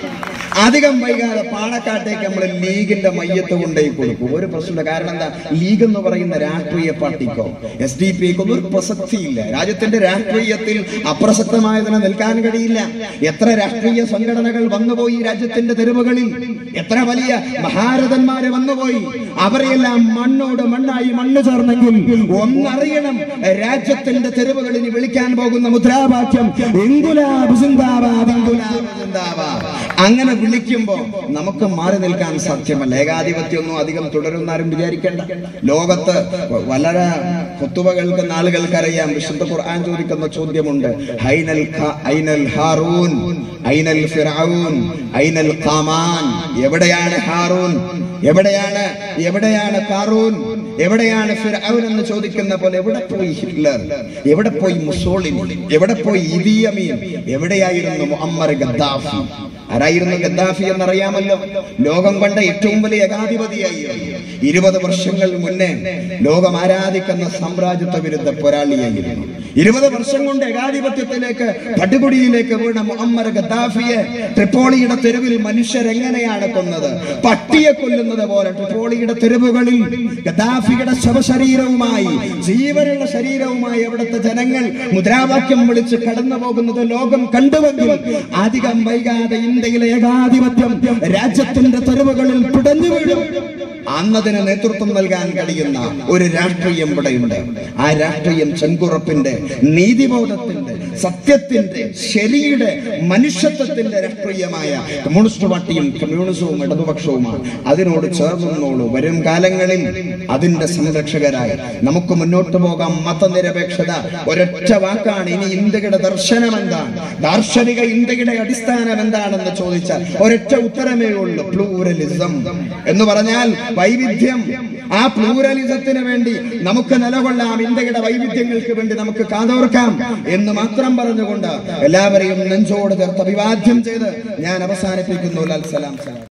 S2: അധികം വൈകാതെ പാണക്കാട്ടേക്ക് നമ്മൾ ലീഗിന്റെ മയ്യത്ത് കൊണ്ടുപോയി കൊടുക്കും ഒരു പ്രശ്നമില്ല കാരണം എന്താ ലീഗ് എന്ന് പറയുന്ന രാഷ്ട്രീയ പാർട്ടിക്കോ എസ് ഡി പി ഒന്നും ഒരു പ്രസക്തിയില്ല രാജ്യത്തിന്റെ രാഷ്ട്രീയത്തിൽ അപ്രസക്തമായതിനെ നിൽക്കാൻ കഴിയില്ല എത്ര രാഷ്ട്രീയ സംഘടനകൾ വന്നുപോയി രാജ്യത്തിന്റെ തെരുവുകളിൽ എത്ര വലിയ മഹാരഥന്മാര് വന്നുപോയി അവരെയെല്ലാം മണ്ണോട് മണ്ണായി മണ്ണ് ചേർന്നെങ്കിൽ ഒന്നറിയണം രാജ്യത്തിന്റെ തെരുവുകളിൽ വിളിക്കാൻ പോകുന്ന മുദ്രാവാക്യം ഇൻകുലാബ് സിന്ദാബാദ് ഇൻകുലാബ് സിന്ദാബാദ് അങ്ങനെ വിളിക്കുമ്പോ നമുക്ക് മാറി നിൽക്കാൻ സാധ്യമല്ല ഏകാധിപത്യം ഒന്നും അധികം തുടരുന്നാരും വിചാരിക്കേണ്ട ലോകത്ത് വളരെ കുത്തുവ കേൾക്കുന്ന ആളുകൾക്കറിയാം വിശുദ്ധ ഖുർആൻ ചോദിക്കുന്ന ചോദ്യമുണ്ട് ഹൈനൽ ഖ- ഐനൽ ഹാറൂൻ ഐനൽ ഫിറഔൻ ഐനൽ ഖാമാൻ എവിടെയാണ് ഹാറൂൻ എവിടെയാണ് എവിടെയാണ് കാറൂൻ എവിടെയാണ് ഫിർഔൻ എന്ന് ചോദിക്കുന്ന പോലെ എവിടെ പോയി ഹിറ്റ്ലർ എവിടെ പോയി മുസോളിനി എവിടെ പോയി ഇദിയമീൻ എവിടെയായിരുന്നു മുഅമ്മർ ഗദ്ദാഫി ആരായിരുന്നു ഗദ്ദാഫി എന്നറിയാമല്ലോ ലോകം കണ്ട ഏറ്റവും വലിയ ഏകാധിപതിയായിരുന്നു ഇരുപത് വർഷങ്ങൾ മുന്നേ ലോകം ആരാധിക്കുന്ന സാമ്രാജ്യത്വ വിരുദ്ധ പോരാളിയായിരുന്നു ഇരുപത് വർഷം കൊണ്ട് ഏകാധിപത്യത്തിലേക്ക് പടുകുടിയിലേക്ക് വീണ മുഹമ്മദ് ഗദ്ദാഫിയെ ട്രിപ്പോളിയുടെ തെരുവിൽ മനുഷ്യരെങ്ങനെയാണ് കൊന്നത് പട്ടിയെ കൊല്ലുന്നത് പോലെ ട്രിപ്പോളിയുടെ തെരുവുകളിൽ ഗദ്ദാഫിയുടെ ശവശരീരവുമായി ജീവനുള്ള ശരീരവുമായി അവിടുത്തെ ജനങ്ങൾ മുദ്രാവാക്യം വിളിച്ച് കടന്നു പോകുന്നത് ലോകം കണ്ടുവെങ്കിൽ അധികം വൈകാതെ ഇന്ത്യയിലെ ഏകാധിപത്യം രാജ്യത്തിന്റെ തെരുവുകളിൽ പിടഞ്ഞു വീഴും അന്നതിന് നേതൃത്വം നൽകാൻ കഴിയുന്ന ഒരു രാഷ്ട്രീയം ഇവിടെയുണ്ട് ആ രാഷ്ട്രീയം ചെങ്കുറപ്പിന്റെ നീതിബോധത്തിന്റെ സത്യത്തിന്റെ ശരിയുടെ മനുഷ്യത്വത്തിന്റെ രാഷ്ട്രീയമായ കമ്മ്യൂണിസ്റ്റ് പാർട്ടിയും കമ്മ്യൂണിസവും ഇടതുപക്ഷവുമാണ് അതിനോട് ചേർന്നോളൂ വരും കാലങ്ങളിൽ അതിന്റെ സംരക്ഷകരായി നമുക്ക് മുന്നോട്ട് പോകാം മതനിരപേക്ഷത ഒരൊറ്റ വാക്കാണ് ഇനി ഇന്ത്യയുടെ ദർശനം എന്താണ് ദാർശനിക ഇന്ത്യയുടെ അടിസ്ഥാനം എന്താണെന്ന് ചോദിച്ചാൽ ഒരൊറ്റ ഉത്തരമേ ഉള്ളൂ പ്ലൂറലിസം എന്ന് പറഞ്ഞാൽ വൈവിധ്യം ആ പ്ലൂറലിസത്തിന് വേണ്ടി നമുക്ക് നിലകൊള്ളാം ഇന്ത്യയുടെ വൈവിധ്യങ്ങൾക്ക് വേണ്ടി നമുക്ക് കാതോർക്കാം എന്ന് മാത്രം പറഞ്ഞുകൊണ്ട് എല്ലാവരെയും നെഞ്ചോട് ചേർത്ത് അഭിവാദ്യം ചെയ്ത് ഞാൻ അവസാനിപ്പിക്കുന്നു ലാൽ സലാം സലാം